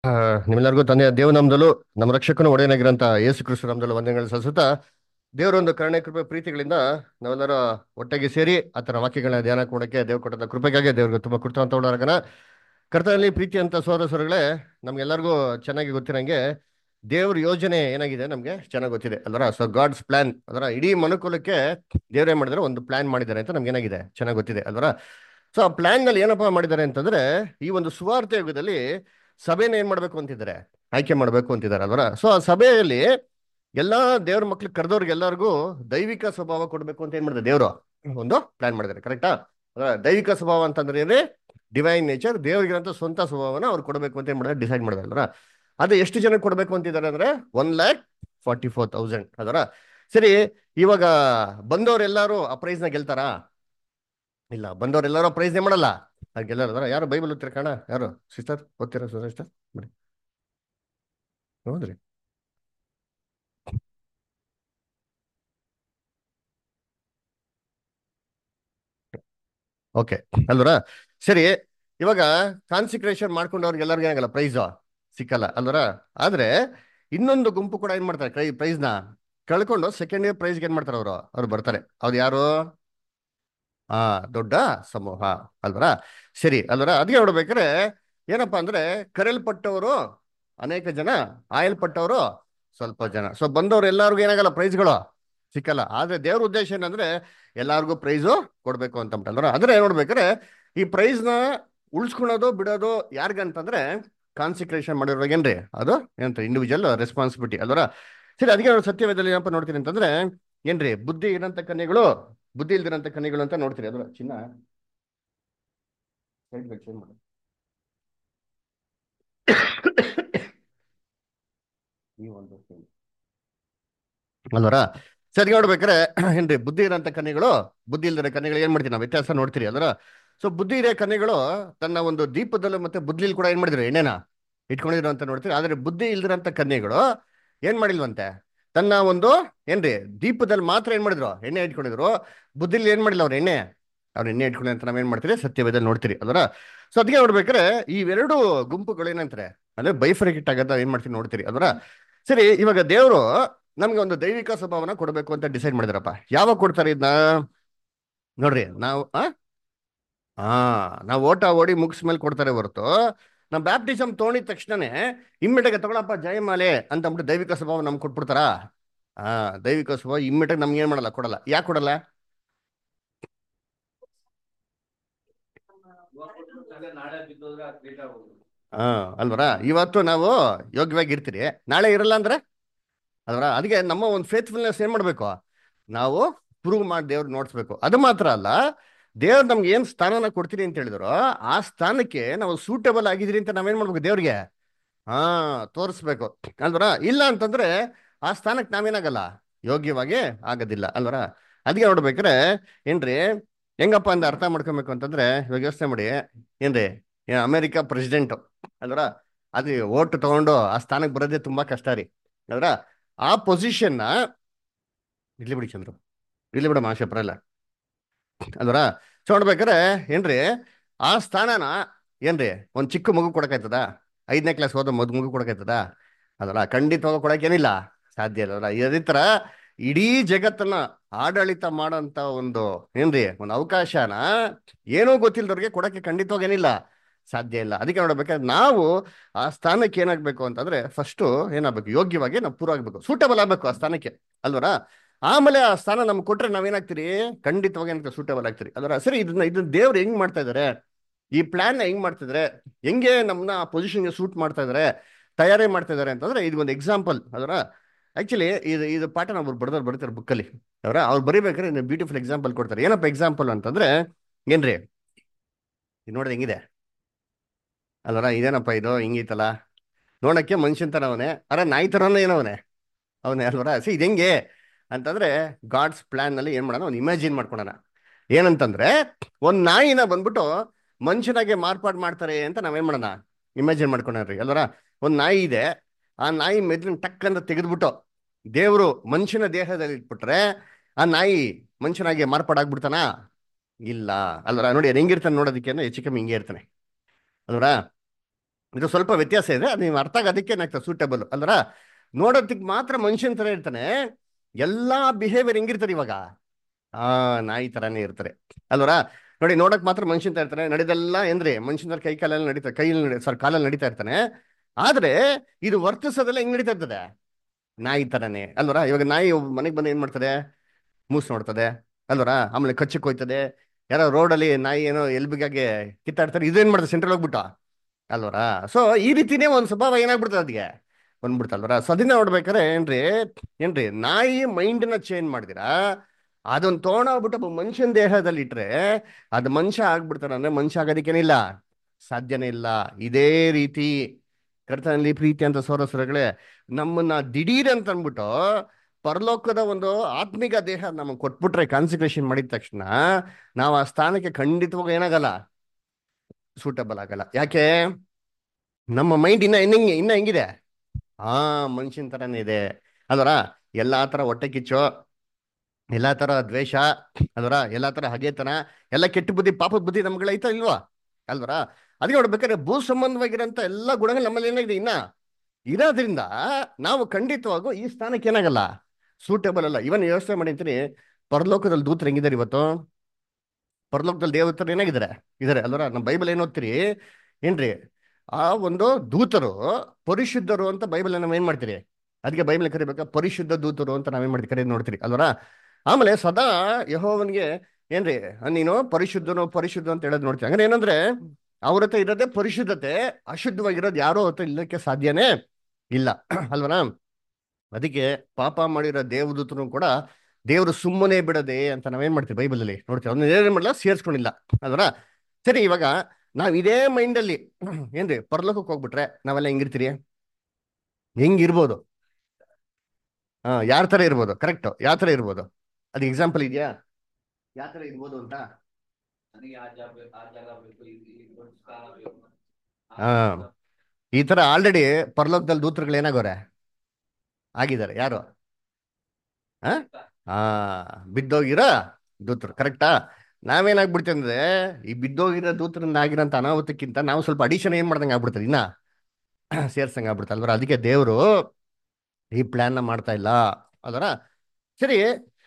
ಆ, ನಿಮ್ಮೆಲ್ಲರಿಗೂ ತಂದೆಯ ದೇವನಾಮದಲ್ಲೂ ನಮ್ಮ ರಕ್ಷಕನು ಒಡೆಯನಾಗಿರಂತ ಯೇಸು ಕ್ರಿಸ್ತು ನಾಮದಲ್ಲೂ ವಂದನೆಗಳು ಸಲ್ಲಿಸುತ್ತಾ ದೇವರೊಂದು ಕರುಣೆ ಕೃಪೆ ಪ್ರೀತಿಗಳಿಂದ ನಾವೆಲ್ಲರೂ ಒಟ್ಟಿಗೆ ಸೇರಿ ಆತನ ವಾಕ್ಯಗಳನ್ನ ಧ್ಯಾನ ಕೊಡಕ್ಕೆ ದೇವ್ರು ಕೊಟ್ಟಂತ ಕೃಪೆಗಾಗಿ ದೇವ್ರಿಗೆ ತುಂಬಾ ಕೃತಜ್ಞತ ಉಳ್ಳಾರಗನ ಕರ್ತನಲ್ಲಿ ಪ್ರೀತಿ ಅಂತ ಸೋದರ ಸೋದರಗಳೇ ನಮ್ಗೆಲ್ಲರಿಗೂ ಚೆನ್ನಾಗಿ ಗೊತ್ತಿರಂಗೆ ದೇವ್ರ ಯೋಜನೆ ಏನಾಗಿದೆ ನಮ್ಗೆ ಚೆನ್ನಾಗಿ ಗೊತ್ತಿದೆ ಅಲ್ವರ ಸೊ ಗಾಡ್ಸ್ ಪ್ಲಾನ್ ಅದರ ಇಡೀ ಮನುಕುಲಕ್ಕೆ ದೇವ್ರು ಏನ್ ಮಾಡಿದಾರೆ ಒಂದು ಪ್ಲಾನ್ ಮಾಡಿದ್ದಾರೆ ಅಂತ ನಮ್ಗೆ ಏನಾಗಿದೆ ಚೆನ್ನಾಗಿ ಗೊತ್ತಿದೆ ಅಲ್ವರ ಸೊ ಆ ಪ್ಲಾನ್ ನಲ್ಲಿ ಏನಪ್ಪಾ ಮಾಡಿದ್ದಾರೆ ಅಂತಂದ್ರೆ ಈ ಒಂದು ಸುವಾರ್ಥ ಯುಗದಲ್ಲಿ ಸಭೆನ ಏನ್ ಮಾಡ್ಬೇಕು ಅಂತಿದ್ದಾರೆ ಆಯ್ಕೆ ಮಾಡ್ಬೇಕು ಅಂತಿದ್ದಾರೆ ಅಲ್ವರ ಸೊ ಆ ಸಭೆಯಲ್ಲಿ ಎಲ್ಲಾ ದೇವ್ರ ಮಕ್ಳು ಕರೆದವ್ರಿಗೆ ಎಲ್ಲರಿಗೂ ದೈವಿಕ ಸ್ವಭಾವ ಕೊಡ್ಬೇಕು ಅಂತ ಏನ್ ಮಾಡಿದ್ದಾರೆ ದೇವ್ರು ಒಂದು ಪ್ಲಾನ್ ಮಾಡಿದ್ದಾರೆ ಕರೆಕ್ಟಾ ದೈವಿಕ ಸ್ವಭಾವ ಅಂತಂದ್ರೆ ಏನ್ರಿ ಡಿವೈನ್ ನೇಚರ್ ದೇವ್ರಿಗಿರಂತ ಸ್ವಂತ ಸ್ವಭಾವನ ಅವ್ರು ಕೊಡಬೇಕು ಅಂತ ಏನ್ ಮಾಡಿದ್ರೆ ಡಿಸೈಡ್ ಮಾಡಿದಾರೆ ಅಲ್ವರ ಅದು ಎಷ್ಟು ಜನಕ್ಕೆ ಕೊಡ್ಬೇಕು ಅಂತಿದ್ದಾರೆ ಅಂದ್ರೆ one lakh forty four thousand ಅದರ ಸರಿ ಇವಾಗ ಬಂದವರೆಲ್ಲರೂ ಆ ಪ್ರೈಸ್ ನ ಗೆಲ್ತಾರಾ ಇಲ್ಲ ಬಂದವರೆಲ್ಲರೂ ಪ್ರೈಸ್ ನೇ ಮಾಡಲ್ಲ ಗೆಲ್ಲಲ್ಲ ಅದರ ಯಾರು ಬೈಬಲ್ ಓದ್ತೀರ ಕಣ ಯಾರು ಸಿಸ್ಟರ್ ಓದ್ತೀರಾ ಸಿಸ್ಟರ್ ಬನ್ನಿ ಹೌದ್ರಿ ಓಕೆ ಅಲ್ವರ ಸರಿ ಇವಾಗ ಕಾನ್ಸಿಕ್ರೇಷನ್ ಮಾಡ್ಕೊಂಡವ್ರಿಗೆ ಎಲ್ಲರಿಗೂ ಏನಾಗಲ್ಲ ಪ್ರೈಸ್ ಸಿಕ್ಕಲ್ಲ ಅಲ್ವರ ಆದ್ರೆ ಇನ್ನೊಂದು ಗುಂಪು ಕೂಡ ಏನ್ ಮಾಡ್ತಾರೆ ಕೈ ಪ್ರೈಸ್ ನ ಕಳ್ಕೊಂಡು ಸೆಕೆಂಡ್ ಇಯರ್ ಪ್ರೈಸ್ಗೆ ಏನ್ ಮಾಡ್ತಾರೆ ಅವರು ಅವ್ರು ಬರ್ತಾರೆ ಅವ್ರು ಯಾರು ಆ ದೊಡ್ಡ ಸಮೂಹ ಅಲ್ವರ ಸರಿ ಅಲ್ವರ ಅದಕ್ಕೆ ನೋಡ್ಬೇಕಾದ್ರೆ ಏನಪ್ಪಾ ಅಂದ್ರೆ ಕರೆಯಲ್ಪಟ್ಟವರು ಅನೇಕ ಜನ ಆಯಲ್ಪಟ್ಟವರು ಸ್ವಲ್ಪ ಜನ ಸೊ ಬಂದವ್ರು ಎಲ್ಲರಿಗೂ ಏನಾಗಲ್ಲ ಪ್ರೈಸ್ಗಳು ಸಿಕ್ಕಲ್ಲ ಆದ್ರೆ ದೇವ್ರ ಉದ್ದೇಶ ಏನಂದ್ರೆ ಎಲ್ಲಾರ್ಗೂ ಪ್ರೈಸು ಕೊಡ್ಬೇಕು ಅಂತ ಅಲ್ವರ ಆದ್ರೆ ನೋಡ್ಬೇಕಾದ್ರೆ ಈ ಪ್ರೈಸ್ ನ ಉಳ್ಸ್ಕೊಳೋದು ಬಿಡೋದು ಯಾರಿಗಂತಂದ್ರೆ ಕಾನ್ಸಿಕ್ರೇಷನ್ ಮಾಡಿರೋಗೇನ್ರಿ ಅದು ಏನಂತ ಇಂಡಿವಿಜುವಲ್ ರೆಸ್ಪಾನ್ಸಿಬಿಲಿಟಿ ಅಲ್ವರ ಸರಿ ಅದಕ್ಕೆ ನಾವು ಸತ್ಯವೇದಲ್ಲಿ ಏನಪ್ಪ ನೋಡ್ತೀನಿ ಅಂತಂದ್ರೆ ಏನ್ರಿ ಬುದ್ಧಿ ಇರೋಂಥ ಕನ್ಯೆಗಳು ಬುದ್ಧಿ ಇಲ್ದಿರೋಂಥ ಕನ್ಯೆಗಳು ಅಂತ ನೋಡ್ತೀರಿ ಅದರ ಚಿನ್ನ ಸೈಡ್ ಬೇಕು change ಮಾಡು. ಈ ಒಂದು thing. ಅಲ್ವರ ಸರಿ ನೋಡ್ಬೇಕಾರೆ ಏನ್ರಿ ಬುದ್ಧಿ ಇರೋಂಥ ಕನ್ಯೆಗಳು ಬುದ್ಧಿ ಇಲ್ದಿರೋ ಕನ್ಯೆಗಳು ಏನ್ ಮಾಡ್ತೀವಿ ನಾವು ವ್ಯತ್ಯಾಸ ನೋಡ್ತೀರಿ ಅಲ್ವರ ಸೊ ಬುದ್ಧಿ ಇರೋ ಕನ್ಯೆಗಳು ತನ್ನ ಒಂದು ದೀಪದಲ್ಲೂ ಮತ್ತೆ ಬುದ್ಧಿಲಿ ಕೂಡ ಏನ್ ಮಾಡಿದ್ರು ಎಣ್ಣೆನ ಇಟ್ಕೊಂಡಿದ್ರು ಅಂತ ನೋಡ್ತೀರಿ ಆದ್ರೆ ಬುದ್ಧಿ ಇಲ್ದಿರೋಂಥ ಕನ್ಯೆಗಳು ಏನ್ ಮಾಡಿಲ್ವಂತೆ ತನ್ನ ಒಂದು ಏನ್ರಿ ದೀಪದಲ್ಲಿ ಮಾತ್ರ ಏನ್ ಮಾಡಿದ್ರು ಎಣ್ಣೆ ಇಟ್ಕೊಂಡಿದ್ರು ಬುದ್ಧಿಲಿ ಏನ್ ಮಾಡಿಲ್ಲ ಅವ್ರ ಎಣ್ಣೆ ಅವ್ರ ಎಣ್ಣೆ ಇಟ್ಕೊಳ್ಳಿ ಅಂತ ನಾವೇನ್ ಮಾಡ್ತೀರಿ ಸತ್ಯವೇದಲ್ಲಿ ನೋಡ್ತೀರಿ ಅದರ ಸೊ ಅದಕ್ಕೆ ನೋಡ್ಬೇಕಾದ್ರೆ ಇವೆರಡು ಗುಂಪುಗಳು ಏನಂತಾರೆ ಅಂದ್ರೆ ಬೈಫರಿಕಿಟ್ ಆಗದ ಏನ್ ಮಾಡ್ತೀವಿ ನೋಡ್ತೀರಿ ಅದರ ಸರಿ ಇವಾಗ ದೇವರು ನಮ್ಗೆ ಒಂದು ದೈವಿಕ ಸ್ವಭಾವನ ಕೊಡಬೇಕು ಅಂತ ಡಿಸೈಡ್ ಮಾಡಿದಾರಪ್ಪ ಯಾವಾಗ ಕೊಡ್ತಾರೆ ಇದನ್ನ ನೋಡ್ರಿ ನಾವು ಆ ಹಾ ನಾವು ಓಟ ಓಡಿ ಮುಗಿಸ್ಮೇಲೆ ಕೊಡ್ತಾರೆ ಹೊರತು ನಮ್ಮ ಬ್ಯಾಪ್ಟಿಸಮ್ ತೊಗೊಂಡಿದ ತಕ್ಷಣನೇ ಇಮ್ಮಿಡಿಯಾಗ ತಗೊಳಪ್ಪ ಜಯಮಾಲೆ ಅಂತ ಅಂದ್ಬಿಟ್ಟು ದೈವಿಕ ಸ್ವಭಾವ ನಮ್ಗೆ ಕೊಟ್ಬಿಡ್ತಾರಾ ಹಾ ದೈವಿಕ ಸ್ವಭಾವ ಇಮ್ಮಿಡಿಯಾಗ ನಮ್ಗೆ ಏನ್ ಮಾಡಲ್ಲ ಕೊಡಲ್ಲ ಯಾಕೆ ಕೊಡಲ್ಲ ಹಾ ಅಲ್ವರ ಇವತ್ತು ನಾವು ಯೋಗ್ಯವಾಗಿ ಇರ್ತೀರಿ ನಾಳೆ ಇರಲ್ಲ ಅಂದ್ರೆ ಅಲ್ವರ ಅದಕ್ಕೆ ನಮ್ಮ ಒಂದು ಫೇತ್ಫುಲ್ನೆಸ್ ಏನ್ ಮಾಡ್ಬೇಕು ನಾವು ಪ್ರೂವ್ ಮಾಡಿ ದೇವ್ರು ನೋಡ್ಸ್ಬೇಕು ಅದು ಮಾತ್ರ ಅಲ್ಲ ದೇವ್ರು ನಮ್ಗೆ ಏನ್ ಸ್ಥಾನನ ಕೊಡ್ತೀನಿ ಅಂತ ಹೇಳಿದ್ರು ಆ ಸ್ಥಾನಕ್ಕೆ ನಾವು ಸೂಟಬಲ್ ಆಗಿದ್ರಿ ಅಂತ ನಾವೇನ್ ಮಾಡ್ಬೇಕು ದೇವ್ರಿಗೆ ಹಾ ತೋರಿಸ್ಬೇಕು ಅಲ್ವರ ಇಲ್ಲ ಅಂತಂದ್ರೆ ಆ ಸ್ಥಾನಕ್ಕೆ ನಾವೇನಾಗಲ್ಲ ಯೋಗ್ಯವಾಗಿ ಆಗೋದಿಲ್ಲ ಅಲ್ವರ ಅದಕ್ಕೆ ನೋಡ್ಬೇಕ್ರೆ ಏನ್ರಿ ಹೆಂಗಪ್ಪ ಅಂತ ಅರ್ಥ ಮಾಡ್ಕೊಬೇಕು ಅಂತಂದ್ರೆ ಇವಾಗ ಯೋಚನೆ ಮಾಡಿ ಏನ್ರಿ ಏನ್ ಅಮೆರಿಕ ಪ್ರೆಸಿಡೆಂಟ್ ಅಲ್ವರ ಅದು ಓಟ್ ತಗೊಂಡು ಆ ಸ್ಥಾನಕ್ಕೆ ಬರೋದೇ ತುಂಬಾ ಕಷ್ಟ ರೀ ಅಲ್ವರ ಆ ಪೊಸಿಷನ್ನ ಇರ್ಲಿ ಬಿಡಿ ಚಂದ್ರು ಇರ್ಲಿ ಬಿಡ ಮಾಷೆ ಬರಲ್ಲ ಅಲ್ವರ ಸೊ ನೋಡ್ಬೇಕಾರೆ ಏನ್ರಿ ಆ ಸ್ಥಾನನ ಏನ್ರಿ ಒಂದ್ ಚಿಕ್ಕ ಮಗು ಕೊಡಕಾಯ್ತದ ಐದನೇ ಕ್ಲಾಸ್ ಹೋದ ಮದ್ ಮಗು ಕೊಡಕಾಯ್ತದ ಅದಲ್ಲ ಖಂಡಿತವಾಗ ಕೊಡಕ್ಕೇನಿಲ್ಲ ಸಾಧ್ಯ ಇಲ್ಲ ಅಲ್ಲ ಅದೇ ತರ ಇಡೀ ಜಗತ್ತನ್ನ ಆಡಳಿತ ಮಾಡೋಂತ ಒಂದು ಏನ್ರಿ ಒಂದು ಅವಕಾಶನ ಏನೂ ಗೊತ್ತಿಲ್ದವ್ರಿಗೆ ಕೊಡಕ್ಕೆ ಖಂಡಿತವಾಗೇನಿಲ್ಲ ಸಾಧ್ಯ ಇಲ್ಲ ಅದಕ್ಕೆ ನೋಡ್ಬೇಕಾದ್ರೆ ನಾವು ಆ ಸ್ಥಾನಕ್ಕೆ ಏನಾಗ್ಬೇಕು ಅಂತಂದ್ರೆ ಫಸ್ಟ್ ಏನಾಗ್ಬೇಕು ಯೋಗ್ಯವಾಗಿ ನಾವು ಪೂರ ಆಗ್ಬೇಕು ಸೂಟಬಲ್ ಆಗ್ಬೇಕು ಆ ಸ್ಥಾನಕ್ಕೆ ಅಲ್ವರ ಆಮೇಲೆ ಆ ಸ್ಥಾನ ನಮ್ಗೆ ಕೊಟ್ರೆ ನಾವೇನಾಗ್ತೀರಿ ಖಂಡಿತವಾಗಿ ಏನಕ್ಕೆ ಸೂಟಬಲ್ ಆಗ್ತೀರಿ ಅಲ್ವರ ಸರಿ ಇದನ್ನ ಇದನ್ನ ದೇವ್ರು ಹೆಂಗ್ ಮಾಡ್ತಾ ಇದಾರೆ ಈ ಪ್ಲಾನ್ ಹೆಂಗ್ ಮಾಡ್ತಿದ್ರೆ ಹೆಂಗೆ ನಮ್ಮನ್ನ ಆ ಪೊಸಿಷನ್ಗೆ ಸೂಟ್ ಮಾಡ್ತಾ ಇದಾರೆ ತಯಾರಿ ಮಾಡ್ತಾ ಇದಾರೆ ಅಂತಂದ್ರೆ ಇದು ಒಂದು ಎಕ್ಸಾಂಪಲ್ ಅದರ ಆಕ್ಚುಲಿ ಇದು ಇದು ಪಾಠ ನಾವು ಬರ್ದವ್ರು ಬರ್ತಾರೆ ಬುಕ್ಕಲ್ಲಿ ಅವರ ಅವ್ರು ಬರಿಬೇಕಾದ್ರೆ ಇನ್ನು ಬ್ಯೂಟಿಫುಲ್ ಎಕ್ಸಾಂಪಲ್ ಕೊಡ್ತಾರೆ ಏನಪ್ಪ ಎಕ್ಸಾಂಪಲ್ ಅಂತಂದ್ರೆ ಏನ್ರಿ ಇದು ನೋಡಿದ್ರೆ ಹೆಂಗಿದೆ ಅಲ್ವರ ಇದೇನಪ್ಪ ಇದು ಹಿಂಗಿತ್ತಲ್ಲ ನೋಡಕ್ಕೆ ಮನುಷ್ಯನ್ ತರ ಅವನೇ ಅರ ನಾಯಿ ತರನೇ ಏನವನೇ ಅವನೇ ಅಲ್ವರ ಸಿ ಇದು ಹೆಂಗೆ ಅಂತಂದ್ರೆ ಗಾಡ್ಸ್ ಪ್ಲಾನ್ ನಲ್ಲಿ ಏನ್ ಮಾಡೋಣ ಒಂದು ಇಮ್ಯಾಜಿನ್ ಮಾಡ್ಕೊಳೋಣ ಏನಂತಂದ್ರೆ ಒಂದ್ ನಾಯಿನ ಬಂದ್ಬಿಟ್ಟು ಮನುಷ್ಯನಾಗೆ ಮಾರ್ಪಾಡು ಮಾಡ್ತಾರೆ ಅಂತ ನಾವೇನ್ ಮಾಡೋಣ ಇಮ್ಯಾಜಿನ್ ಮಾಡ್ಕೊಂಡ್ರಿ ಅಲ್ವರ ಒಂದ್ ನಾಯಿ ಇದೆ ಆ ನಾಯಿ ಮೆದ್ಲಿನ ಟಕ್ ಅಂತ ತೆಗೆದ್ಬಿಟ್ಟು ದೇವರು ಮನುಷ್ಯನ ದೇಹದಲ್ಲಿ ಇಟ್ಬಿಟ್ರೆ ಆ ನಾಯಿ ಮನುಷ್ಯನಾಗೆ ಮಾರ್ಪಾಡಾಗ್ಬಿಡ್ತಾನ ಇಲ್ಲ ಅಲ್ವರ ನೋಡಿ ಹೆಂಗಿರ್ತಾನೆ ನೋಡೋದಕ್ಕೆ ಹೆಚ್ಚು ಕಮ್ಮಿ ಹಿಂಗೆ ಇರ್ತಾನೆ ಅಲ್ವರ ಇದು ಸ್ವಲ್ಪ ವ್ಯತ್ಯಾಸ ಇದೆ ಅದು ನೀವು ಅರ್ಥ ಆಗೋದಕ್ಕೆ ಏನಾಗ್ತದೆ ಸೂಟಬಲ್ ಅಲ್ವರ ನೋಡೋದಕ್ಕೆ ಮಾತ್ರ ಮನುಷ್ಯನ ಥರ ಇರ್ತಾನೆ ಎಲ್ಲಾ ಬಿಹೇವಿಯರ್ ಹೆಂಗಿರ್ತಾರೆ ಇವಾಗ ಆ ನಾಯಿ ಥರನೇ ಇರ್ತಾರೆ ಅಲ್ವರ ನೋಡಿ ನೋಡಕ್ ಮಾತ್ರ ಮನುಷ್ಯನ್ ತರ ಇರ್ತಾನೆ ನಡೆದೆಲ್ಲ ಏನ್ರಿ ಮನುಷ್ಯನ ಕೈ ಕಾಲಲ್ಲಿ ನಡೀತಾ ಕೈಯಲ್ಲಿ ನಡಿ ಸಾರಿ ಕಾಲಲ್ಲಿ ನಡೀತಾ ಇರ್ತಾನೆ ಆದ್ರೆ ಇದು ವರ್ತಿಸೋದೆಲ್ಲ ಹೆಂಗ್ ನಡೀತಾ ಇರ್ತದೆ ನಾಯಿ ತರನೇ ಅಲ್ವರ ಇವಾಗ ನಾಯಿ ಮನೆಗೆ ಬಂದು ಏನ್ ಮಾಡ್ತದೆ ಮೂಸ್ ನೋಡ್ತದೆ ಅಲ್ವರ ಆಮೇಲೆ ಕಚ್ಚಕ್ ಹೋಯ್ತದೆ ಯಾರೋ ರೋಡಲ್ಲಿ ನಾಯಿ ಏನೋ ಎಲ್ಬಿಗಾಗೆ ಕಿತ್ತಾಡ್ತಾರೆ ಇದೇನ್ ಮಾಡ್ತದೆ ಸೆಂಟ್ರಲ್ ಹೋಗ್ಬಿಟ್ಟು ಅಲ್ವರ ಸೊ ಈ ರೀತಿನೇ ಒಂದ್ ಸ್ವಭಾವ ಏನಾಗ್ಬಿಡ್ತದೆ ಅದಕ್ಕೆ ಬಂದ್ಬಿಡ್ತಲ್ವರ ಸೊ ಅದನ್ನ ನೋಡ್ಬೇಕಾರೆ ಏನ್ರಿ ಏನ್ರಿ ನಾಯಿ ಮೈಂಡ್ನ ಚೇಂಜ್ ಮಾಡಿದಿರಾ ಅದನ್ನ ತೊಗೊಂಡೋಗ್ಬಿಟ್ಟು ಒಬ್ಬ ಮನುಷ್ಯನ ದೇಹದಲ್ಲಿ ಇಟ್ರೆ ಅದು ಮನುಷ್ಯ ಆಗ್ಬಿಡ್ತಾನೆ ಅಂದ್ರೆ ಮನುಷ್ಯ ಆಗೋದಕ್ಕೇನಿಲ್ಲ ಸಾಧ್ಯನೇ ಇಲ್ಲ ಇದೇ ರೀತಿ ಕರ್ತನಲ್ಲಿ ಪ್ರೀತಿ ಅಂತ ಸೋರಸರಗಳೇ ನಮ್ಮನ್ನ ದಿಢೀರ್ ಅಂತ ಅಂದ್ಬಿಟ್ಟು ಪರಲೋಕದ ಒಂದು ಆತ್ಮಿಕ ದೇಹ ನಮಗೆ ಕೊಟ್ಬಿಟ್ರೆ ಕಾನ್ಸಂಟ್ರೇಷನ್ ಮಾಡಿದ ತಕ್ಷಣ ನಾವು ಆ ಸ್ಥಾನಕ್ಕೆ ಖಂಡಿತವಾಗ ಏನಾಗಲ್ಲ ಸೂಟಬಲ್ ಆಗಲ್ಲ ಯಾಕೆ ನಮ್ಮ ಮೈಂಡ್ ಇನ್ನ ಇನ್ನ ಇನ್ನ ಹೆಂಗಿದೆ ಆ ಮನುಷ್ಯನ ತರನೇ ಇದೆ ಅಲ್ವರ ಎಲ್ಲಾ ತರ ಹೊಟ್ಟೆ ಕಿಚ್ಚು ಎಲ್ಲಾ ತರ ದ್ವೇಷ ಅಲ್ವರ ಎಲ್ಲಾ ತರ ಹಗೆತನ ಎಲ್ಲ ಕೆಟ್ಟ ಬುದ್ಧಿ ಪಾಪದ ಬುದ್ಧಿ ನಮ್ಗಳ ಐತಾ ಇಲ್ವಾ ಅಲ್ವರ ಅದಕ್ಕೆ ನೋಡ್ಬೇಕಾದ್ರೆ ಭೂ ಸಂಬಂಧವಾಗಿರೋಂಥ ಎಲ್ಲ ಗುಣಗಳು ನಮ್ಮಲ್ಲಿ ಏನಾಗಿದೆ ಇನ್ನ ಇರೋದ್ರಿಂದ ನಾವು ಖಂಡಿತವಾಗೂ ಈ ಸ್ಥಾನಕ್ಕೆ ಏನಾಗಲ್ಲ ಸೂಟೇಬಲ್ ಅಲ್ಲ ಇವನ್ ಯೋಚನೆ ಮಾಡಿ ಅಂತೀನಿ ಪರಲೋಕದಲ್ಲಿ ದೂತರು ಹೆಂಗಿದ್ದಾರೆ ಇವತ್ತು ಪರಲೋಕದಲ್ಲಿ ದೇವತರು ಏನಾಗಿದ್ದಾರೆ ಇದಾರೆ ಅಲ್ವರ ನಮ್ಮ ಬೈಬಲ್ ಏನ್ ಓದ್ತೀರಿ ಏನ್ರಿ ಆ ಒಂದು ದೂತರು ಪರಿಶುದ್ಧರು ಅಂತ ಬೈಬಲ್ ನಾವ್ ಏನ್ ಮಾಡ್ತೀರಿ ಅದಕ್ಕೆ ಬೈಬಲ್ ಕರಿಬೇಕಾ ಪರಿಶುದ್ಧ ದೂತರು ಅಂತ ನಾವೇನ್ ಮಾಡ್ತೀವಿ ಕರೆ ನೋಡ್ತೀರಿ ಅಲ್ವರ ಆಮೇಲೆ ಸದಾ ಯಹೋವನ್ಗೆ ಏನ್ರಿ ನೀನು ಪರಿಶುದ್ಧನು ಪರಿಶುದ್ಧ ಅಂತ ಹೇಳೋದು ನೋಡ್ತೀವಿ ಹಂಗಾರೆ ಏನಂದ್ರೆ ಅವ್ರ ಹತ್ರ ಇರೋದೇ ಪರಿಶುದ್ಧತೆ ಅಶುದ್ಧವಾಗಿರೋದು ಯಾರೋ ಹತ್ರ ಇಲ್ಲಕ್ಕೆ ಸಾಧ್ಯನೇ ಇಲ್ಲ ಅಲ್ವನಾ ಅದಕ್ಕೆ ಪಾಪ ಮಾಡಿರೋ ದೇವದೂತನು ಕೂಡ ದೇವರು ಸುಮ್ಮನೆ ಬಿಡದೆ ಅಂತ ನಾವೇನ್ ಮಾಡ್ತೀವಿ ಬೈಬಲ್ ಅಲ್ಲಿ ನೋಡ್ತೀವಿ ಅದನ್ನ ಏನೇನ್ ಮಾಡಲ್ಲ ಸೇರ್ಸ್ಕೊಂಡಿಲ್ಲ ಅಲ್ವರ ಸರಿ ಇವಾಗ ನಾವ್ ಇದೇ ಮೈಂಡ್ ಅಲ್ಲಿ ಏನ್ರಿ ಪರಲೋಕಕ್ಕೆ ಹೋಗ್ಬಿಟ್ರೆ ನಾವೆಲ್ಲ ಹೆಂಗಿರ್ತೀರಿ ಹೆಂಗಿರ್ಬೋದು ಹಾ ಯಾರ ತರ ಇರ್ಬೋದು ಕರೆಕ್ಟ್ ಯಾವ ತರ ಇರ್ಬೋದು ಅದು ಎಕ್ಸಾಂಪಲ್ ಇದೆಯಾ ಯಾವ ತರ ಇರ್ಬೋದು ಅಂತ ನನಗೆ ಆ ಜಾಗ ಬೇಕು ಆ ಜಾಗ ಬೇಕು ಈ ಈ ದೊಡ್ಡ ಸ್ಥಾನ ಬೇಕು ಆ ಹಾ. ಈ ತರ ಆಲ್ರೆಡಿ ಪರಲೋಕದಲ್ಲಿ ದೂತರುಗಳು ಏನಾಗೋರೆ ಆಗಿದ್ದಾರೆ ಯಾರು ಆ ಆ ಬಿದ್ದೋಗಿರೋ ದೂತರು ಕರೆಕ್ಟಾ ನಾವೇನಾಗ್ಬಿಡ್ತೀವಿ ಅಂದ್ರೆ ಈ ಬಿದ್ದೋಗಿರೋ ದೂತರಿಂದ ಆಗಿರೋಂಥ ಅನಾಹುತಕ್ಕಿಂತ ನಾವು ಸ್ವಲ್ಪ ಅಡಿಷನ್ ಏನ್ ಮಾಡ್ದಂಗೆ ಆಗ್ಬಿಡ್ತದೆ ಇನ್ನ ಸೇರ್ಸಂಗೆ ಆಗ್ಬಿಡ್ತಲ್ವರ ಅದಕ್ಕೆ ದೇವರು ಈ ಪ್ಲಾನ್ನ ಮಾಡ್ತಾ ಇಲ್ಲ ಅದರ ಸರಿ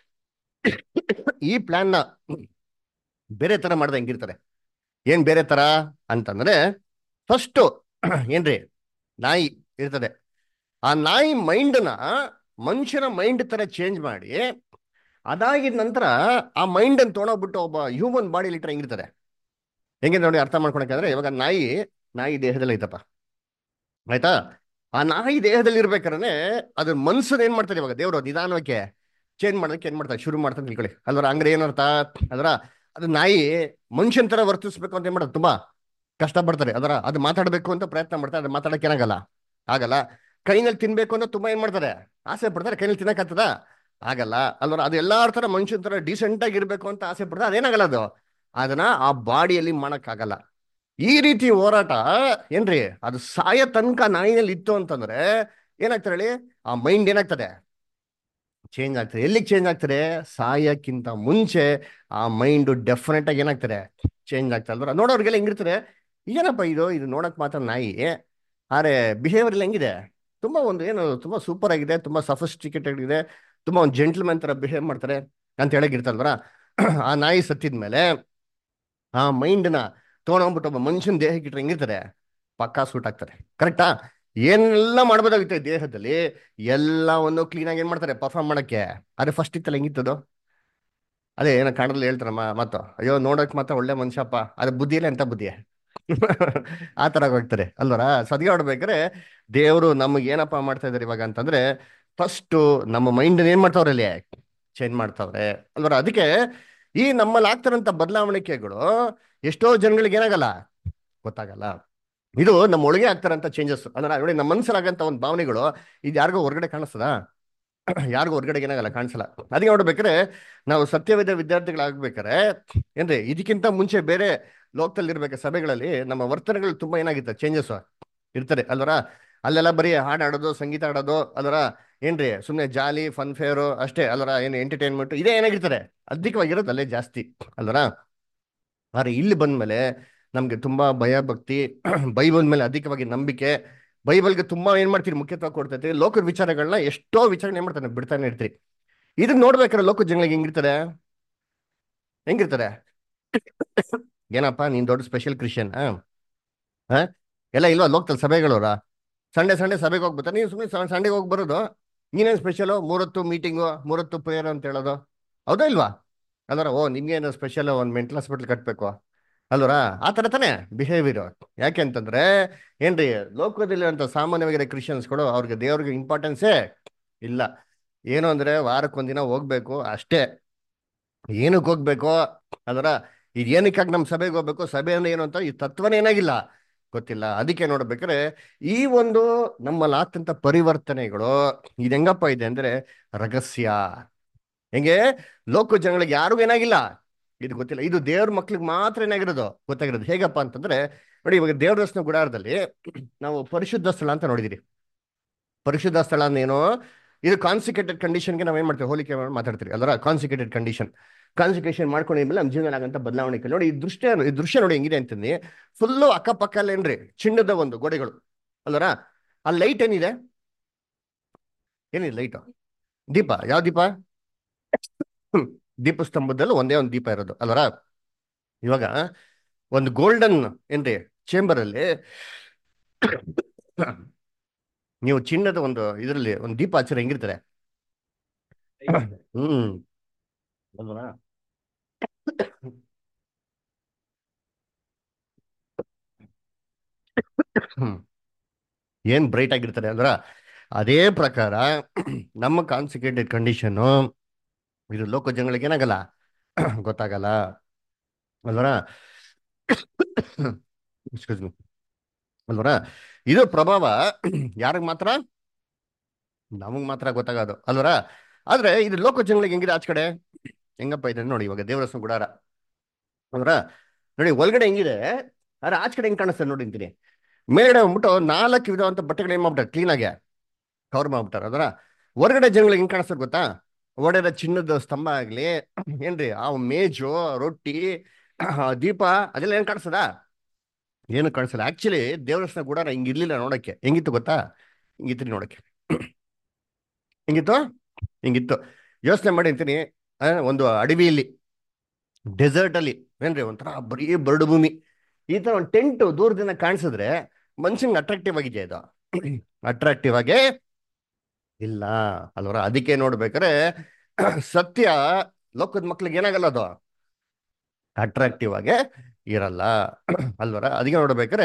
ಈ ಪ್ಲಾನ್ನ ಬೇರೆ ತರ ಮಾಡ್ದೆ ಹೆಂಗಿರ್ತಾರೆ ಏನ್ ಬೇರೆ ತರ ಅಂತಂದ್ರೆ ಫಸ್ಟ್ ಏನ್ರಿ ನಾಯಿ ಇರ್ತದೆ ಆ ನಾಯಿ ಮೈಂಡ್ನ ಮನುಷ್ಯನ ಮೈಂಡ್ ತರ ಚೇಂಜ್ ಮಾಡಿ ಅದಾಗಿದ ನಂತರ ಆ ಮೈಂಡ್ ಅನ್ನು ತೊಗೊಂಡೋಗ್ಬಿಟ್ಟು ಒಬ್ಬ ಹ್ಯೂಮನ್ ಬಾಡಿಲಿ ಇಟ್ಟರೆ ಹೆಂಗಿರ್ತದೆ ಹೆಂಗೆ ನೋಡಿ ಅರ್ಥ ಮಾಡ್ಕೊಳಕಂದ್ರೆ ಇವಾಗ ನಾಯಿ ನಾಯಿ ದೇಹದಲ್ಲಿ ಐತಪ್ಪ ಆಯ್ತಾ ಆ ನಾಯಿ ದೇಹದಲ್ಲಿ ಇರ್ಬೇಕಾದ್ರೆ ಅದ್ರ ಮನ್ಸನ್ನ ಏನ್ ಮಾಡ್ತಾರೆ ಇವಾಗ ದೇವರು ನಿಧಾನಕ್ಕೆ ಚೇಂಜ್ ಮಾಡೋದಕ್ಕೆ ಏನ್ ಮಾಡ್ತಾರೆ ಶುರು ಮಾಡ್ತಾರೆ ತಿಳ್ಕೊಳ್ಳಿ ಅಲ್ವರ ಹಂಗ್ರೆ ಏನರ್ಥ ಅದರ ಅದು ನಾಯಿ ಮನುಷ್ಯನ್ ತರ ವರ್ತಿಸ್ಬೇಕು ಅಂತ ಏನ್ ಮಾಡೋದು ತುಂಬಾ ಕಷ್ಟ ಪಡ್ತಾರೆ ಅದರ ಅದು ಮಾತಾಡ್ಬೇಕು ಅಂತ ಪ್ರಯತ್ನ ಮಾಡ್ತಾರೆ ಅದು ಮಾತಾಡಕ್ಕೆ ಏನಾಗಲ್ಲ ಆಗಲ್ಲ ಕೈನಲ್ಲಿ ತಿನ್ಬೇಕು ಅಂತ ತುಂಬಾ ಏನ್ ಮಾಡ್ತಾರೆ ಆಸೆ ಪಡ್ತಾರೆ ಕೈನಲ್ಲಿ ತಿನ್ನಕತ್ತದ ಆಗಲ್ಲ ಅಲ್ವರ ಅದು ಎಲ್ಲಾರ ತರ ಮನುಷ್ಯನ ತರ ಡೀಸೆಂಟ್ ಆಗಿ ಇರ್ಬೇಕು ಅಂತ ಆಸೆ ಪಡ್ತಾರೆ ಅದೇನಾಗಲ್ಲ ಅದು ಅದನ್ನ ಆ ಬಾಡಿಯಲ್ಲಿ ಮಾಡಕ್ಕಾಗಲ್ಲ ಈ ರೀತಿ ಹೋರಾಟ ಏನ್ರಿ ಅದು ಸಾಯ ತನಕ ನಾಯಿನಲ್ಲಿ ಇತ್ತು ಅಂತಂದ್ರೆ ಏನಾಗ್ತಾರೆ ಹೇಳಿ ಆ ಮೈಂಡ್ ಏನಾಗ್ತದೆ ಚೇಂಜ್ ಆಗ್ತದೆ ಎಲ್ಲಿಗೆ ಚೇಂಜ್ ಆಗ್ತದೆ ಸಾಯಕ್ಕಿಂತ ಮುಂಚೆ ಆ ಮೈಂಡ್ ಡೆಫಿನೆಟ್ ಆಗಿ ಏನಾಗ್ತದೆ ಚೇಂಜ್ ಆಗ್ತದೆ ಅಲ್ವಾ ನೋಡೋರ್ಗೆಲ್ಲ ಹೆಂಗಿರ್ತಾರೆ ಏನಪ್ಪ ಇದು ಇದು ನೋಡಕ್ ಮಾತ್ರ ನಾಯಿ ಆದ್ರೆ ಬಿಹೇವಿಯರ್ ಎಲ್ಲ ಹೆಂಗಿದೆ ತುಂಬಾ ಒಂದು ಏನು ತುಂಬಾ ಸೂಪರ್ ಆಗಿದೆ ತುಂಬಾ ಸಫಿಸ್ಟಿಕೇಟೆಡ್ ಇದೆ ತುಂಬಾ ಒಂದು ಜೆಂಟ್ಲ್ಮನ್ ತರ ಬಿಹೇವ್ ಮಾಡ್ತಾರೆ ಅಂತ ಹೇಳಕ್ ಆ ನಾಯಿ ಸತ್ತಿದ್ಮೇಲೆ ಆ ಮೈಂಡ್ನ ತೊಗೊಂಡೋಗ್ಬಿಟ್ಟು ಒಬ್ಬ ಮನುಷ್ಯನ ದೇಹಕ್ಕೆ ಇಟ್ರೆ ಹೆಂಗಿರ್ತಾರೆ ಪಕ್ಕಾ ಸೂಟ್ ಆಗ್ತಾರೆ ಕರೆಕ್ಟಾ ಏನೆಲ್ಲ ಮಾಡ್ಬೋದಾಗುತ್ತೆ ಈ ದೇಹದಲ್ಲಿ ಎಲ್ಲವನ್ನು ಕ್ಲೀನಾಗಿ ಏನ್ ಮಾಡ್ತಾರೆ ಪರ್ಫಾರ್ಮ್ ಮಾಡಕ್ಕೆ ಅದೇ ಫಸ್ಟ್ ಇತ್ತಲ್ಲ ಹೆಂಗಿತ್ತದು ಅದೇ ಏನೋ ಕಾಣದಲ್ಲಿ ಹೇಳ್ತಾರಮ್ಮ ಮತ್ತು ಅಯ್ಯೋ ನೋಡಕ್ ಮಾತ್ರ ಒಳ್ಳೆ ಮನುಷ್ಯಪ್ಪ ಅದು ಬುದ್ಧಿಯಲ್ಲ ಎಂತ ಬುದ್ಧಿ ಆ ತರ ಹೋಗ್ತಾರೆ ಅಲ್ವರ ಸದ್ಯ ಹೊಡ್ಬೇಕಾರೆ ದೇವರು ನಮಗೆ ಏನಪ್ಪ ಮಾಡ್ತಾ ಇದಾರೆ ಇವಾಗ ಅಂತಂದ್ರೆ ಫಸ್ಟ್ ನಮ್ಮ ಮೈಂಡ್ ಏನ್ ಮಾಡ್ತಾವ್ರೆ ಅಲ್ಲಿ ಚೇಂಜ್ ಮಾಡ್ತಾವ್ರೆ ಅಲ್ವರ ಅದಕ್ಕೆ ಈ ನಮ್ಮಲ್ಲಿ ಆಗ್ತಾರಂತ ಬದಲಾವಣೆಗಳು ಎಷ್ಟೋ ಜನಗಳಿಗೆ ಏನಾಗಲ್ಲ ಗೊತ್ತಾಗಲ್ಲ ಇದು ನಮ್ಮ ಒಳಗೆ ಆಗ್ತಾರಂತ ಚೇಂಜಸ್ ಅಂದ್ರೆ ನೋಡಿ ನಮ್ಮ ಮನಸ್ಸಲ್ಲಾಗಂತ ಒಂದು ಭಾವನೆಗಳು ಇದು ಯಾರಿಗೋ ಹೊರಗಡೆ ಕಾಣಿಸ್ತದ ಯಾರಿಗೂ ಹೊರಗಡೆ ಏನಾಗಲ್ಲ ಕಾಣಿಸಲ್ಲ ಅದಕ್ಕೆ ನೋಡ್ಬೇಕಾರೆ ನಾವು ಸತ್ಯವೇದ ವಿದ್ಯಾರ್ಥಿಗಳಾಗ್ಬೇಕಾರೆ ಏನ್ರಿ ಇದಕ್ಕಿಂತ ಮುಂಚೆ ಬೇರೆ ಲೋಕದಲ್ಲಿ ಇರ್ಬೇಕು ಸಭೆಗಳಲ್ಲಿ ನಮ್ಮ ವರ್ತನೆಗಳು ತುಂಬಾ ಏನಾಗಿತ್ತು ಚೇಂಜಸ್ ಇರ್ತಾರೆ ಅಲ್ವರ ಅಲ್ಲೆಲ್ಲ ಬರೀ ಹಾಡು ಆಡೋದು ಸಂಗೀತ ಆಡೋದು ಅಲ್ವರ ಏನ್ರಿ ಸುಮ್ಮನೆ ಜಾಲಿ ಫನ್ ಫೇರು ಅಷ್ಟೇ ಅಲ್ವರ ಏನು ಎಂಟರ್ಟೈನ್ಮೆಂಟ್ ಇದೇ ಏನಾಗಿರ್ತಾರೆ ಅಧಿಕವಾಗಿರೋದು ಅಲ್ಲೇ ಜಾಸ್ತಿ ಅಲ್ವರ ಆದ್ರೆ ಇಲ್ಲಿ ಬಂದ್ಮೇಲೆ ನಮ್ಗೆ ತುಂಬಾ ಭಯ ಭಕ್ತಿ ಬೈಬಲ್ ಮೇಲೆ ಅಧಿಕವಾಗಿ ನಂಬಿಕೆ ಬೈಬಲ್ಗೆ ತುಂಬಾ ಏನ್ ಮಾಡ್ತೀರಿ ಮುಖ್ಯತ್ವ ಕೊಡ್ತೈತಿ ಲೋಕದ ವಿಚಾರಗಳನ್ನ ಎಷ್ಟೋ ವಿಚಾರಣೆ ಏನ್ ಮಾಡ್ತಾನೆ ಬಿಡ್ತಾನೆ ಇರ್ತೀರಿ ಇದನ್ನ ನೋಡ್ಬೇಕಾದ್ರೆ ಲೋಕದ ಜನಗಳಿಗೆ ಹೆಂಗಿರ್ತದೆ ಹೆಂಗಿರ್ತಾರೆ ಏನಪ್ಪ ನೀನ್ ದೊಡ್ಡ ಸ್ಪೆಷಲ್ ಕ್ರಿಶ್ಚಿಯನ್ ಹಾ ಎಲ್ಲ ಇಲ್ವಾ ಲೋಕಲ್ ಸಭೆಗಳವ್ರ ಸಂಡೆ ಸಂಡೆ ಸಭೆಗೆ ಹೋಗ್ಬಿಡ್ತಾರೆ ನೀವು ಸುಮ್ಮನೆ ಸಂಡೆಗೆ ಹೋಗಿ ಬರೋದು ನೀನೇನು ಸ್ಪೆಷಲು ಮೂರತ್ತು ಮೀಟಿಂಗು ಮೂರತ್ತು ಪ್ರೇಯರ್ ಅಂತ ಹೇಳೋದು ಹೌದಾ ಇಲ್ವಾ ಅಲ್ವರ ಓ ನಿಮ್ಗೇನು ಸ್ಪೆಷಲ್ ಒಂದು ಮೆಂಟಲ್ ಹಾಸ್ಪಿಟ್ಲ್ ಕಟ್ಟಬೇಕು ಅಲ್ವರ ಆ ಥರ ತಾನೇ ಬಿಹೇವಿಯರ್ ಯಾಕೆ ಅಂತಂದ್ರೆ ಏನ್ರಿ ಲೋಕದಲ್ಲಿರುವಂಥ ಸಾಮಾನ್ಯವಾಗಿರೋ ಕ್ರಿಶ್ಚಿಯನ್ಸ್ಗಳು ಅವ್ರಿಗೆ ದೇವ್ರಿಗೆ ಇಂಪಾರ್ಟೆನ್ಸೇ ಇಲ್ಲ ಏನು ಅಂದ್ರೆ ವಾರಕ್ಕೊಂದಿನ ಹೋಗ್ಬೇಕು ಅಷ್ಟೇ ಏನಕ್ಕೆ ಹೋಗ್ಬೇಕು ಅದರ ಇದು ಏನಕ್ಕಾಗಿ ನಮ್ಮ ಸಭೆಗೆ ಹೋಗ್ಬೇಕು ಸಭೆ ಅಂದ್ರೆ ಏನು ಅಂತ ಈ ತತ್ವನೇ ಏನಾಗಿಲ್ಲ ಗೊತ್ತಿಲ್ಲ ಅದಕ್ಕೆ ನೋಡ್ಬೇಕಾದ್ರೆ ಈ ಒಂದು ನಮ್ಮಲ್ಲಿ ಆಗ್ತಂತ ಪರಿವರ್ತನೆಗಳು ಇದು ಹೆಂಗಪ್ಪ ಇದೆ ಅಂದ್ರೆ ರಹಸ್ಯ ಹೆಂಗೆ ಲೋಕ ಜನಗಳಿಗೆ ಯಾರಿಗೂ ಏನಾಗಿಲ್ಲ ಇದು ಗೊತ್ತಿಲ್ಲ ಇದು ದೇವ್ರ ಮಕ್ಳಿಗೆ ಮಾತ್ರ ಏನಾಗಿರೋದು ಗೊತ್ತಾಗಿರೋದು ಹೇಗಪ್ಪ ಅಂತಂದ್ರೆ ನೋಡಿ ಇವಾಗ ದೇವ್ರ ದರ್ಶನ ಗುಡಾರದಲ್ಲಿ ನಾವು ಪರಿಶುದ್ಧ ಸ್ಥಳ ಅಂತ ನೋಡಿದಿರಿ ಪರಿಶುದ್ಧ ಸ್ಥಳ ಅಂದೇನು ಇದು ಕಾನ್ಸಿಕ್ರೇಟೆಡ್ ಕಂಡೀಷನ್ಗೆ ನಾವೇನ್ ಮಾಡ್ತೀವಿ ಹೋಲಿಕೆ ಮಾಡಿ ಮಾತಾಡ್ತೀರಿ ಅದರ ಕಾನ್ಸಿಕ್ರೇಟೆಡ್ ಕಂಡೀಷನ್ ಕಾನ್ಸಿಕ್ರೇಷನ್ ಮಾಡ್ಕೊಂಡಿದ್ಮೇಲೆ ನಮ್ಮ ಜೀವನ ಆಗಂತ ಬದಲಾವಣೆ ನೋಡಿ ಈ ದೃಶ್ಯ ಈ ದೃಶ್ಯ ನೋಡಿ ಹೆಂಗಿದೆ ಅಂತಂದು ಫುಲ್ಲು ಅಕ್ಕಪಕ್ಕಲ್ಲ ಏನ್ರಿ ಚಿನ್ನದ ಒಂದು ಗೋಡೆಗಳು ಅಲ್ಲರ ಆ ಲೈಟ್ ಏನಿದೆ ಏನಿದೆ ಲೈಟ್ ದೀಪ ಯಾವ ದೀಪ ಹ್ಮ್. ದೀಪ ಸ್ತಂಭದಲ್ಲಿ ಒಂದೇ ಒಂದು ದೀಪ ಇರೋದು ಅಲ್ಲರ ಇವಾಗ ಒಂದು ಗೋಲ್ಡನ್ ಏನ್ರಿ ಚೇಂಬರ್ ಅಲ್ಲಿ ನೀವು ಚಿನ್ನದ ಒಂದು ಇದರಲ್ಲಿ ಒಂದು ದೀಪ ಹಚ್ಚಿರ ಹೆಂಗಿರ್ತಾರೆ ಹ್ಮ್ ಅಲ್ವಾ ಹ್ಮ್. ಏನ್ ಬ್ರೈಟ್ ಆಗಿರ್ತಾರೆ ಅಂದ್ರ ಅದೇ ಪ್ರಕಾರ ನಮ್ಮ ಕಾನ್ಸಿಕ್ರೇಟೆಡ್ ಕಂಡೀಷನ್ ಇದು ಲೋಕ ಜನಗಳಿಗೆ ಏನಾಗಲ್ಲ ಗೊತ್ತಾಗಲ್ಲ ಅಲ್ವರ ಎಕ್ಸ್ಕ್ಯೂಸ್ ಮಿ ಅಲ್ವರ ಇದು ಪ್ರಭಾವ ಯಾರಿಗೆ ಮಾತ್ರ ನಮಗ್ ಮಾತ್ರ ಗೊತ್ತಾಗೋದು ಅಲ್ವರ ಆದ್ರೆ ಇದು ಲೋಕ ಜನಗಳಿಗೆ ಹೆಂಗಿದೆ ಆಚ ಕಡೆ ಹೆಂಗಪ್ಪ ಇದೆ ನೋಡಿ ಇವಾಗ ದೇವರಸ್ನ ಗುಡಾರ ಅಲ್ವರ ನೋಡಿ ಒಳಗಡೆ ಹೆಂಗಿದೆ ಆದ್ರೆ ಆಚ ಕಡೆ ಹೆಂಗ್ ಕಾಣಿಸ್ತದೆ ನೋಡಿ ಅಂತೀನಿ ಮೇಲ್ಗಡೆ ಬಂದ್ಬಿಟ್ಟು ನಾಲ್ಕು ವಿಧವಂತ ಬಟ್ಟೆಗಳು ಏನ್ ಮಾಡ್ಬಿಟ್ಟಾರೆ ಕ್ಲೀನ್ ಆಗಿ ಕವರ್ ಮಾಡ್ಬಿಟ್ಟಾರೆ ಅದರ ಹೊರಗಡೆ ಜನಗಳಿಗೆ ಹೆಂಗ್ ಕಾಣಿಸ್ತದೆ ಗೊತ್ತಾ ಒಡೆದ ಚಿನ್ನದ ಸ್ತಂಭ ಆಗ್ಲಿ ಏನ್ರಿ ಆ ಮೇಜು ರೊಟ್ಟಿ ಆ ದೀಪ ಅದೆಲ್ಲ ಏನ್ ಕಾಣಿಸ್ತದ ಏನು ಕಾಣಿಸಲ್ಲ ಆಕ್ಚುಲಿ ದೇವರಸ್ನ ಗುಡಾರ ಹಿಂಗ್ ಇರ್ಲಿಲ್ಲ ನೋಡಕ್ಕೆ ಹೆಂಗಿತ್ತು ಗೊತ್ತಾ ಹಿಂಗಿತ್ತು ನೋಡಕ್ಕೆ ಹೆಂಗಿತ್ತು ಹಿಂಗಿತ್ತು ಯೋಚನೆ ಮಾಡಿ ಅಂತೀನಿ ಆ, ಒಂದು ಅಡವಿಯಲ್ಲಿ ಡೆಸರ್ಟ್ ಅಲ್ಲಿ ಏನ್ರಿ ಒಂಥರ ಬರೀ ಬರಡು ಭೂಮಿ ಈ ತರ ಒಂದು ಟೆಂಟ್ ದೂರದಿಂದ ಕಾಣಿಸಿದ್ರೆ ಮನುಷ್ಯಂಗೆ ಅಟ್ರಾಕ್ಟಿವ್ ಆಗಿದೆಯಾ ಇದು ಅಟ್ರಾಕ್ಟಿವ್ ಆಗೇ ಇಲ್ಲ ಅಲ್ವರ ಅದಕ್ಕೆ ನೋಡ್ಬೇಕಾರೆ ಸತ್ಯ ಲೋಕದ ಮಕ್ಳಿಗೆ ಏನಾಗಲ್ಲ ಅದು ಅಟ್ರಾಕ್ಟಿವ್ ಆಗೇ ಇರಲ್ಲ ಅಲ್ವರ ಅದಕ್ಕೆ ನೋಡ್ಬೇಕಾರೆ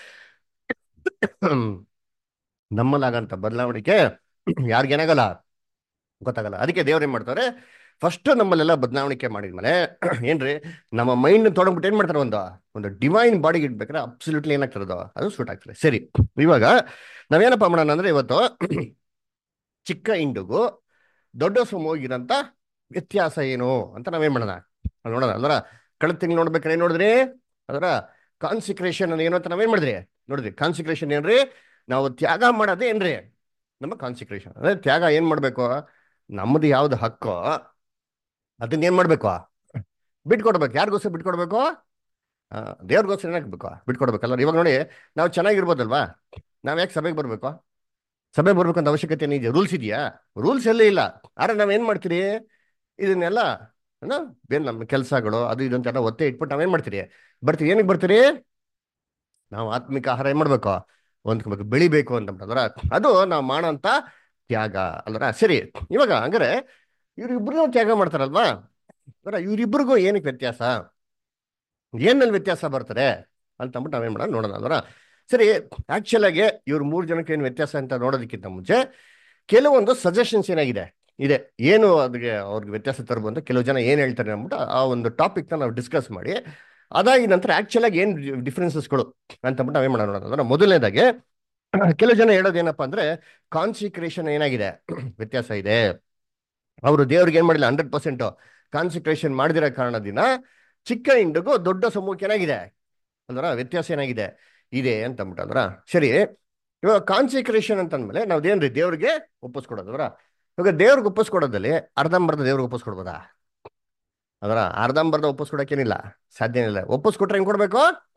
ನಮ್ಮಲ್ಲಾಗಂತ ಬದಲಾವಣೆಗೆ ಯಾರಿಗೇನಾಗಲ್ಲ ಗೊತ್ತಾಗಲ್ಲ ಅದಕ್ಕೆ ದೇವ್ರು ಏನ್ ಮಾಡ್ತಾರೆ ಫಸ್ಟ್ ನಮ್ಮಲ್ಲೆಲ್ಲ ಬದಲಾವಣೆ ಮಾಡಿದ್ಮೇಲೆ ಏನ್ರಿ ನಮ್ಮ ಮೈಂಡ್ ತೊಗೊಂಡ್ಬಿಟ್ಟು ಏನ್ ಮಾಡ್ತಾರೆ ಒಂದು ಒಂದು ಡಿವೈನ್ ಬಾಡಿಗೆ ಇಡ್ಬೇಕಾದ್ರೆ ಅಬ್ಸಲ್ಯೂಟ್ಲಿ ಏನಾಗ್ತಿರೋದು ಅದು ಸೂಟ್ ಆಗ್ತದೆ ಸರಿ ಇವಾಗ ನಾವೇನಪ್ಪ ಮಾಡೋಣ ಅಂದ್ರೆ ಇವತ್ತು ಚಿಕ್ಕ ಇಂಡುಗೂ ದೊಡ್ಡ ಸಮೂಹಿಗಿರಂತ ವ್ಯತ್ಯಾಸ ಏನು ಅಂತ ನಾವೇನ್ ಮಾಡೋಣ ಅಲ್ಲಿ ನೋಡೋಣ ಅಲ್ವರ ಕಳೆದ ತಿಂಗಳು ನೋಡ್ಬೇಕಾದ್ರೆ ಏನ್ ನೋಡಿದ್ರಿ ಅದರ ಕಾನ್ಸಿಕ್ರೇಷನ್ ಅನ್ನೋ ಏನು ಅಂತ ನಾವೇನ್ ಮಾಡಿದ್ರಿ ನೋಡಿದ್ರಿ ಕಾನ್ಸಿಕ್ರೇಷನ್ ಏನ್ರಿ ನಾವು ತ್ಯಾಗ ಮಾಡೋದೇ ಏನ್ರಿ ನಮ್ಮ ಕಾನ್ಸಿಕ್ರೇಷನ್ ಅದೇ ತ್ಯಾಗ ಏನ್ ಮಾಡ್ಬೇಕು ನಮ್ಮದು ಯಾವ್ದು ಹಕ್ಕೋ ಅದನ್ನ ಏನ್ ಮಾಡ್ಬೇಕು ಬಿಟ್ಕೊಡ್ಬೇಕು ಯಾರಿಗೋಸ್ಕರ ಬಿಟ್ಕೊಡ್ಬೇಕು ಆ, ದೇವ್ರಿಗೋಸ್ಕರ ಏನಾಗ್ಬೇಕು ಬಿಟ್ಕೊಡ್ಬೇಕಲ್ಲ ಇವಾಗ ನೋಡಿ ನಾವು ಚೆನ್ನಾಗಿರ್ಬೋದಲ್ವಾ ನಾವ್ ಯಾಕೆ ಸಭೆಗೆ ಬರ್ಬೇಕು ಸಭೆ ಬರ್ಬೇಕು ಅಂತ ಅವಶ್ಯಕತೆ ಏನಿದೆ ರೂಲ್ಸ್ ಇದೆಯಾ ರೂಲ್ಸ್ ಎಲ್ಲೇ ಇಲ್ಲ ಆದ್ರೆ ನಾವೇನ್ ಮಾಡ್ತೀರಿ ಇದನ್ನೆಲ್ಲ ಏನೋ ಬೇರೆ ನಮ್ಮ ಕೆಲಸಗಳು ಅದು ಇದು ಅಂತೆಲ್ಲ ಒತ್ತೆ ಇಟ್ಬಿಟ್ಟು ನಾವೇನ್ ಮಾಡ್ತೀರಿ ಬರ್ತೀರಿ ಏನಕ್ಕೆ ಬರ್ತೀರಿ ನಾವು ಆತ್ಮಿಕ ಆಹಾರ ಏನ್ ಮಾಡ್ಬೇಕು ಹೊಂದ್ಕೋಬೇಕು ಬೆಳಿಬೇಕು ಅಂತ ಅದರ ಅದು ನಾವು ಮಾಡೋಂಥ ತ್ಯಾಗ ಅಲ್ರ ಸರಿ ಇವಾಗ ಹಂಗಾರೆ ಇವ್ರಿಬ್ರು ತ್ಯಾಗ ಮಾಡ್ತಾರಲ್ವಾ ಅಂದ್ರೆ ಇವ್ರಿಬ್ರಿಗೂ ಏನಕ್ಕೆ ವ್ಯತ್ಯಾಸ ಏನಲ್ಲಿ ವ್ಯತ್ಯಾಸ ಬರ್ತಾರೆ ಅಂತ ಅಂದ್ಬಿಟ್ಟು ನಾವೇನ್ ಮಾಡೋಣ ನೋಡೋಣ ಅಲ್ವರ ಸರಿ ಆಕ್ಚುಲ್ ಆಗಿ ಇವ್ರು ಮೂರು ಜನಕ್ಕೆ ಏನು ವ್ಯತ್ಯಾಸ ಅಂತ ನೋಡೋದಕ್ಕಿಂತ ಮುಂಚೆ ಕೆಲವೊಂದು ಸಜೆಷನ್ಸ್ ಏನಾಗಿದೆ ಇದೆ ಏನು ಅದಕ್ಕೆ ಅವ್ರಿಗೆ ವ್ಯತ್ಯಾಸ ತರಬಹುದು ಅಂತ ಕೆಲವು ಜನ ಏನ್ ಹೇಳ್ತಾರೆ ಅಂದ್ಬಿಟ್ಟು ಆ ಒಂದು ಟಾಪಿಕ್ ನ ನಾವು ಡಿಸ್ಕಸ್ ಮಾಡಿ ಅದಾಗಿ ನಂತರ ಆಕ್ಚುಲ್ ಆಗಿ ಏನ್ ಡಿಫ್ರೆನ್ಸಸ್ಗಳು ಅಂತ ಅಂದ್ಬಿಟ್ಟು ನಾವೇನ್ ಮಾಡೋಣ ಅಂದ್ರೆ ಮೊದಲನೇದಾಗಿ ಕೆಲವು ಜನ ಹೇಳೋದು ಏನಪ್ಪಾ ಅಂದ್ರೆ ಕಾನ್ಸಿಕ್ರೇಷನ್ ಏನಾಗಿದೆ ವ್ಯತ್ಯಾಸ ಇದೆ ಅವರು ದೇವ್ರಿಗೆ ಏನ್ ಮಾಡಿಲ್ಲ ಹಂಡ್ರೆಡ್ ಪರ್ಸೆಂಟ್ ಕಾನ್ಸಿಕ್ರೇಷನ್ ಮಾಡಿದಿರೋ ಕಾರಣದಿಂದ ಚಿಕ್ಕ ಇಂಡಿಗೂ ದೊಡ್ಡ ಸಮೂಹಕ್ಕೆ ಏನಾಗಿದೆ ಅಂದ್ರ ವ್ಯತ್ಯಾಸ ಏನಾಗಿದೆ ಇದೆ ಅಂತ ಅಂದ್ಬಿಟ್ಟು ಅಂದ್ರ ಸರಿ ಇವಾಗ ಕಾನ್ಸಿಕ್ರೇಷನ್ ಅಂತಂದ್ಮೇಲೆ ನಾವ್ದೇನ್ರಿ ದೇವ್ರಿಗೆ ಒಪ್ಪಿಸ್ಕೊಡೋದು ಅದರ ಇವಾಗ ದೇವ್ರಿಗೆ ಒಪ್ಪಿಸ್ಕೊಡೋದಲ್ಲಿ ಅರ್ಧಂಬರ್ಧ ದೇವ್ರಿಗೆ ಒಪ್ಪಿಸ್ಕೊಡ್ಬೋದಾ ಅದರ ಅರ್ಧಂಬರ್ಧ ಒಪ್ಪಿಸ್ಕೊಡಕ್ಕೇನಿಲ್ಲ ಸಾಧ್ಯನೇ ಇಲ್ಲ ಒಪ್ಪಿಸ್ಕೊಟ್ರೆ ಹೆಂಗ್ ಕೊಡ್ಬೇಕು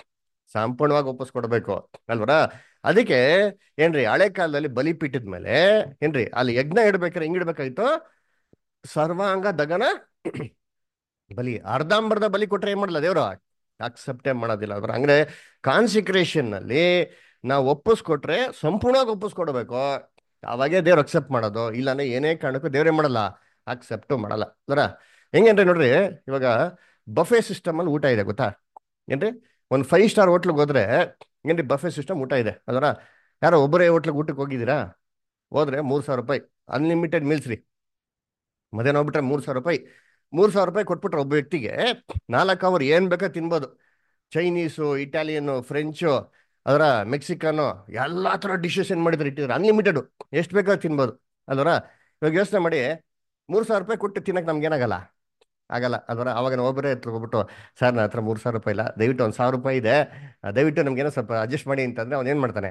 ಸಂಪೂರ್ಣವಾಗಿ ಒಪ್ಪಿಸ್ಕೊಡ್ಬೇಕು ಅಲ್ವರ ಅದಕ್ಕೆ ಏನ್ರಿ ಹಳೆ ಕಾಲದಲ್ಲಿ ಬಲಿಪೀಠದ ಮೇಲೆ ಏನ್ರಿ ಅಲ್ಲಿ ಯಜ್ಞ ಇಡ್ಬೇಕಾದ್ರೆ ಹೆಂಗ್ ಇಡ್ಬೇಕಾಯ್ತು ಸರ್ವಾಂಗ ದಗನ ಬಲಿ ಅರ್ಧಂಬರ್ಧ ಬಲಿ ಕೊಟ್ರೆ ಏನ್ ಮಾಡಲ್ಲ ದೇವ್ರು ಅಕ್ಸೆಪ್ಟೇ ಮಾಡೋದಿಲ್ಲ ಅದ್ರ ಅಂದ್ರೆ ಕಾನ್ಸಿಕ್ರೇಷನ್ ನಲ್ಲಿ ನಾವು ಒಪ್ಪಿಸ್ಕೊಟ್ರೆ ಸಂಪೂರ್ಣವಾಗಿ ಒಪ್ಪಿಸ್ಕೊಡ್ಬೇಕು ಅವಾಗೇ ದೇವ್ರು ಅಕ್ಸೆಪ್ಟ್ ಮಾಡೋದು ಇಲ್ಲಾಂದ್ರೆ ಏನೇ ಕಾರಣಕ್ಕೂ ದೇವ್ರೇ ಮಾಡಲ್ಲ ಅಕ್ಸೆಪ್ಟು ಮಾಡಲ್ಲ ಅದರ ಹೆಂಗೇನ್ರಿ ನೋಡ್ರಿ ಇವಾಗ ಬಫೆ ಸಿಸ್ಟಮ್ ಅಲ್ಲಿ ಊಟ ಇದೆ ಗೊತ್ತಾ ಏನ್ರಿ ಒಂದು ಫೈವ್ ಸ್ಟಾರ್ ಹೋಟ್ಲಿಗೆ ಹೋದ್ರೆ ಏನ್ರಿ ಬಫೆ ಸಿಸ್ಟಮ್ ಊಟ ಇದೆ ಅದರ ಯಾರೋ ಒಬ್ಬರೇ ಹೋಟ್ಲಿಗೆ ಊಟಕ್ಕೆ ಹೋಗಿದ್ದೀರಾ ಹೋದ್ರೆ ಮೂರ್ ಸಾವಿರ ರೂಪಾಯಿ ಅನ್ಲಿಮಿಟೆಡ್ ಮೀಲ್ಸ್ ರೀ ಮಧ್ಯಾಹ್ನ ಹೋಗ್ಬಿಟ್ರೆ ಮೂರ್ ಸಾವಿರ ರೂಪಾಯಿ ಮೂರ್ ಸಾವಿರ ರೂಪಾಯಿ ಕೊಟ್ಬಿಟ್ರೆ ಒಬ್ಬ ವ್ಯಕ್ತಿಗೆ ನಾಲ್ಕು ಅವರ್ ಏನ್ ಬೇಕಾ ತಿನ್ಬೋದು ಚೈನೀಸು ಇಟಾಲಿಯನ್ ಫ್ರೆಂಚು ಅದರ ಮೆಕ್ಸಿಕನು ಎಲ್ಲಾ ತರ ಡಿಶಸ್ ಏನ್ ಮಾಡಿದ್ರೆ ಇಟ್ಟಿದ್ದಾರೆ ಅನ್ಲಿಮಿಟೆಡ್ ಎಷ್ಟು ಬೇಕಾದ್ರೂ ತಿನ್ಬೋದು ಅದರ ಇವಾಗ ಯೋಚನೆ ಮಾಡಿ ಮೂರ್ ಸಾವಿರ ರೂಪಾಯಿ ಕೊಟ್ಟು ತಿನ್ನಕ್ ನಮ್ಗೆ ಏನಾಗಲ್ಲ ಆಗಲ್ಲ ಅದರ ಅವಾಗ ನಾವು ಒಬ್ಬರೇ ಹೋಗ್ಬಿಟ್ಟು ಸರ್ ನನ್ನ ಹತ್ರ ಮೂರ್ ಸಾವಿರ ರೂಪಾಯಿ ಇಲ್ಲ ದಯವಿಟ್ಟು ಒಂದು ಸಾವಿರ ರೂಪಾಯಿ ಇದೆ ಆ, ದಯವಿಟ್ಟು ನಮ್ಗೇನೋ ಸ್ವಲ್ಪ ಅಡ್ಜಸ್ಟ್ ಮಾಡಿ ಅಂತಂದ್ರೆ ಅವ್ನು ಏನ್ ಮಾಡ್ತಾನೆ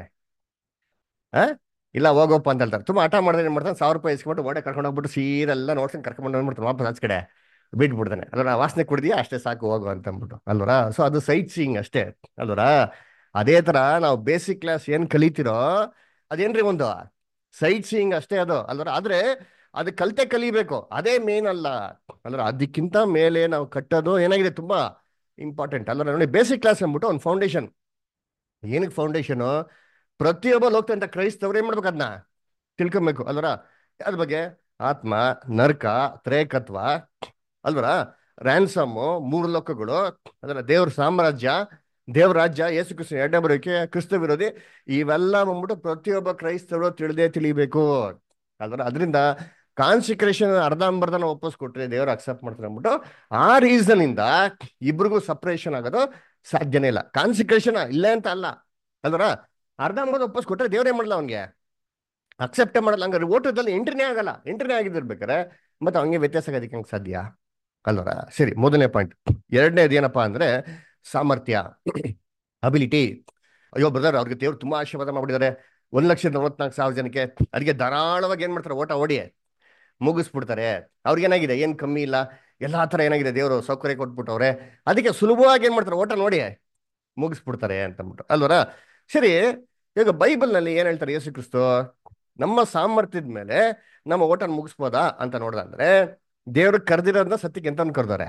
ಆ ಇಲ್ಲ ಹೋಗಪ್ಪ ಅಂತ ಹೇಳ್ತಾರೆ ತುಂಬಾ ಹಠ ಮಾಡಿದ್ರೆ ಏನ್ ಮಾಡ್ತಾನೆ ಸಾವಿರ ರೂಪಾಯಿ ಇಸ್ಕೊಂಡು ಓಡೆ ಕರ್ಕೊಂಡು ಹೋಗ್ಬಿಟ್ಟು ಸೀರೆಲ್ಲ ನೋಡ್ಕೊಂಡು ಕರ್ಕೊಂಡು ಬಂದ್ಬಿಡ್ತಾನೆ ವಾಪಸ್ ಆಚೆ ಕಡೆ ಬಿಟ್ಬಿಡ್ತಾನೆ ಅಲ್ವರ ವಾಸನೆ ಕುಡ್ದಿಯಾ ಅಷ್ಟೇ ಸಾಕು ಹೋಗು ಅಂತ ಅಂದ್ಬಿಟ್ಟು ಅಲ್ವರ ಸೊ ಅದು ಸೈಟ್ ಸೀಯಿಂಗ್ ಅಷ್ಟೇ ಅಲ್ವರ ಅದೇ ತರ ನಾವು ಬೇಸಿಕ್ ಕ್ಲಾಸ್ ಏನ್ ಕಲಿತಿರೋ ಅದೇನ್ರಿ ಒಂದು ಸೈಟ್ ಸೀಯಿಂಗ್ ಅಷ್ಟೇ ಅದು ಅಲ್ವರ ಆದ್ರೆ ಅದು ಕಲ್ತೆ ಕಲಿಬೇಕು ಅದೇ ಮೇನ್ ಅಲ್ಲ ಅಂದ್ರೆ ಅದಕ್ಕಿಂತ ಮೇಲೆ ನಾವು ಕಟ್ಟೋದು ಏನಾಗಿದೆ ತುಂಬಾ ಇಂಪಾರ್ಟೆಂಟ್ ಅಲ್ವರ ನೋಡಿ ಬೇಸಿಕ್ ಕ್ಲಾಸ್ ಅಂದ್ಬಿಟ್ಟು ಒಂದು ಫೌಂಡೇಶನ್ ಏನಕ್ಕೆ ಫೌಂಡೇಶನು ಪ್ರತಿಯೊಬ್ಬ ಹೋಗ್ತಂತ ಕ್ರೈಸ್ತವ್ರು ಏನ್ ಮಾಡ್ಬೇಕು ಅದನ್ನ ತಿಳ್ಕೊಬೇಕು ಅಲ್ವರ ಅದ್ರ ಬಗ್ಗೆ ಆತ್ಮ ನರ್ಕ ತ್ರೇಕತ್ವ ಅಲ್ವರ ರ್ಯಾನ್ಸಮ್ಮು ಮೂರು ಲೋಕಗಳು ಅದರ ದೇವ್ರ ಸಾಮ್ರಾಜ್ಯ ದೇವ್ರ ರಾಜ್ಯ ಯೇಸು ಕ್ರಿಸ್ತ ಎರಡನೇ ಬರೋಕೆ ಕ್ರಿಸ್ತ ವಿರೋಧಿ ಇವೆಲ್ಲ ಬಂದ್ಬಿಟ್ಟು ಪ್ರತಿಯೊಬ್ಬ ಕ್ರೈಸ್ತವರು ತಿಳಿದೇ ತಿಳಿಬೇಕು ಅಲ್ವರ ಅದರಿಂದ ಕಾನ್ಸಿಕ್ರೇಷನ್ ಅರ್ಧಂಬರ್ಧನ ಒಪ್ಪಿಸ್ಕೊಟ್ರೆ ದೇವ್ರು ಅಕ್ಸೆಪ್ಟ್ ಮಾಡ್ತಾರೆ ಅಂದ್ಬಿಟ್ಟು ಆ ರೀಸನ್ ಇಂದ ಇಬ್ರಿಗೂ ಸಪ್ರೇಷನ್ ಆಗೋದು ಸಾಧ್ಯನೇ ಇಲ್ಲ ಕಾನ್ಸಿಕ್ರೇಷನ್ ಇಲ್ಲ ಅಂತ ಅಲ್ಲ ಅಲ್ವರ ಅರ್ಧಂಬರ್ಧ ಒಪ್ಪಿಸ್ಕೊಟ್ರೆ ದೇವ್ರೇ ಮಾಡಲ್ಲ ಅವನಿಗೆ ಅಕ್ಸೆಪ್ಟೇ ಮಾಡಲ್ಲ ಹಂಗಾರೆ ಓಟದಲ್ಲಿ ಎಂಟ್ರಿನೇ ಆಗಲ್ಲ ಎಂಟ್ರಿನೇ ಆಗಿದ್ದಿರ್ಬೇಕಾರೆ ಮತ್ತೆ ಅವನಿಗೆ ವ್ಯತ್ಯಾಸ ಆಗೋದಕ್ಕೆ ಹೆಂಗೆ ಸಾಧ್ಯ ಅಲ್ವರ ಸರಿ ಮೊದಲನೇ ಪಾಯಿಂಟ್ ಎರಡನೇದು ಏನಪ್ಪಾ ಅಂದ್ರೆ ಸಾಮರ್ಥ್ಯ ಅಬಿಲಿಟಿ ಅಯ್ಯೋ ಬ್ರದರ್ ಅವ್ರಿಗೆ ದೇವ್ರು ತುಂಬಾ ಆಶೀರ್ವಾದ ಮಾಡಿದ್ದಾರೆ ಒಂದ್ ಲಕ್ಷದ ನಲವತ್ನಾಲ್ಕು ಸಾವಿರ ಜನಕ್ಕೆ ಅದಕ್ಕೆ ಧಾರಾಳವಾಗಿ ಏನ್ ಮಾಡ್ತಾರೆ ಓಟ ಓಡಿ ಮುಗಿಸ್ಬಿಡ್ತಾರೆ ಅವ್ರಿಗೇನಾಗಿದೆ ಏನ್ ಕಮ್ಮಿ ಇಲ್ಲ ಎಲ್ಲಾ ತರ ಏನಾಗಿದೆ ದೇವರು ಸೌಕರ್ಯ ಕೊಟ್ಬಿಟ್ಟವ್ರೆ ಅದಕ್ಕೆ ಸುಲಭವಾಗಿ ಏನ್ ಮಾಡ್ತಾರೆ ಓಟ ನೋಡಿ ಮುಗಿಸ್ಬಿಡ್ತಾರೆ ಅಂತ ಅಂದ್ಬಿಟ್ಟು ಅಲ್ವರ ಸರಿ ಈಗ ಬೈಬಲ್ನಲ್ಲಿ ಏನ್ ಹೇಳ್ತಾರೆ ಯೇಸು ಕ್ರಿಸ್ತು ನಮ್ಮ ಸಾಮರ್ಥ್ಯದ ಮೇಲೆ ನಮ್ಮ ಓಟನ್ ಮುಗಿಸ್ಬೋದಾ ಅಂತ ನೋಡ್ದಂದ್ರೆ ದೇವ್ರು ಕರೆದಿರೋದನ್ನ ಸತ್ಯಕ್ಕೆ ಎಂತ ಕರೆದವ್ರೆ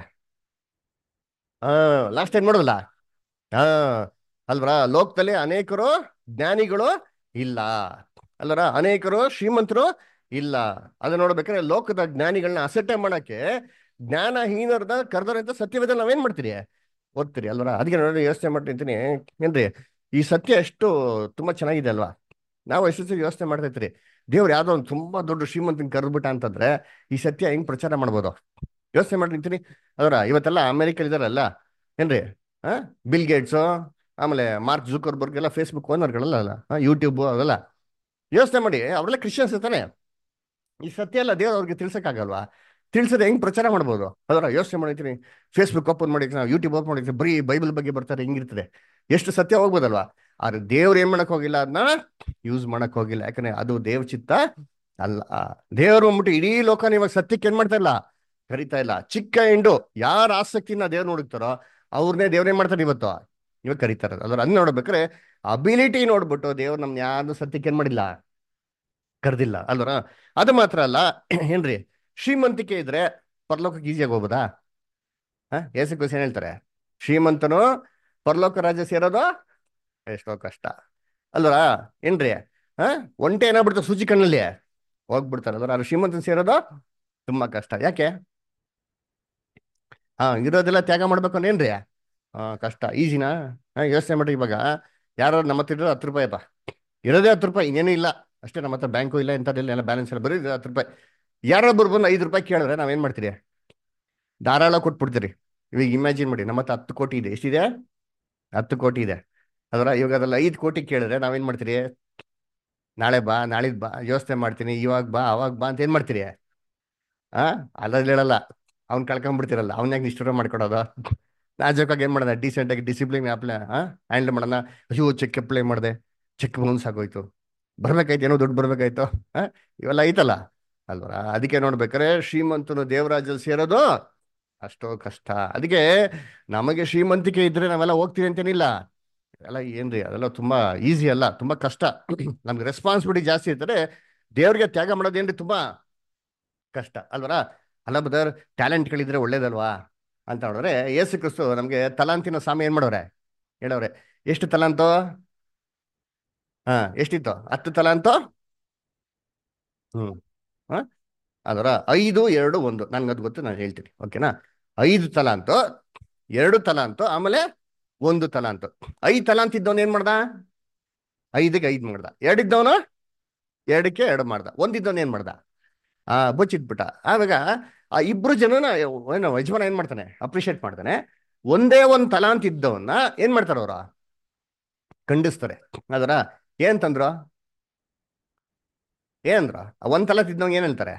ಹಾ ಲಾಸ್ಟ್ ಟೈಮ್ ನೋಡೋದಲ್ಲ ಹಾ ಅಲ್ವರ ಲೋಕದಲ್ಲಿ ಅನೇಕರು ಜ್ಞಾನಿಗಳು ಇಲ್ಲ ಅಲ್ಲರ ಅನೇಕರು ಶ್ರೀಮಂತರು ಇಲ್ಲ ಅದನ್ನ ನೋಡ್ಬೇಕಾದ್ರೆ ಲೋಕದ ಜ್ಞಾನಿಗಳನ್ನ ಅಸಟ್ಟೆ ಮಾಡಕ್ಕೆ ಜ್ಞಾನಹೀನರದ ಕರೆದವ್ರೆ ಅಂತ ಸತ್ಯವೇದ ನಾವೇನ್ ಮಾಡ್ತೀರಿ ಓದ್ತೀರಿ ಅಲ್ವರ ಅದಕ್ಕೆ ನೋಡಿ ಯೋಚನೆ ಮಾಡ್ತಿರ್ತೀನಿ ಏನ್ರಿ ಈ ಸತ್ಯ ಎಷ್ಟು ತುಂಬಾ ಚೆನ್ನಾಗಿದೆ ಅಲ್ವಾ ನಾವು ಎಷ್ಟು ಸತಿ ಯೋಚನೆ ಮಾಡ್ತಾ ಇರ್ತೀರಿ ದೇವ್ರು ಯಾವ್ದೋ ಒಂದು ತುಂಬಾ ದೊಡ್ಡ ಶ್ರೀಮಂತನ ಕರೆದ್ಬಿಟ್ಟ ಅಂತಂದ್ರೆ ಈ ಸತ್ಯ ಹೆಂಗ್ ಪ್ರಚಾರ ಮಾಡ್ಬೋದು ಯೋಚನೆ ಮಾಡಿರ್ತೀನಿ ಅದರ ಇವತ್ತೆಲ್ಲ ಅಮೆರಿಕ ಇದಾರಲ್ಲ ಏನ್ರಿ ಆ ಬಿಲ್ ಗೇಟ್ಸು ಆಮೇಲೆ ಮಾರ್ಕ್ ಜುಕರ್ಬರ್ಗ್ ಎಲ್ಲ ಫೇಸ್ಬುಕ್ ಓನರ್ಗಳಲ್ಲ ಅಲ್ಲ ಯೂಟ್ಯೂಬ್ ಅವೆಲ್ಲ ಯೋಚನೆ ಮಾಡಿ ಅವರೆಲ್ಲ ಕ್ರಿಶ್ಚಿಯನ್ಸ್ ಇರ್ತಾನೆ ಈ ಸತ್ಯ ಎಲ್ಲ ದೇವ್ರು ಅವ್ರಿಗೆ ತಿಳ್ಸಕ್ಕಾಗಲ್ವಾ ತಿಳ್ಸದೆ ಹೆಂಗ್ ಪ್ರಚಾರ ಮಾಡ್ಬೋದು ಅದರ ಯೋಚನೆ ಮಾಡಿರ್ತೀನಿ ಫೇಸ್ಬುಕ್ ಓಪನ್ ಮಾಡಿರ್ತೀನಿ ನಾವು ಯೂಟ್ಯೂಬ್ ಓಪನ್ ಮಾಡಿರ್ತೀನಿ ಬರೀ ಬೈಬಲ್ ಬಗ್ಗೆ ಬರ್ತಾರೆ ಹಿಂಗಿರ್ತದೆ ಎಷ್ಟು ಸತ್ಯ ಹೋಗ್ಬೋದಲ್ವಾ ಆದ್ರೆ ದೇವ್ರು ಏನ್ ಮಾಡಕ್ ಹೋಗಿಲ್ಲ ಅದನ್ನ ಯೂಸ್ ಮಾಡಕ್ ಹೋಗಿಲ್ಲ ಯಾಕಂದ್ರೆ ಅದು ದೇವ್ ಚಿತ್ತ ಅಲ್ಲ ದೇವ್ರು ಅಂದ್ಬಿಟ್ಟು ಇಡೀ ಲೋಕನ ಇವಾಗ ಸತ್ಯಕ್ಕೆ ಏನ್ ಮಾಡ್ತಾ ಇಲ್ಲ ಕರಿತಾ ಇಲ್ಲ ಚಿಕ್ಕ ಎಂಡು ಯಾರ ಆಸಕ್ತಿನ ದೇವ್ರು ನೋಡುತ್ತಾರೋ ಅವ್ರನ್ನೇ ದೇವ್ರೇನ್ ಮಾಡ್ತಾರೆ ಇವತ್ತು ಇವಾಗ ಕರೀತಾರೆ ಅದ್ರ ಅದ್ ನೋಡ್ಬೇಕಾರೆ ಅಬಿಲಿಟಿ ನೋಡ್ಬಿಟ್ಟು ದೇವ್ರು ನಮ್ನ ಯಾರು ಸತ್ಯಕ್ಕೆ ಏನ್ ಮಾಡಿಲ್ಲ ಕರೆದಿಲ್ಲ ಅಲ್ವರ ಅದು ಮಾತ್ರ ಅಲ್ಲ ಏನ್ರಿ ಶ್ರೀಮಂತಿಕೆ ಇದ್ರೆ ಪರಲೋಕಕ್ಕೆ ಈಸಿಯಾಗಿ ಹೋಗ್ಬೋದಾ ಹಾ ಏಸಕ್ಕೋಸ್ ಏನ್ ಹೇಳ್ತಾರೆ ಶ್ರೀಮಂತನು ಪರಲೋಕ ರಾಜ್ಯ ಸೇರೋದು ಎಷ್ಟೋ ಕಷ್ಟ ಅಲ್ವರ ಏನ್ರಿ ಹಾ ಒಂಟೆ ಏನಾಗ್ಬಿಡ್ತಾರೆ ಸೂಚಿ ಕಣ್ಣಲ್ಲಿ ಹೋಗ್ಬಿಡ್ತಾರೆ ಅಲ್ವರ ಅದು ಶ್ರೀಮಂತನ ಸೇರೋದು ತುಂಬಾ ಕಷ್ಟ ಯಾಕೆ ಹಾ ಇರೋದೆಲ್ಲ ತ್ಯಾಗ ಮಾಡ್ಬೇಕು ಏನ್ರಿ ಹಾ ಕಷ್ಟ ಈಸಿನಾ ಹಾ ಯೋಚನೆ ಮಾಡಿ ಇವಾಗ ಯಾರು ನಮ್ಮ ಹತ್ರ ಇರೋದು ಹತ್ತು ರೂಪಾಯಿ ಅಪ್ಪ ಇರೋದೇ ಹತ್ತು ರೂಪಾಯಿ ಇನ್ನೇನು ಇಲ್ಲ ಅಷ್ಟೇ ನಮ್ಮ ಹತ್ರ ಬ್ಯಾಂಕು ಇಲ್ಲ ಎಂಥದ್ದಿಲ್ಲ ಎಲ್ಲ ಬ್ಯಾಲೆನ್ಸ್ ಇಲ್ಲ ಬರೀ ಹತ್ತು ರೂಪಾಯಿ ಯಾರೊಬ್ಬರು ಬಂದು ಐದು ರೂಪಾಯಿ ಕೇಳಿದ್ರೆ ನಾವೇನ್ ಮಾಡ್ತೀರಿ ಧಾರಾಳ ಕೊಟ್ಬಿಡ್ತೀರಿ ಇವಾಗ ಇಮ್ಯಾಜಿನ್ ಮಾಡಿ ನಮ್ಮ ಹತ್ರ ಹತ್ತು ಕೋಟಿ ಇದೆ ಎಷ್ಟಿದೆ ಹತ್ತು ಕೋಟಿ ಇದೆ ಅದರ ಇವಾಗ ಅದ್ರಲ್ಲಿ ಐದು ಕೋಟಿ ಕೇಳಿದ್ರೆ ನಾವೇನ್ ಮಾಡ್ತೀರಿ ನಾಳೆ ಬಾ ನಾಳಿದ್ ಬಾ ಯೋಚನೆ ಮಾಡ್ತೀನಿ ಇವಾಗ ಬಾ ಅವಾಗ ಬಾ ಅಂತ ಏನ್ ಮಾಡ್ತೀರಿ ಆ ಅದ್ರಲ್ಲಿ ಹೇಳಲ್ಲ ಅವ್ನ್ ಕಳ್ಕೊಂಡ್ಬಿಡ್ತಿರಲ್ಲ ಅವ್ನ ಯಾಕೆ ನಿಷ್ಠುರ ಮಾಡ್ಕೊಡೋದು ನಾಜೂಕಾಗಿ ಏನ್ ಮಾಡೋಣ ಡಿಸೆಂಟ್ ಆಗಿ ಡಿಸಿಪ್ಲಿನ್ ಅಪ್ಲೈ ಹ್ಯಾಂಡಲ್ ಮಾಡೋಣ ಅಯ್ಯೋ ಚೆಕ್ ಅಪ್ಲೈ ಮಾಡಿದೆ ಚೆಕ್ ಬೌನ್ಸ್ ಆಗೋಯ್ತು ಬರ್ಬೇಕಾಯ್ತು ಏನೋ ದುಡ್ಡು ಬರ್ಬೇಕಾಯ್ತು ಆ ಇವೆಲ್ಲ ಐತಲ್ಲ ಅಲ್ವರ ಅದಕ್ಕೆ ನೋಡ್ಬೇಕಾರೆ ಶ್ರೀಮಂತನು ದೇವರಾಜಲ್ಲಿ ಸೇರೋದು ಅಷ್ಟೋ ಕಷ್ಟ ಅದಕ್ಕೆ ನಮಗೆ ಶ್ರೀಮಂತಿಕೆ ಇದ್ರೆ ನಾವೆಲ್ಲ ಹೋಗ್ತೀವಿ ಅಂತೇನಿಲ್ಲ ಎಲ್ಲ ಏನ್ರಿ ಅದೆಲ್ಲ ತುಂಬಾ ಈಸಿ ಅಲ್ಲ ತುಂಬಾ ಕಷ್ಟ ನಮ್ಗೆ ರೆಸ್ಪಾನ್ಸಿಬಿಲಿಟಿ ಜಾಸ್ತಿ ಇರ್ತಾರೆ ದೇವ್ರಿಗೆ ತ್ಯಾಗ ಮಾಡೋದೇನ್ರಿ ತುಂಬಾ ಕಷ್ಟ ಅಲ್ವರ ಅಲ್ಲ ಬದರ್ ಟ್ಯಾಲೆಂಟ್ಗಳಿದ್ರೆ ಒಳ್ಳೇದಲ್ವಾ ಅಂತ ನೋಡಿದ್ರೆ ಯೇಸು ಕ್ರಿಸ್ತು ನಮಗೆ ತಲಾಂತಿನ ಸಾಮಿ ಏನ್ ಮಾಡೋರೆ ಹೇಳವ್ರೆ ಎಷ್ಟು ತಲಾಂತು ಹಾ ಎಷ್ಟಿತ್ತು ಹತ್ತು ತಲಾಂತು ಹ್ಮ್ ಹಾ ಅದರ ಐದು ಎರಡು ಒಂದು ನನ್ಗೆ ಅದು ಗೊತ್ತು ನಾನು ಹೇಳ್ತೀನಿ ಓಕೆನಾ ಐದು ತಲಾಂತು ಎರಡು ತಲಾಂತು ಆಮೇಲೆ ಒಂದು ತಲಾಂತು ಐದು ತಲಾಂತ್ ಇದ್ದವನು ಏನ್ ಮಾಡ್ದ ಐದಕ್ಕೆ ಐದು ಮಾಡ್ದ ಎರಡಿದ್ದವನು ಎರಡಕ್ಕೆ ಎರಡು ಮಾಡ್ದ ಒಂದಿದ್ದವನು ಏನ್ ಮಾಡ್ದ ಆ ಬಚ್ಚಿಟ್ಬಿಟ್ಟ ಆವಾಗ ಆ ಇಬ್ರು ಜನನ ಏನು ಯಜಮಾನ ಏನ್ ಮಾಡ್ತಾನೆ ಅಪ್ರಿಷಿಯೇಟ್ ಮಾಡ್ತಾನೆ ಒಂದೇ ಒಂದು ತಲಾಂತ್ ಇದ್ದವನ್ನ ಏನ್ ಮಾಡ್ತಾರ ಅವ್ರ ಖಂಡಿಸ್ತಾರೆ ಅದರ ಏನ್ ತಂದ್ರು ಏನಂದ್ರ ಒಂದ್ ತಲಾಂತ್ ಇದ್ದವಂಗ ಏನ್ ಹೇಳ್ತಾರೆ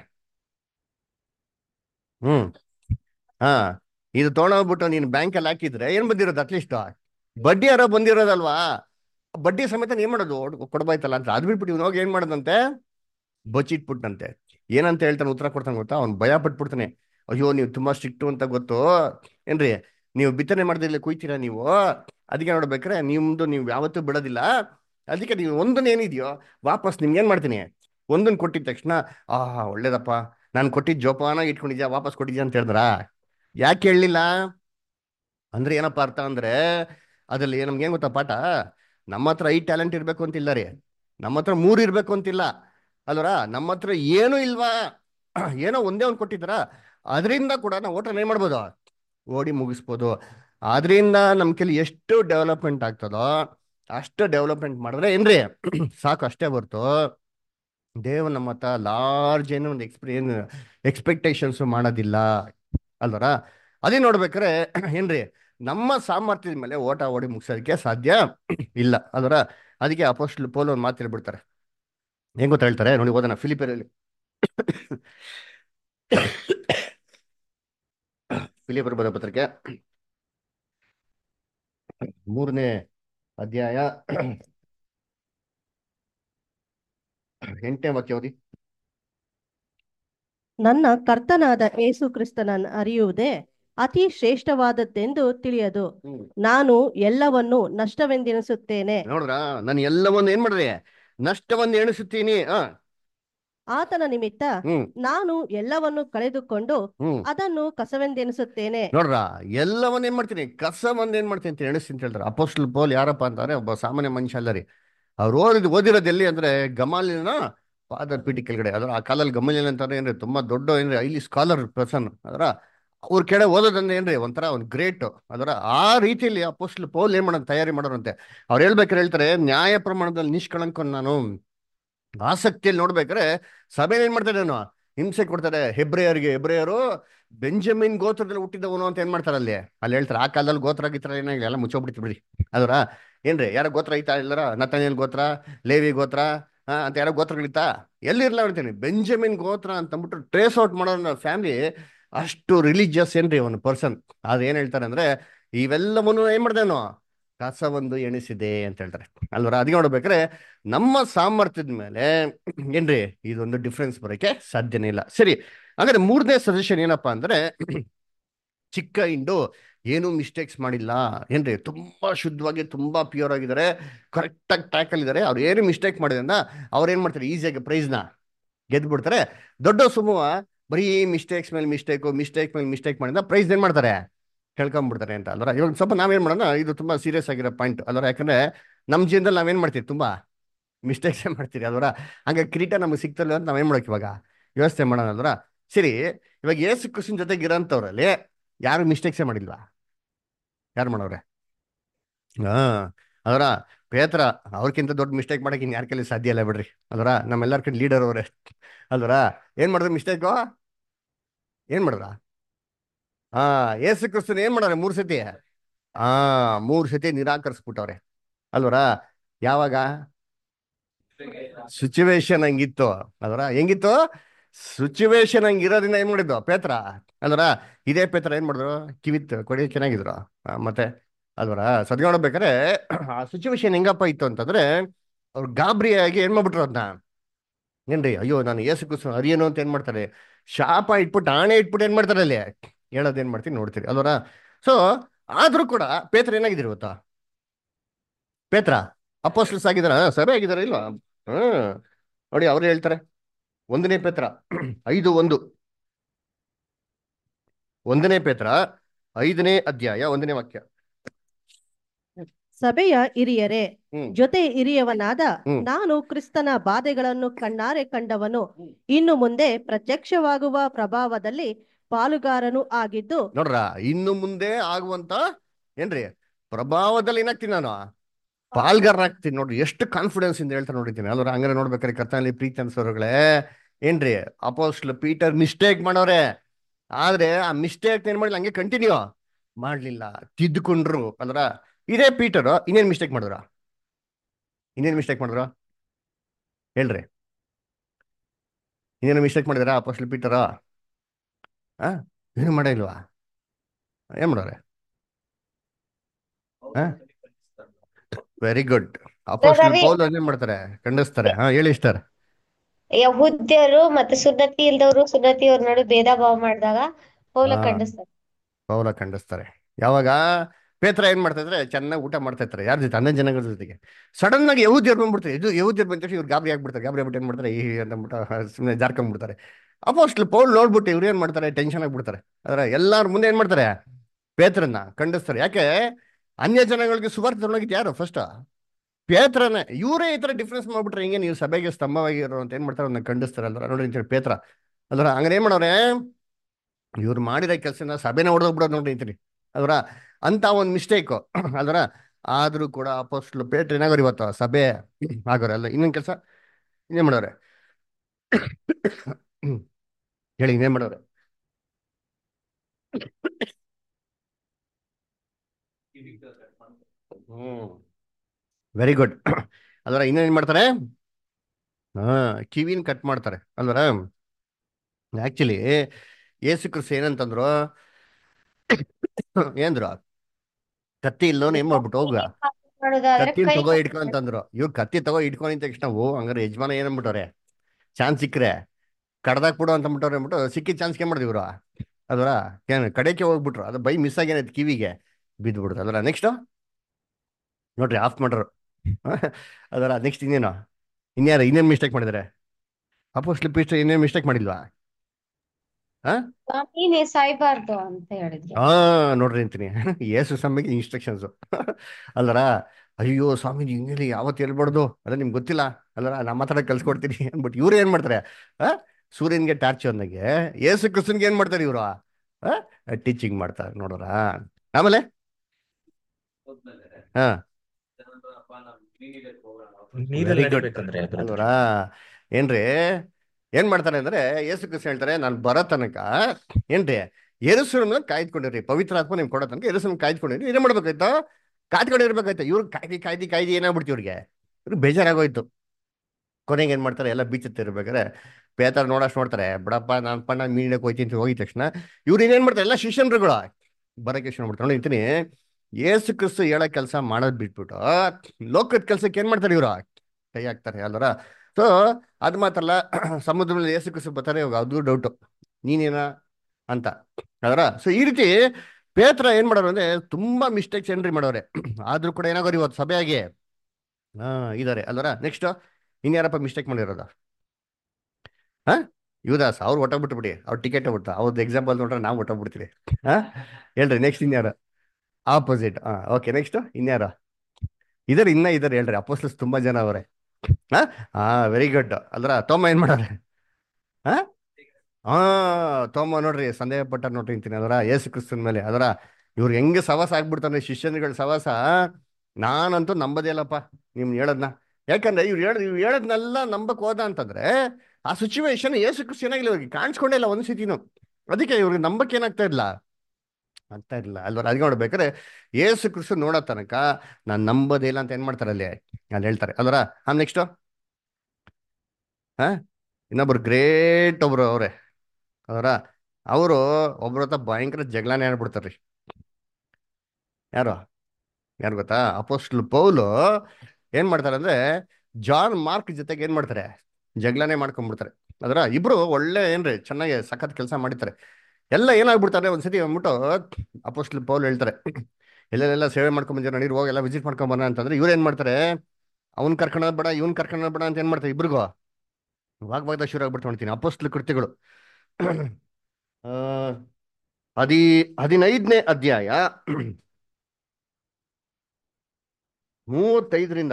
ಹ್ಮ್ ಹಾ ಇದು ತೊಗೊಂಡೋಗ್ಬಿಟ್ಟು ನೀನು ಬ್ಯಾಂಕಲ್ಲಿ ಹಾಕಿದ್ರೆ ಏನ್ ಬಂದಿರೋದು ಅಟ್ಲೀಸ್ಟ್ ಬಡ್ಡಿ ಯಾರೋ ಬಂದಿರೋದಲ್ವಾ ಬಡ್ಡಿ ಸಮೇತ ಏನ್ ಮಾಡೋದು ಕೊಡ್ಬಾಯ್ತಲ್ಲ ಅಂತ ಅದ್ ಬಿಟ್ಬಿಟ್ಟು ಇವ್ನು ಹೋಗಿ ಏನ್ ಮಾಡೋದಂತೆ ಬಚ್ಚಿಟ್ಬಿಟ್ಟಂತೆ ಏನಂತ ಹೇಳ್ತಾನೆ ಉತ್ತರ ಕೊಡ್ತಾನೆ ಗೊತ್ತಾ ಅವ್ನು ಭಯ ಪಟ್ಬಿಡ್ತಾನೆ ಅಯ್ಯೋ ನೀವು ತುಂಬಾ ಸ್ಟ್ರಿಕ್ಟು ಅಂತ ಗೊತ್ತು ಏನ್ರಿ ನೀವು ಬಿತ್ತನೆ ಮಾಡ್ದಿಲ್ಲ ಕುಯ್ತೀರಾ ನೀವು ಅದಕ್ಕೆ ನೋಡ್ಬೇಕ್ರೆ ನಿಮ್ದು ನೀವು ಯಾವತ್ತೂ ಬಿಡೋದಿಲ್ಲ ಅದಕ್ಕೆ ನೀವು ಒಂದನ್ನ ಏನಿದೆಯೋ ವಾಪಸ್ ನಿಮ್ಗೆ ಏನ್ ಮಾಡ್ತೀನಿ ಒಂದನ್ನ ಕೊಟ್ಟಿದ ತಕ್ಷಣ ಆ ಒಳ್ಳೇದಪ್ಪ ನಾನು ಕೊಟ್ಟಿದ್ದ ಜೋಪಾನ ಇಟ್ಕೊಂಡಿದ್ಯಾ ವಾಪಸ್ ಕೊಟ್ಟಿದ್ಯಾ ಅಂತ ಹೇಳಿದ್ರ ಯಾಕೆ ಹೇಳಲಿಲ್ಲ ಅಂದ್ರೆ ಏನಪ್ಪ ಅರ್ಥ ಅಂದ್ರೆ ಅದ್ರಲ್ಲಿ ನಮ್ಗೆ ಏನ್ ಗೊತ್ತಾ ಪಾಠ ನಮ್ಮ ಹತ್ರ ಐದು ಟ್ಯಾಲೆಂಟ್ ಇರ್ಬೇಕು ಅಂತಿಲ್ಲ ರೀ ನಮ್ಮ ಹತ್ರ ಮೂರು ಇರ್ಬೇಕು ಅಂತಿಲ್ಲ ಅಲ್ವರ ನಮ್ಮ ಹತ್ರ ಏನೂ ಇಲ್ವಾ ಏನೋ ಒಂದೇ ಒಂದು ಕೊಟ್ಟಿದ್ದಾರ ಅದರಿಂದ ಕೂಡ ನಾವು ಓಟನ ಏನ್ ಮಾಡ್ಬೋದು ಓಡಿ ಮುಗಿಸ್ಬೋದು ಆದ್ರಿಂದ ನಮ್ಮ ಕೈಲಿ ಎಷ್ಟು ಡೆವಲಪ್ಮೆಂಟ್ ಆಗ್ತದೋ ಅಷ್ಟು ಡೆವಲಪ್ಮೆಂಟ್ ಮಾಡಿದ್ರೆ ಏನ್ರಿ ಸಾಕು ಅಷ್ಟೇ ಹೊರ್ತು ದೇವ್ ನಮ್ಮ ಹತ್ರ ಲಾರ್ಜ್ ಏನೋ ಒಂದು ಎಕ್ಸ್ಪೀರಿಯನ್ ಎಕ್ಸ್ಪೆಕ್ಟೇಷನ್ಸ್ ಮಾಡೋದಿಲ್ಲ ಅಲ್ವರ ಅದೇ ನೋಡ್ಬೇಕಾರೆ ಏನ್ರಿ ನಮ್ಮ ಸಾಮರ್ಥ್ಯದ ಮೇಲೆ ಓಟ ಓಡಿ ಮುಗಿಸೋದಕ್ಕೆ ಸಾಧ್ಯ ಇಲ್ಲ ಅಲ್ವರ ಅದಕ್ಕೆ ಅಪೋಸ್ಟ್ಲ್ ಪೋಲ್ ಒಂದು ಮಾತು ಹೇಳ್ಬಿಡ್ತಾರೆ ಹೆಂಗ್ ಗೊತ್ತಾ ಹೇಳ್ತಾರೆ ನೋಡಿ ಓದೋಣ ಫಿಲಿಪರಲ್ಲಿ ಫಿಲಿಪರ್ ಬರೋ ಪತ್ರಿಕೆ ಮೂರನೇ ಅಧ್ಯಾಯ ಎಂಟನೇ ವಾಕ್ಯ ಓದಿ ನನ್ನ ಕರ್ತನಾದ ಯೇಸು ಕ್ರಿಸ್ತನನ್ನು ಅರಿಯುವುದೇ ಅತಿ ಶ್ರೇಷ್ಠವಾದದ್ದೆಂದು ತಿಳಿಯದು ಹ್ಮ್. ನಾನು ಎಲ್ಲವನ್ನು ನಷ್ಟವೆಂದೆನಿಸುತ್ತೇನೆ ನೋಡ್ರ ನಾನು ಎಲ್ಲವನ್ನು ಏನ್ ಮಾಡಿದೆ ನಷ್ಟವನ್ನು ಎಣಿಸುತ್ತೀನಿ ಆ ಆತನ ನಿಮಿತ್ತ ಹ್ಮ್ ನಾನು ಎಲ್ಲವನ್ನು ಕಳೆದುಕೊಂಡು ಹ್ಮ್ ಅದನ್ನು ಕಸವೆಂದೆನಿಸುತ್ತೇನೆ ನೋಡ್ರ ಎಲ್ಲವನ್ನ ಏನ್ ಮಾಡ್ತೀನಿ ಕಸವನ್ನ ಏನ್ ಮಾಡ್ತೀನಿ ಅಂತ ಎಣಿಸ್ತೀನಿ ಅಂತ ಹೇಳ್ತಾರೆ ಅಪೋಸ್ಟಲ್ ಪೋಲ್ ಯಾರಪ್ಪ ಅಂತಾರೆ ಒಬ್ಬ ಸಾಮಾನ್ಯ ಮನುಷ್ಯ ಅಲ್ಲ ರೀ ಅವ್ರು ಓದಿದ್ ಓದಿರೋದು ಎಲ್ಲಿ ಅಂದ್ರೆ ಗಮಾಲಿನ ಪಾದದ ಪೀಠಿ ಕೆಳಗಡೆ ಅದ್ರ ಆ ಕಾಲಲ್ಲಿ ಗಮಲಿನ ಅಂತಾರೆ ಏನ್ರಿ ತುಂಬಾ ದೊಡ್ಡ ಏನ್ರಿ ಐಲಿ ಸ್ಕಾಲರ್ ಪರ್ಸನ್ ಅದರ ಅವ್ರ ಕೆಡೆ ಓದೋದಂದ್ರೆ ಏನ್ರಿ ಒಂಥರ ಒಂದು ಗ್ರೇಟ್ ಅದರ ಆ ರೀತಿಯಲ್ಲಿ ಅಪೋಸ್ಟಲ್ ಪೌಲ್ ಏನ್ ಮಾಡೋದು ತಯಾರಿ ಮಾಡೋರಂತೆ ಅವ್ರು ಹೇಳ್ಬೇಕಾರೆ ಹೇಳ್ತಾರೆ ನ್ಯಾಯ ಪ್ರಮಾಣದಲ್ಲಿ ನಿಷ್ಕಳಂಕ ನಾನು ಆಸಕ್ತಿಯಲ್ಲಿ ನೋಡ್ಬೇಕಾರೆ ಸಭೆಯಲ್ಲಿ ಏನ್ ಮಾಡ್ತಾರೆ ನಾನು ಹಿಂಸೆ ಕೊಡ್ತಾರೆ ಹೆಬ್ರಿಯರಿಗೆ ಹೆಬ್ರಿಯರು ಬೆಂಜಮಿನ್ ಗೋತ್ರದಲ್ಲಿ ಹುಟ್ಟಿದವನು ಅಂತ ಏನ್ ಮಾಡ್ತಾರೆ ಅಲ್ಲಿ ಅಲ್ಲಿ ಹೇಳ್ತಾರೆ ಆ ಕಾಲದಲ್ಲಿ ಗೋತ್ರ ಗೀತ್ರ ಏನಾಗಿಲ್ಲ ಎಲ್ಲ ಮುಚ್ಚೋಗ್ಬಿಡ್ತಿ ಬಿಡಿ ಅದರ ಏನ್ರಿ ಯಾರ ಗೋತ್ರ ಐತಾ ಇಲ್ಲರ ನತನಿಯಲ್ ಗೋತ್ರ ಲೇವಿ ಗೋತ್ರ ಆ, ಅಂತ ಯಾರೋ ಗೋತ್ರಗಳಿತ್ತಾ ಎಲ್ಲಿರ್ಲ ಹೇಳ್ತೀನಿ ಬೆಂಜಮಿನ್ ಗೋತ್ರ ಅಂತ ಅಂದ್ಬಿಟ್ಟು ಟ್ರೇಸ್ ಔಟ್ ಮಾಡೋ ಫ್ಯಾಮಿಲಿ ಅಷ್ಟು ರಿಲಿಜಿಯಸ್ ಏನ್ರಿ ಒಂದು ಪರ್ಸನ್ ಅದು ಏನ್ ಹೇಳ್ತಾರೆ ಅಂದ್ರೆ ಇವೆಲ್ಲವನ್ನು ಏನ್ ಮಾಡ್ದೇನು ಕಸವೊಂದು ಎಣಿಸಿದೆ ಅಂತ ಹೇಳ್ತಾರೆ ಅಲ್ವರ ಅದಕ್ಕೆ ನೋಡ್ಬೇಕಾದ್ರೆ ನಮ್ಮ ಸಾಮರ್ಥ್ಯದ ಮೇಲೆ ಏನ್ರಿ ಇದೊಂದು ಡಿಫ್ರೆನ್ಸ್ ಬರೋಕೆ ಸಾಧ್ಯನೇ ಇಲ್ಲ ಸರಿ ಹಾಗಾದ್ರೆ ಮೂರನೇ ಸಜೆಷನ್ ಏನಪ್ಪಾ ಅಂದ್ರೆ ಚಿಕ್ಕ ಇಂಡು ಏನು ಮಿಸ್ಟೇಕ್ಸ್ ಮಾಡಿಲ್ಲ ಏನ್ರಿ ತುಂಬಾ ಶುದ್ಧವಾಗಿ ತುಂಬಾ ಪ್ಯೂರ್ ಆಗಿದ್ದಾರೆ ಕರೆಕ್ಟ್ ಆಗಿ ಟ್ಯಾಕಲ್ ಇದ್ದಾರೆ ಅವ್ರು ಏನು ಮಿಸ್ಟೇಕ್ ಮಾಡಿದ್ರಿಂದ ಅವ್ರು ಏನ್ ಮಾಡ್ತಾರೆ ಈಸಿಯಾಗಿ ಪ್ರೈಸ್ನ ಗೆದ್ದು ಬಿಡ್ತಾರೆ ದೊಡ್ಡ ಸಮೂಹ ಬರೀ ಮಿಸ್ಟೇಕ್ಸ್ ಮೇಲೆ ಮಿಸ್ಟೇಕು ಮಿಸ್ಟೇಕ್ ಮೇಲೆ ಮಿಸ್ಟೇಕ್ ಮಾಡಿದ ಪ್ರೈಸ್ ಏನ್ ಮಾಡ್ತಾರೆ ಕೇಳ್ಕೊಂಡ್ಬಿಡ್ತಾರೆ ಅಂತ ಅಲ್ವರ ಇವಾಗ ಸ್ವಲ್ಪ ನಾವೇನ್ ಮಾಡೋಣ ಇದು ತುಂಬಾ ಸೀರಿಯಸ್ ಆಗಿರೋ ಪಾಯಿಂಟ್ ಅಲ್ವರ ಯಾಕಂದ್ರೆ ನಮ್ಮ ಜೀವನದಲ್ಲಿ ನಾವೇನ್ ಮಾಡ್ತೀವಿ ತುಂಬಾ ಮಿಸ್ಟೇಕ್ಸ್ ಮಾಡ್ತೀರಿ ಅಲ್ವರ ಹಂಗೆ ಕಿರೀಟ ನಮಗೆ ಸಿಗ್ತಲ್ಲ ಅಂತ ನಾವೇನ್ ಮಾಡೋಕೆ ಇವಾಗ ವ್ಯವಸ್ಥೆ ಮಾಡೋಣ ಅಲ್ವರ ಸರಿ ಇವಾಗ ಏಸು ಕೃಷ್ಣನ್ ಜೊತೆಗೆ ಇರೋಂಥವ್ರಲ್ಲಿ ಯಾರು ಮಿಸ್ಟೇಕ್ಸೇ ಮಾಡಿಲ್ವಾ ಯಾರು ಮಾಡವ್ರೆ ಹಾ ಅದರ ಪೇತ್ರ ಅವ್ರಕ್ಕಿಂತ ದೊಡ್ಡ ಮಿಸ್ಟೇಕ್ ಮಾಡಕ್ಕೆ ಇನ್ ಯಾರ ಕೈಲಿ ಸಾಧ್ಯ ಇಲ್ಲ ಬಿಡ್ರಿ ಅಲ್ವರ ನಮ್ಮೆಲ್ಲರ ಕಡೆ ಲೀಡರ್ ಅವರೇ ಅಲ್ವರ ಏನ್ ಮಾಡಿದ್ರು ಮಿಸ್ಟೇಕು ಏನ್ ಮಾಡಿದ್ರ ಹಾ ಏಸು ಕ್ರಿಸ್ತನ್ ಏನ್ ಮಾಡಾರೆ ಮೂರ್ ಸತಿ ಹಾ ಮೂರ್ ಸತಿ ನಿರಾಕರಿಸ್ಬಿಟ್ಟವ್ರೆ ಅಲ್ವರ ಯಾವಾಗ ಸಿಚುವೇಶನ್ ಹಂಗಿತ್ತು ಅದರ ಹೆಂಗಿತ್ತು ಸಿಚುವೇಶನ್ ಹಂಗಿರೋದ್ರಿಂದ ಏನ್ ಮಾಡಿದ್ದು ಪೇತ್ರ ಅಲ್ವರ ಇದೇ ಪೇತ್ರ ಏನ್ ಮಾಡಿದ್ರು ಕಿವಿತ್ ಕೊಡಿ ಚೆನ್ನಾಗಿದ್ರು ಆ, ಮತ್ತೆ ಅಲ್ವರ ಸದ್ಗೊಳ್ಬೇಕಾದ್ರೆ ಆ ಸಿಚುವೇಶನ್ ಹೆಂಗಪ್ಪ ಇತ್ತು ಅಂತಂದ್ರೆ ಅವ್ರು ಗಾಬರಿಯಾಗಿ ಏನ್ ಮಾಡ್ಬಿಟ್ರು ಅದನ್ನ ಏನ್ರಿ ಅಯ್ಯೋ ನಾನು ಏಸು ಕುಸು ಅರಿಯನು ಅಂತ ಏನ್ ಮಾಡ್ತಾರೆ ಶಾಪ ಇಟ್ಬಿಟ್ಟು ಆಣೆ ಇಟ್ಬಿಟ್ಟು ಏನ್ ಮಾಡ್ತಾರೆ ಅಲ್ಲಿ ಹೇಳೋದ್ ಏನ್ ಮಾಡ್ತೀನಿ ನೋಡ್ತೀರಿ ಅಲ್ವರ ಸೊ ಆದ್ರೂ ಕೂಡ ಪೇತ್ರ ಏನಾಗಿದ್ದೀರಿ ಗೊತ್ತಾ ಪೇತ್ರ ಅಪೋಸ್ಟಲ್ಸ್ ಆಗಿದಾರ ಸಭೆ ಆಗಿದಾರ ಇಲ್ವಾ ಹ್ಮ್ ನೋಡಿ ಅವ್ರು ಹೇಳ್ತಾರೆ ಒಂದನೇ ಪೇತ್ರ ಐದು ಒಂದು ಒಂದನೇ ಪೇತ್ರ ಐದನೇ ಅಧ್ಯಾಯ ಒಂದನೇ ವಾಕ್ಯ ಸಭೆಯ ಹಿರಿಯರೇ ಹ್ಮ್ ಜೊತೆ ಹಿರಿಯವನಾದ ಹ್ಮ್. ನಾನು ಕ್ರಿಸ್ತನ ಬಾಧೆಗಳನ್ನು ಕಣ್ಣಾರೆ ಕಂಡವನು ಹ್ಮ್. ಇನ್ನು ಮುಂದೆ ಪ್ರತ್ಯಕ್ಷವಾಗುವ ಪ್ರಭಾವದಲ್ಲಿ ಪಾಲುಗಾರನು ಆಗಿದ್ದು ನೋಡ್ರ ಇನ್ನು ಮುಂದೆ ಆಗುವಂತ ಏನ್ರಿ ಪ್ರಭಾವದಲ್ಲಿ ಏನಾಗ್ತೀನಿ ನಾನು ಪಾಲ್ಗಾರನಾಗ್ತೀನಿ ನೋಡ್ರಿ ಎಷ್ಟು ಕಾನ್ಫಿಡೆನ್ಸ್ ಇಂದ ಹೇಳ್ತಾ ನೋಡಿದ್ದೀನಿ ಅಲ್ರ ಹಂಗಾರೆ ನೋಡ್ಬೇಕಾದ್ರೆ ಕರ್ತನಲ್ಲಿ ಪ್ರೀತಿ ಅನ್ಸೋರುಗಳೇ ಏನ್ರಿ ಅಪೋಸ್ಟ್ಲ್ ಪೀಟರ್ ಮಿಸ್ಟೇಕ್ ಮಾಡೋರೆ ಆದ್ರೆ ಆ ಮಿಸ್ಟೇಕ್ ಏನ್ ಮಾಡಿಲ್ಲ ಹಂಗೆ ಕಂಟಿನ್ಯೂ ಮಾಡ್ಲಿಲ್ಲ ತಿದ್ದುಕೊಂಡ್ರು ಅಲ್ರ ಇದೇ ಪೀಟರ್ ಇನ್ನೇನ್ ಮಿಸ್ಟೇಕ್ ಮಾಡಿದ್ರ ಇನ್ನೇನ್ ಮಿಸ್ಟೇಕ್ ಮಾಡಿದ್ರ ಹೇಳ್ರಿ ಇನ್ನೇನು ಮಿಸ್ಟೇಕ್ ಮಾಡಿದಾರ ಅಪೋಸ್ಟ್ಲ್ ಪೀಟರ್ ಆ ಏನು ಮಾಡೇ ಇಲ್ವಾ ಏನ್ ಮಾಡೋರೆ ಹಾ? Very good apostle Ravi. Paul ಏನ್ ಮಾಡ್ತಾರೆ ಖಂಡಿಸ್ತಾರೆ ಹಾ ಹೇಳಿ ಇಷ್ಟಾರೆ ಯಹೂದ್ಯರು ಮತ್ತೆ ಸುನ್ನತಿ ಇಲ್ದವರು ಸುನ್ನತಿಯವ್ರ ನಡು ಭೇದ ಭಾವ ಮಾಡಿದಾಗ ಪೌಲ ಹಾ. ಖಂಡಿಸ್ತಾರೆ ಪೌಲ ಖಂಡಿಸ್ತಾರೆ ಯಾವಾಗ ಪೇತ್ರ ಏನ್ ಮಾಡ್ತಾ ಇದ್ರೆ ಚೆನ್ನಾಗಿ ಊಟ ಮಾಡ್ತಾ ಇರ್ತಾರೆ ಯಾರ ಜೊತೆ ಹನ್ನೊಂದು ಜನಗಳ ಜೊತೆಗೆ ಸಡನ್ ಆಗಿ ಯಹೂದ್ಯರು ಬಂದ್ಬಿಡ್ತಾರೆ ಇದು ಯಹೂದ್ಯರು ಬಂದ ತಕ್ಷಣ ಇವ್ರು ಗಾಬರಿ ಆಗ್ಬಿಡ್ತಾರೆ ಗಾಬರಿ ಆಗ್ಬಿಟ್ಟು ಏನ್ ಮಾಡ್ತಾರೆ ಈ ಅಂತಂದ್ಬಿಟ್ಟು ಸುಮ್ಮನೆ ಜಾರ್ಕೊಂಡ್ಬಿಡ್ತಾರೆ ಅಪೋಸ್ಟಲ್ ಪೌಲ್ ನೋಡ್ಬಿಟ್ಟು ಇವ್ರು ಏನ್ ಮಾಡ್ತಾರೆ ಟೆನ್ಷನ್ ಆಗ್ಬಿಡ್ತಾರೆ ಆದ್ರೆ ಎಲ್ಲಾರ ಮುಂದೆ ಏನ್ ಮಾಡ್ತಾರೆ ಪೇತ್ರನ್ನ ಖಂಡಿಸ್ತಾರೆ ಯಾಕೆ ಅನ್ಯ ಜನಗಳಿಗೆ ಸುವಾರ್ತೆ ತೊಗೊಂಡೋಗಿದ್ದು ಯಾರು ಫಸ್ಟ್ ಪೇತ್ರನೇ ಇವರೇ ಈ ತರ ಡಿಫ್ರೆನ್ಸ್ ಮಾಡ್ಬಿಟ್ರೆ ಹಿಂಗೆ ನೀವು ಸಭೆಗೆ ಸ್ತಂಭವಾಗಿರೋ ಅಂತ ಏನ್ ಮಾಡ್ತಾರೆ ಅವ್ರನ್ನ ಖಂಡಿಸ್ತಾರಲ್ಲ ನೋಡಿ ಅಂತೇಳಿ ಪೇತ್ರ ಅಲ್ರ ಹಂಗಾರೆ ಏನ್ ಮಾಡೋರೆ ಇವ್ರು ಮಾಡಿರೋ ಕೆಲಸನ ಸಭೆನ ಹೊಡೆದೋಗ್ಬಿಡೋದು ನೋಡಿ ಅಂತೀನಿ ಅದರ ಅಂತ ಒಂದು ಮಿಸ್ಟೇಕು ಅದರ ಆದ್ರೂ ಕೂಡ ಅಪೋಸ್ಟ್ಲು ಪೇಟ್ರ್ ಏನಾಗೋರು ಇವತ್ತು ಸಭೆ ಆಗೋರೆ ಅಲ್ಲ ಇನ್ನೊಂದು ಕೆಲಸ ಇನ್ನೇನ್ ಮಾಡೋರೆ ಹ್ಮ್. ಹೇಳಿ ಇನ್ನೇನ್ ಮಾಡೋರೆ ಹ್ಮ್ ವೆರಿ ಗುಡ್ ಅದರ ಇನ್ನೇನ್ ಮಾಡ್ತಾರೆ ಹಾ ಕಿವಿನ ಕಟ್ ಮಾಡ್ತಾರೆ ಅಲ್ವರ ಆಕ್ಚುಲಿ ಏಸು ಕ್ರಿಸ್ತ ಏನಂತಂದ್ರು ಏನ್ರು ಕತ್ತಿ ಇಲ್ಲೋನ್ ಏನ್ ಮಾಡ್ಬಿಟ್ಟು ಹೋಗ ಮಾಡೋದಾದ್ರೆ ಕತ್ತಿ ಕೈ ತಗೋ ಇಟ್ಕೊ ಅಂತಂದ್ರು ಇವ್ರು ಕತ್ತಿ ತಗೋ ಇಟ್ಕೊ ಅಂದ ತಕ್ಷಣ ಓ ಹಂಗಾರೆ ಯಜಮಾನ ಏನ್ ಅನ್ಬಿಟ್ಟವ್ರೆ ಚಾನ್ಸ್ ಸಿಕ್ಕ್ರೆ ಕಡ್ದಾಕ್ ಬಿಡು ಅಂತ ಅಂದ್ಬಿಟ್ಟವ್ರೆ ಅಂದ್ಬಿಟ್ಟು ಸಿಕ್ಕಿದ ಚಾನ್ಸ್ ಏನ್ ಮಾಡಿದ್ರು ಇವ್ರು ಅದರ ಏನ್ ಕಡೆಗೆ ಹೋಗ್ಬಿಟ್ರು ಅದು ಬೈ ಮಿಸ್ ಆಗೇನೈತೆ ಕಿವಿಗೆ ಬಿದ್ದ್ಬಿಡ್ತು ಅದರ ನೆಕ್ಸ್ಟ್ ನೋಡ್ರಿ ಆಫ್ ಮಾಡ್ರು ಅದರ ನೆಕ್ಸ್ಟ್ ಇನ್ನೇನು ಇನ್ಯಾರು ಇನ್ನೇನು ಮಿಸ್ಟೇಕ್ ಮಾಡಿದಾರೆ ಅಪೋಸ್ಟ್ಲಿ ಪೀಸ್ಟ್ ಇನ್ನೇನು ಮಿಸ್ಟೇಕ್ ಮಾಡಿಲ್ವಾ ನೀನೇ ಸಾಯ್ಬಾರ್ದು ಅಂತ ಹೇಳಿದ್ರು ಹಾ ನೋಡ್ರಿ ಅಂತೀನಿ ಯೇಸು ಸ್ವಾಮಿಗೆ ಇನ್ಸ್ಟ್ರಕ್ಷನ್ಸ್ ಅಲ್ಲರ ಅಯ್ಯೋ ಸ್ವಾಮೀಜಿ ಹಿಂಗೆ ಯಾವತ್ತು ಹೇಳ್ಬಾರ್ದು ಅಲ್ಲ ನಿಮ್ಗೆ ಗೊತ್ತಿಲ್ಲ ಅಲ್ಲರ ನಮ್ಮ ಹತ್ರ ಕಲ್ಸ್ಕೊಡ್ತೀನಿ ಅಂದ್ಬಿಟ್ಟು ಇವ್ರು ಏನ್ ಮಾಡ್ತಾರೆ ಆ ಸೂರ್ಯನ್ಗೆ ಟಾರ್ಚ್ ಅಂದಂಗೆ ಯೇಸು ಕ್ರಿಸ್ತನ್ಗೆ ಏನ್ ಮಾಡ್ತಾರೆ ಇವರು ಟೀಚಿಂಗ್ ಮಾಡ್ತಾರೆ ನೋಡ್ರ ಆಮೇಲೆ ಹೋದ್ಮೇಲೆ ಹಾ ಜನರಪ್ಪ ನಾವು ನೀರಿಗೆ ಹೋಗೋಣ ನೀರಲ್ಲಿ Very good. ನಡಿಬೇಕಂದ್ರೆ brother. ಅಲ್ವರಾ ಏನ್ರಿ ಏನ್ ಮಾಡ್ತಾರೆ ಅಂದ್ರೆ ಯೇಸು ಕ್ರಿಸ್ತ ಹೇಳ್ತಾರೆ ನಾನು ಬರೋ ತನಕ ಏನ್ರಿ ಎರುಸಲನ್ನ ಕಾಯ್ದುಕೊಂಡಿರಿ ಪವಿತ್ರ ಆತ್ಮ ನಿಮ್ಗೆ ಕೊಡೋ ತನಕ ಎರುಸಲನ್ನ ಕಾಯ್ದುಕೊಂಡಿರಿ ಏನ್ ಮಾಡ್ಬೇಕಾಯ್ತು ಕಾಯ್ದುಕೊಂಡಿರ್ಬೇಕಾಯ್ತು ಇವ್ರು ಕಾಯ್ದಿ ಕಾಯ್ದಿ ಕಾಯ್ದಿ ಏನಾಗ್ಬಿಡ್ತು ಇವ್ರಿಗೆ ಇವ್ರಿಗೆ ಬೇಜಾರಾಗೋಯ್ತು ಕೊನೆಗೆ ಏನ್ ಮಾಡ್ತಾರೆ ಎಲ್ಲ ಬೀಚ್ ಹತ್ರ ಇರ್ಬೇಕಾದ್ರೆ ಪೇತರ ನೋಡಷ್ಟು ನೋಡ್ತಾರೆ ಬಿಡಪ್ಪ ನಾನು ಪಣ್ಣ ಮೀನಕ್ಕೆ ಹೋಯ್ತೀನಿ ಅಂತ ಹೋಗಿದ ತಕ್ಷಣ ಇವ್ರು ಇನ್ನೇನ್ ಮಾಡ್ತಾರೆ ಎಲ್ಲ ಶಿಷ್ಯನ್ರುಗಳು ಬರಕ್ಕೆ ಶುರು ಮಾಡ್ತಾರೆ ನೋಡಿ ಅಂತೀನಿ ಏಸು ಕ್ರಿಸ್ತು ಹೇಳೋ ಕೆಲಸ ಮಾಡೋದ್ ಬಿಟ್ಬಿಟ್ಟು ಲೋಕದ ಕೆಲ್ಸಕ್ಕೆ ಏನ್ ಮಾಡ್ತಾರೆ ಇವ್ರು ಕೈ ಹಾಕ್ತಾರೆ ಅಲ್ವರ ಸೊ ಅದು ಮಾತ್ರ ಅಲ್ಲ ಸಮುದ್ರ ಮೇಲೆ ಏಸು ಕ್ರಿಸ್ತು ಬರ್ತಾರೆ ಇವಾಗ ಅದು ಡೌಟು ನೀನೇನ ಅಂತ ಅದರ ಸೊ ಈ ರೀತಿ ಪೇತ್ರ ಏನ್ ಮಾಡೋರು ಅಂದ್ರೆ ತುಂಬಾ ಮಿಸ್ಟೇಕ್ಸ್ ಏನ್ರಿ ಮಾಡೋರೆ ಆದ್ರೂ ಕೂಡ ಏನಾಗೋರು ಇವತ್ತು ಸಭೆಯಾಗಿ ಹಾ ಇದಾರೆ ಅಲ್ವರ ನೆಕ್ಸ್ಟ್ ಇನ್ಯಾರಪ್ಪ ಮಿಸ್ಟೇಕ್ ಮಾಡಿರೋದ ಹಾ ಯುವದಾಸ್ ಅವ್ರು ಹೊಟ್ಟೋಗ್ಬಿಟ್ಬಿಡಿ ಅವ್ರ ಟಿಕೆಟ್ ಬಿಟ್ಟು ಅವ್ರದ್ದು ಎಕ್ಸಾಂಪಲ್ ನೋಡ್ರೆ ನಾವು ಹೊಟ್ಟೋಗ್ಬಿಡ್ತೀವಿ ಹಾ ಹೇಳ್ರಿ ನೆಕ್ಸ್ಟ್ ಇನ್ಯಾರು ಆಪೋಸಿಟ್ ಹಾ ಓಕೆ ನೆಕ್ಸ್ಟ್ ಇನ್ಯಾರು ಇದಾರೆ ಇನ್ನ ಇದಾರೆ ಹೇಳ್ರಿ ಅಪೋಸ್ಟಲ್ಸ್ ತುಂಬಾ ಜನ ಅವರೇ ಹಾ ಹಾ ವೆರಿ ಗುಡ್ ಅಲ್ರ ತೋಮ ಏನ್ ಮಾಡಾರೆ ಹಾ ಹಾ ತೋಮ ನೋಡ್ರಿ ಸಂದೇಹ ಪಟ್ಟ ನೋಡ್ರಿ ಅಂತೀನಿ ಅದರ ಯೇಸು ಕ್ರಿಸ್ತನ ಮೇಲೆ ಅದರ ಇವ್ರು ಹೆಂಗೆ ಸವಾಸ ಆಗ್ಬಿಡ್ತಾನೆ ಶಿಷ್ಯನುಗಳ ಸವಾಸ ನಾನಂತೂ ನಂಬದೇ ಇಲ್ಲಪ್ಪ ನಿಮ್ ಹೇಳದ್ನ ಯಾಕಂದ್ರೆ ಇವ್ರು ಹೇಳ ಇವ್ರು ಹೇಳದ್ನೆಲ್ಲ ನಂಬಕ್ ಹೋದ ಅಂತಂದ್ರೆ ಆ ಸಿಚುವೇಶನ್ ಯೇಸು ಕ್ರಿಸ್ತ ಏನಾಗಿಲ್ಲ ಇವ್ರಿಗೆ ಕಾಣಿಸ್ಕೊಂಡೇ ಇಲ್ಲ ಒಂದ್ ಸತಿನು ಅದಕ್ಕೆ ಇವ್ರಿಗೆ ನಂಬಕ್ ಏನಾಗ್ತಾ ಇಲ್ಲ ಆಗ್ತಾ ಇಲ್ಲ ಅಲ್ವಾ ಅದಕ್ಕೆ ನೋಡ್ಬೇಕಾದ್ರೆ ಏಸು ಕ್ರಿಸ್ತು ನೋಡೋ ತನಕ ನಾನು ನಂಬೋದೇ ಇಲ್ಲ ಅಂತ ಏನ್ ಮಾಡ್ತಾರೆ ಅಲ್ಲಿ ಅಲ್ಲಿ ಹೇಳ್ತಾರೆ ಅಲ್ವರ ಹಾ ನೆಕ್ಸ್ಟ್ ಹಾ ಇನ್ನೊಬ್ರು ಗ್ರೇಟ್ ಒಬ್ರು ಅವ್ರೆ ಅದರ ಅವರು ಒಬ್ರ ಹತ್ರ ಭಯಂಕರ ಜಗಳನೇ ಆಡ್ಬಿಡ್ತಾರ್ರಿ ಯಾರು ಯಾರು ಗೊತ್ತಾ ಅಪೋಸ್ಟ್ಲ್ ಪೌಲು ಏನ್ ಮಾಡ್ತಾರೆ ಅಂದ್ರೆ ಜಾನ್ ಮಾರ್ಕ್ ಜೊತೆಗೆ ಏನ್ ಮಾಡ್ತಾರೆ ಜಗಳನೇ ಮಾಡ್ಕೊಂಡ್ಬಿಡ್ತಾರೆ ಅದರ ಇಬ್ರು ಒಳ್ಳೆ ಏನ್ರಿ ಚೆನ್ನಾಗಿ ಸಖತ್ ಕೆಲಸ ಮಾಡಿರ್ತಾರೆ ಎಲ್ಲ ಏನಾಗ್ಬಿಡ್ತಾರೆ ಒಂದ್ಸತಿ ಅಂದ್ಬಿಟ್ಟು ಅಪೋಸ್ಟ್ಲ್ ಪೌಲ್ ಹೇಳ್ತಾರೆ ಎಲ್ಲೆಲ್ಲ ಸೇವೆ ಮಾಡ್ಕೊಂಡ್ ಬಂದಿರೋ ನಡೀರಿ ಹೋಗಿ ಎಲ್ಲ ವಿಸಿಟ್ ಮಾಡ್ಕೊಂಡ್ ಬರೋಣ ಅಂತಂದ್ರೆ ಇವ್ರು ಏನ್ ಮಾಡ್ತಾರೆ ಅವ್ನ್ ಕರ್ಕೊಂಡು ಬೇಡ ಇವ್ನ್ ಕರ್ಕೊಂಡು ಬೇಡ ಅಂತ ಏನ್ ಮಾಡ್ತಾರೆ ಇಬ್ರಿಗೂ ವಾಗ್ವಾದ ಶುರು ಆಗ್ಬಿಟ್ಟು ನೋಡ್ತೀನಿ ಅಪೋಸ್ಟ್ಲ ಕೃತ್ಯಗಳು ಆ, ಹದಿ ಹದಿನೈದನೇ ಅಧ್ಯಾಯ ಮೂವತ್ತೈದರಿಂದ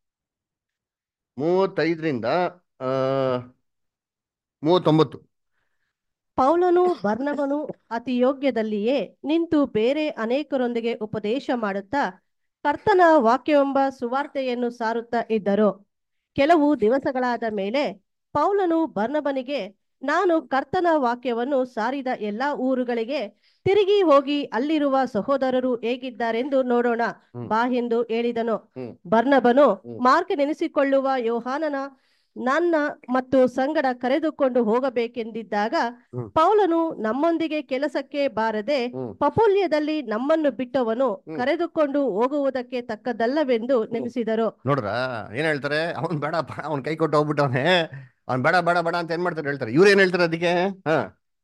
ಮೂವತ್ತೈದರಿಂದ ಆ ಮೂವತ್ತೊಂಬತ್ತು ಪೌಲನು ಬರ್ನಬನು ಅತಿ ಯೋಗ್ಯದಲ್ಲಿಯೇ ನಿಂತು ಬೇರೆ ಅನೇಕರೊಂದಿಗೆ ಉಪದೇಶ ಮಾಡುತ್ತಾ ಕರ್ತನ ವಾಕ್ಯವೆಂಬ ಸುವಾರ್ತೆಯನ್ನು ಸಾರುತ್ತಾ ಇದ್ದರು ಕೆಲವು ದಿವಸಗಳಾದ ಮೇಲೆ ಪೌಲನು ಬರ್ನಬನಿಗೆ ನಾನು ಕರ್ತನ ವಾಕ್ಯವನ್ನು ಸಾರಿದ ಎಲ್ಲಾ ಊರುಗಳಿಗೆ ತಿರುಗಿ ಹೋಗಿ ಅಲ್ಲಿರುವ ಸಹೋದರರು ಹೇಗಿದ್ದಾರೆಂದು ನೋಡೋಣ ಹ್ಮ್. ಬಾ ಎಂದು ಹೇಳಿದನು ಹ್ಮ್. ಬರ್ನಬನು ಹ್ಮ್. ಮಾರ್ಕ್ ನೆನೆಸಿಕೊಳ್ಳುವ ಯೋಹಾನನ ನನ್ನ ಮತ್ತು ಸಂಗಡ ಕರೆದುಕೊಂಡು ಹೋಗಬೇಕೆಂದಿದ್ದಾಗ ಹ್ಮ್. ಪೌಲನು ನಮ್ಮೊಂದಿಗೆ ಕೆಲಸಕ್ಕೆ ಬಾರದೆ ಹ್ಮ್. ಪಪುಲ್ಯದಲ್ಲಿ ನಮ್ಮನ್ನು ಬಿಟ್ಟವನು ಹ್ಮ್. ಕರೆದುಕೊಂಡು ಹೋಗುವುದಕ್ಕೆ ತಕ್ಕದಲ್ಲವೆಂದು ನೆನೆಸಿದರು ನೋಡ್ರ ಏನ್ ಹೇಳ್ತಾರೆ ಅವನ್ ಬೇಡ ಅವ್ನ್ ಕೈ ಕೊಟ್ಟು ಹೋಗ್ಬಿಟ್ಟವನೆ ಅವ್ನ್ ಬೇಡ ಬೇಡ ಬೇಡ ಅಂತ ಏನ್ ಮಾಡ್ತಾರೆ ಹೇಳ್ತಾರೆ ಇವ್ರು ಏನ್ ಹೇಳ್ತಾರೆ ಅದಕ್ಕೆ ಹಾ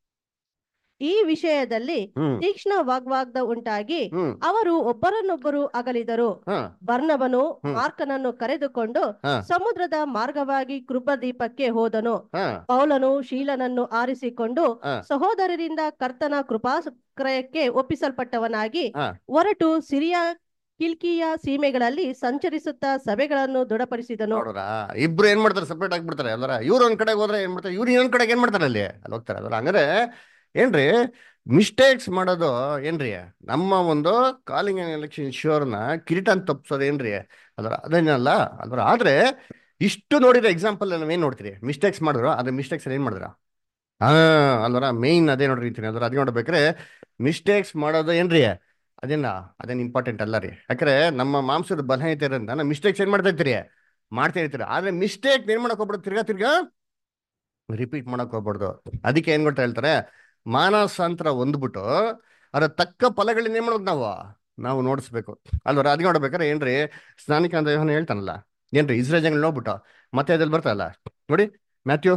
ಈ ವಿಷಯದಲ್ಲಿ ಹ್ಮ್ ತೀಕ್ಷ್ಣ ವಾಗ್ವಾದ ಉಂಟಾಗಿ ಹ್ಮ್ ಅವರು ಒಬ್ಬರನ್ನೊಬ್ಬರು ಅಗಲಿದರು ಹಾ ಬರ್ನಬನು ಹ್ಮ್. ಮಾರ್ಕನನ್ನು ಕರೆದುಕೊಂಡು ಹಾ. ಸಮುದ್ರದ ಮಾರ್ಗವಾಗಿ ಕೃಪದೀಪಕ್ಕೆ ಹೋದನು ಹಾ ಪೌಲನು ಶೀಲನನ್ನು ಆರಿಸಿಕೊಂಡು ಹಾ. ಸಹೋದರರಿಂದ ಕರ್ತನ ಕೃಪಾಕ್ರಯಕ್ಕೆ ಒಪ್ಪಿಸಲ್ಪಟ್ಟವನಾಗಿ ಹಾ. ಹೊರಟು ಸಿರಿಯ ಕಿಲ್ಕಿಯ ಸೀಮೆಗಳಲ್ಲಿ ಸಂಚರಿಸುತ್ತಾ ಸಭೆಗಳನ್ನು ದೃಢಪಡಿಸಿದನು ನೋಡ್ರ ಇಬ್ರು ಏನ್ ಮಾಡ್ತಾರೆ ಸಪ್ರೇಟ್ ಆಗ್ಬಿಡ್ತಾರೆ ಅಲ್ವರ ಇವ್ರು ಒಂದ್ ಕಡೆಗೆ ಹೋದ್ರೆ ಏನ್ ಮಾಡ್ತಾರೆ ಇವ್ರು ಇನ್ನೊಂದ್ ಕಡೆಗೆ ಏನ್ ಮಾಡ್ತಾರೆ ಅಲ್ಲಿ ಅಲ್ಲಿ ಹೋಗ್ತಾರೆ ಅಲ್ವರ ಹಂಗಾರೆ ಏನ್ರಿ ಮಿಸ್ಟೇಕ್ಸ್ ಮಾಡೋದು ಏನ್ರಿ ನಮ್ಮ ಒಂದು ಕಾಲಿಂಗ್ ಎಲೆಕ್ಷನ್ ಶ್ಯೂರ್ನ ಕಿರೀಟ ಅಂತ ತಪ್ಪಿಸೋದು ಏನ್ರಿ ಅದರ ಅದೇನಲ್ಲ ಅದರ ಆದ್ರೆ ಇಷ್ಟು ನೋಡಿರೋ ಎಕ್ಸಾಂಪಲ್ ನಾವೇನ್ ನೋಡ್ತೀರಿ ಮಿಸ್ಟೇಕ್ಸ್ ಮಾಡಿದ್ರು ಅದ್ರ ಮಿಸ್ಟೇಕ್ಸ್ ಏನ್ ಮಾಡಿದ್ರ ಹಾ ಅಲ್ವರ ಮೇಯ್ನ್ ಅದೇ ನೋಡ್ರಿ ಅಂತೀನಿ ಅದ್ರ ಅದೇ ನೋಡ್ಬೇಕ್ರೆ ಮಿಸ್ಟೇಕ್ಸ್ ಮಾಡೋದು ಏನ್ರಿ ಅದೇನ ಅದೇನ್ ಇಂಪಾರ್ಟೆಂಟ್ ಅಲ್ಲ ರೀ ಯಾಕಂದ್ರೆ ನಮ್ಮ ಮಾಂಸದ ಬಲಹೀನತೆ ಇರೋದ್ರಿಂದ ನಾವು ಮಿಸ್ಟೇಕ್ಸ್ ಏನ್ ಮಾಡ್ತಾ ಇರ್ತೀರಿ ಮಾಡ್ತಾ ಇರ್ತೀರಿ ಆದ್ರೆ ಮಿಸ್ಟೇಕ್ ಏನ್ ಮಾಡಕ್ ಹೋಗ್ಬಿಡ್ದು ತಿರ್ಗಾ ತಿರ್ಗಾ ರಿಪೀಟ್ ಮಾಡಕ್ ಹೋಗ್ಬಾರ್ದು ಅದಕ್ಕೆ ಏನ್ ಗೊತ್ತಾ ಹೇಳ್ತಾರೆ ಮಾನಸಾಂತರ ಹೊಂದ್ಬಿಟ್ಟು ಅದ್ರ ತಕ್ಕ ಫಲಗಳನ್ನ ಏನ್ ಮಾಡೋದು ನಾವು ನಾವು ನೋಡಿಸ್ಬೇಕು ಅಲ್ವರ ಅದ್ ನೋಡ್ಬೇಕಾರೆ ಏನ್ರಿ ಸ್ನಾನಿಕಾಂತ ಯೋಹನ ಹೇಳ್ತಾನಲ್ಲ ಏನ್ರಿ ಇಸ್ರೇಲ್ ಜಂಗಲ್ ನೋಡ್ಬಿಟ್ಟು ಮತ್ತೆ ಅದ್ರಲ್ಲಿ ಬರ್ತಾರಲ್ಲ ನೋಡಿ Matthew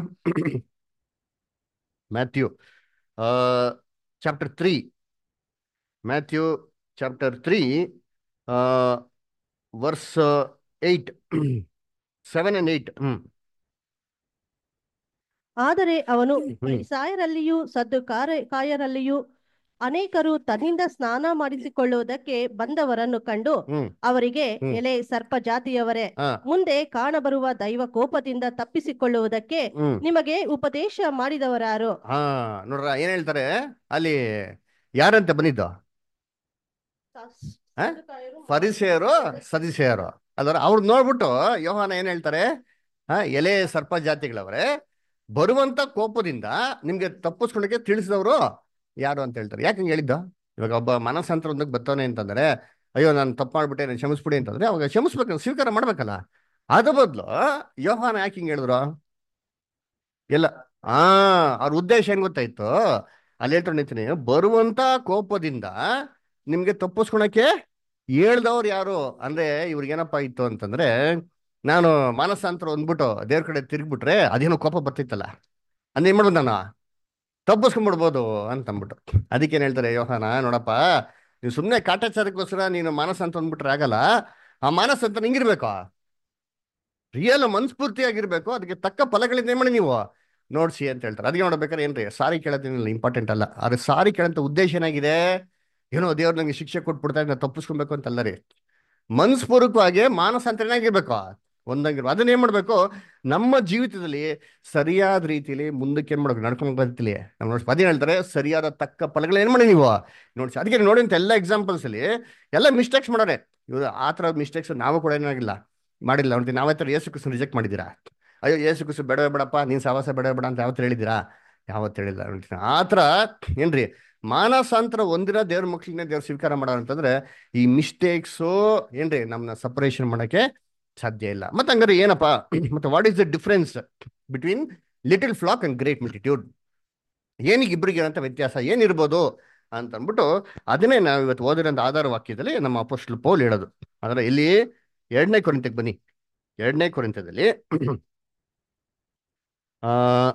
Matthew chapter three Matthew chapter three verse eight seven and eight hmm ಆದರೆ ಅವನು ಹ್ಮ್. ಸಾಯರಲ್ಲಿಯೂ ಸದ್ದು ಕಾಯರಲ್ಲಿಯೂ ಅನೇಕರು ತನ್ನಿಂದ ಸ್ನಾನ ಮಾಡಿಸಿಕೊಳ್ಳುವುದಕ್ಕೆ ಬಂದವರನ್ನು ಕಂಡು ಹ್ಮ್ ಅವರಿಗೆ ಹ್ಮ್. ಎಲೆ ಸರ್ಪ ಜಾತಿಯವರೇ ಹಾ ಮುಂದೆ ಕಾಣಬರುವ ದೈವ ಕೋಪದಿಂದ ತಪ್ಪಿಸಿಕೊಳ್ಳುವುದಕ್ಕೆ ಹ್ಮ್ ನಿಮಗೆ ಉಪದೇಶ ಮಾಡಿದವರಾರು ಹಾ ನೋಡ್ರ ಏನ್ ಹೇಳ್ತಾರೆ ಅಲ್ಲಿ ಯಾರಂತ ಬಂದಿದ್ದು ಆ? ಫರಿಸೆಯರು ಸದಿಸೆಯರು ಅದರ ಅವ್ರು ನೋಡ್ಬಿಟ್ಟು ಯೋಹಾನ ಏನ್ ಹೇಳ್ತಾರೆ ಹಾ ಎಲೆ ಸರ್ಪ ಜಾತಿಗಳವ್ರೆ ಬರುವಂತ ಕೋಪದಿಂದ ನಿಮ್ಗೆ ತಪ್ಪಿಸ್ಕೊಳಕ್ಕೆ ತಿಳಿಸಿದವರು ಯಾರು ಅಂತ ಹೇಳ್ತಾರೆ ಯಾಕೆ ಹಿಂಗೆ ಹೇಳಿದ್ದು ಇವಾಗ ಒಬ್ಬ ಮನಸ್ಸಂತರ ಒಂದಕ್ಕೆ ಬರ್ತಾನೆ ಅಂತಂದ್ರೆ ಅಯ್ಯೋ ನಾನು ತಪ್ಪು ಮಾಡ್ಬಿಟ್ಟೆ ನಾನು ಕ್ಷಮಿಸ್ಬಿಡಿ ಅಂತಂದ್ರೆ ಅವಾಗ ಕ್ಷಮಿಸ್ಬೇಕು ಸ್ವೀಕಾರ ಮಾಡ್ಬೇಕಲ್ಲ ಅದ ಬದಲು ಯೋಹಾನ ಯಾಕೆ ಹಿಂಗೆ ಹೇಳಿದ್ರು ಇಲ್ಲ ಆ ಅವ್ರ ಉದ್ದೇಶ ಏನ್ ಗೊತ್ತಾಯ್ತು ಅಲ್ಲಿ ಹೇಳ್ತಾರೆ ನಿಂತೀನಿ ಬರುವಂತ ಕೋಪದಿಂದ ನಿಮ್ಗೆ ತಪ್ಪಿಸ್ಕೊಳಕ್ಕೆ ಹೇಳ್ದವ್ರು ಯಾರು ಅಂದ್ರೆ ಇವ್ರಿಗೇನಪ್ಪ ಇತ್ತು ಅಂತಂದ್ರೆ ನಾನು ಮಾನಸಾಂತರ ಅಂದ್ಬಿಟ್ಟು ದೇವ್ರ ಕಡೆ ತಿರುಗ್ಬಿಟ್ರೆ ಅದೇನೋ ಕೋಪ ಬರ್ತಿತ್ತಲ್ಲ ಅಂದೇನ್ ಮಾಡೋದು ನಾನು ತಪ್ಪಿಸ್ಕೊಂಡ್ಬಿಡ್ಬೋದು ಅಂತ ಅಂದ್ಬಿಟ್ಟು ಅದಕ್ಕೇನ್ ಹೇಳ್ತಾರೆ ಯೋಹಾನ ನೋಡಪ್ಪ ನೀವು ಸುಮ್ಮನೆ ಕಾಟಾಚಾರಕ್ಕೋಸ್ಕರ ನೀನು ಮಾನಸ ಅಂತ ಅಂದ್ಬಿಟ್ರೆ ಆಗಲ್ಲ ಆ ಮಾನಸ ಅಂತ ಹಿಂಗಿರ್ಬೇಕು ರಿಯಲ್ ಮನ್ಸ್ಫೂರ್ತಿಯಾಗಿರ್ಬೇಕು ಅದಕ್ಕೆ ತಕ್ಕ ಫಲಗಳಿಂದ ಏನ್ ಮಾಡಿ ನೀವು ನೋಡ್ಸಿ ಅಂತ ಹೇಳ್ತಾರೆ ಅದಕ್ಕೆ ನೋಡ್ಬೇಕಾದ್ರೆ ಏನ್ರಿ ಸಾರಿ ಕೇಳೋದೇನಿಲ್ಲ ಇಂಪಾರ್ಟೆಂಟ್ ಅಲ್ಲ ಆದ್ರೆ ಸಾರಿ ಕೇಳೋಂಥ ಉದ್ದೇಶ ಏನಾಗಿದೆ ಏನೋ ದೇವ್ರು ನಂಗೆ ಶಿಕ್ಷೆ ಕೊಟ್ಬಿಡ್ತಾರೆ ನಾನು ತಪ್ಪಿಸ್ಕೊಬೇಕು ಅಂತಲ್ಲ ರೀ ಮನಸ್ಪೂರ್ವಕವಾಗಿ ಮಾನಸ ಅಂತ ಏನಾಗಿರ್ಬೇಕು ಒಂದಂಗಿರ್ಬೇಕು ಅದನ್ನ ಏನ್ ಮಾಡ್ಬೇಕು ನಮ್ಮ ಜೀವಿತದಲ್ಲಿ ಸರಿಯಾದ ರೀತಿಲಿ ಮುಂದಕ್ಕೆ ಏನ್ ಮಾಡ್ಬೇಕು ನಡ್ಕೊಂಡ್ ಬರ್ತಿಲಿ ನಾವು ನೋಡಿ ಅದೇನ್ ಹೇಳ್ತಾರೆ ಸರಿಯಾದ ತಕ್ಕ ಫಲಗಳು ಏನ್ ಮಾಡಿ ನೀವು ನೋಡಿ ಅದಕ್ಕೆ ನೋಡಿ ಅಂತ ಎಲ್ಲ ಎಕ್ಸಾಂಪಲ್ಸ್ ಅಲ್ಲಿ ಎಲ್ಲ ಮಿಸ್ಟೇಕ್ಸ್ ಮಾಡೋರೆ ಇವ್ರು ಆ ಥರ ಮಿಸ್ಟೇಕ್ಸ್ ನಾವು ಕೂಡ ಏನಾಗಿಲ್ಲ ಮಾಡಿಲ್ಲ ನೋಡ್ತೀನಿ ನಾವತ್ತರ ಏಸು ಕುಸು ರಿಜೆಕ್ಟ್ ಮಾಡಿದ್ದೀರಾ ಅಯ್ಯೋ ಏಸು ಕುಸು ಬೇಡವೇ ಬೇಡಪ್ಪ ನೀನ್ ಸವಾಸ ಬೇಡವೇ ಬೇಡ ಅಂತ ಯಾವತ್ತು ಹೇಳಿದ್ದೀರಾ ಯಾವತ್ತು ಹೇಳಿಲ್ಲ ನೋಡ್ತೀನಿ ಆ ಥರ ಏನ್ರಿ ಮಾನಸಾಂತರ ಒಂದಿನ ದೇವ್ರ ಮಕ್ಳಿಗೆ ದೇವ್ರ ಸ್ವೀಕಾರ ಮಾಡೋರು ಅಂತಂದ್ರೆ ಈ ಮಿಸ್ಟೇಕ್ಸು ಏನ್ರಿ ನಮ್ಮನ್ನ ಸಪರೇಷನ್ ಮಾಡಕ್ಕೆ ಸಾಧ್ಯ ಇಲ್ಲ ಮತ್ತೆ ಹಂಗಾರೆ ಏನಪ್ಪ ಮತ್ತೆ what is the difference between little flock and great multitude ಏನಿಗೆ ಇಬ್ಬರಿಗೆ ಇರೋಂಥ ವ್ಯತ್ಯಾಸ ಏನಿರ್ಬೋದು ಅಂತ ಅಂದ್ಬಿಟ್ಟು ಅದನ್ನೇ ನಾವು ಇವತ್ತು ಓದಿರೋಂಥ ಆಧಾರ ವಾಕ್ಯದಲ್ಲಿ ನಮ್ಮ ಅಪೋಸ್ಟಲ್ ಪೌಲ್ ಹೇಳೋದು ಅದರ ಇಲ್ಲಿ ಎರಡನೇ ಕೊರಿಂತಕ್ಕೆ ಬನ್ನಿ ಎರಡನೇ ಕೊರಿಂತದಲ್ಲಿ ಆ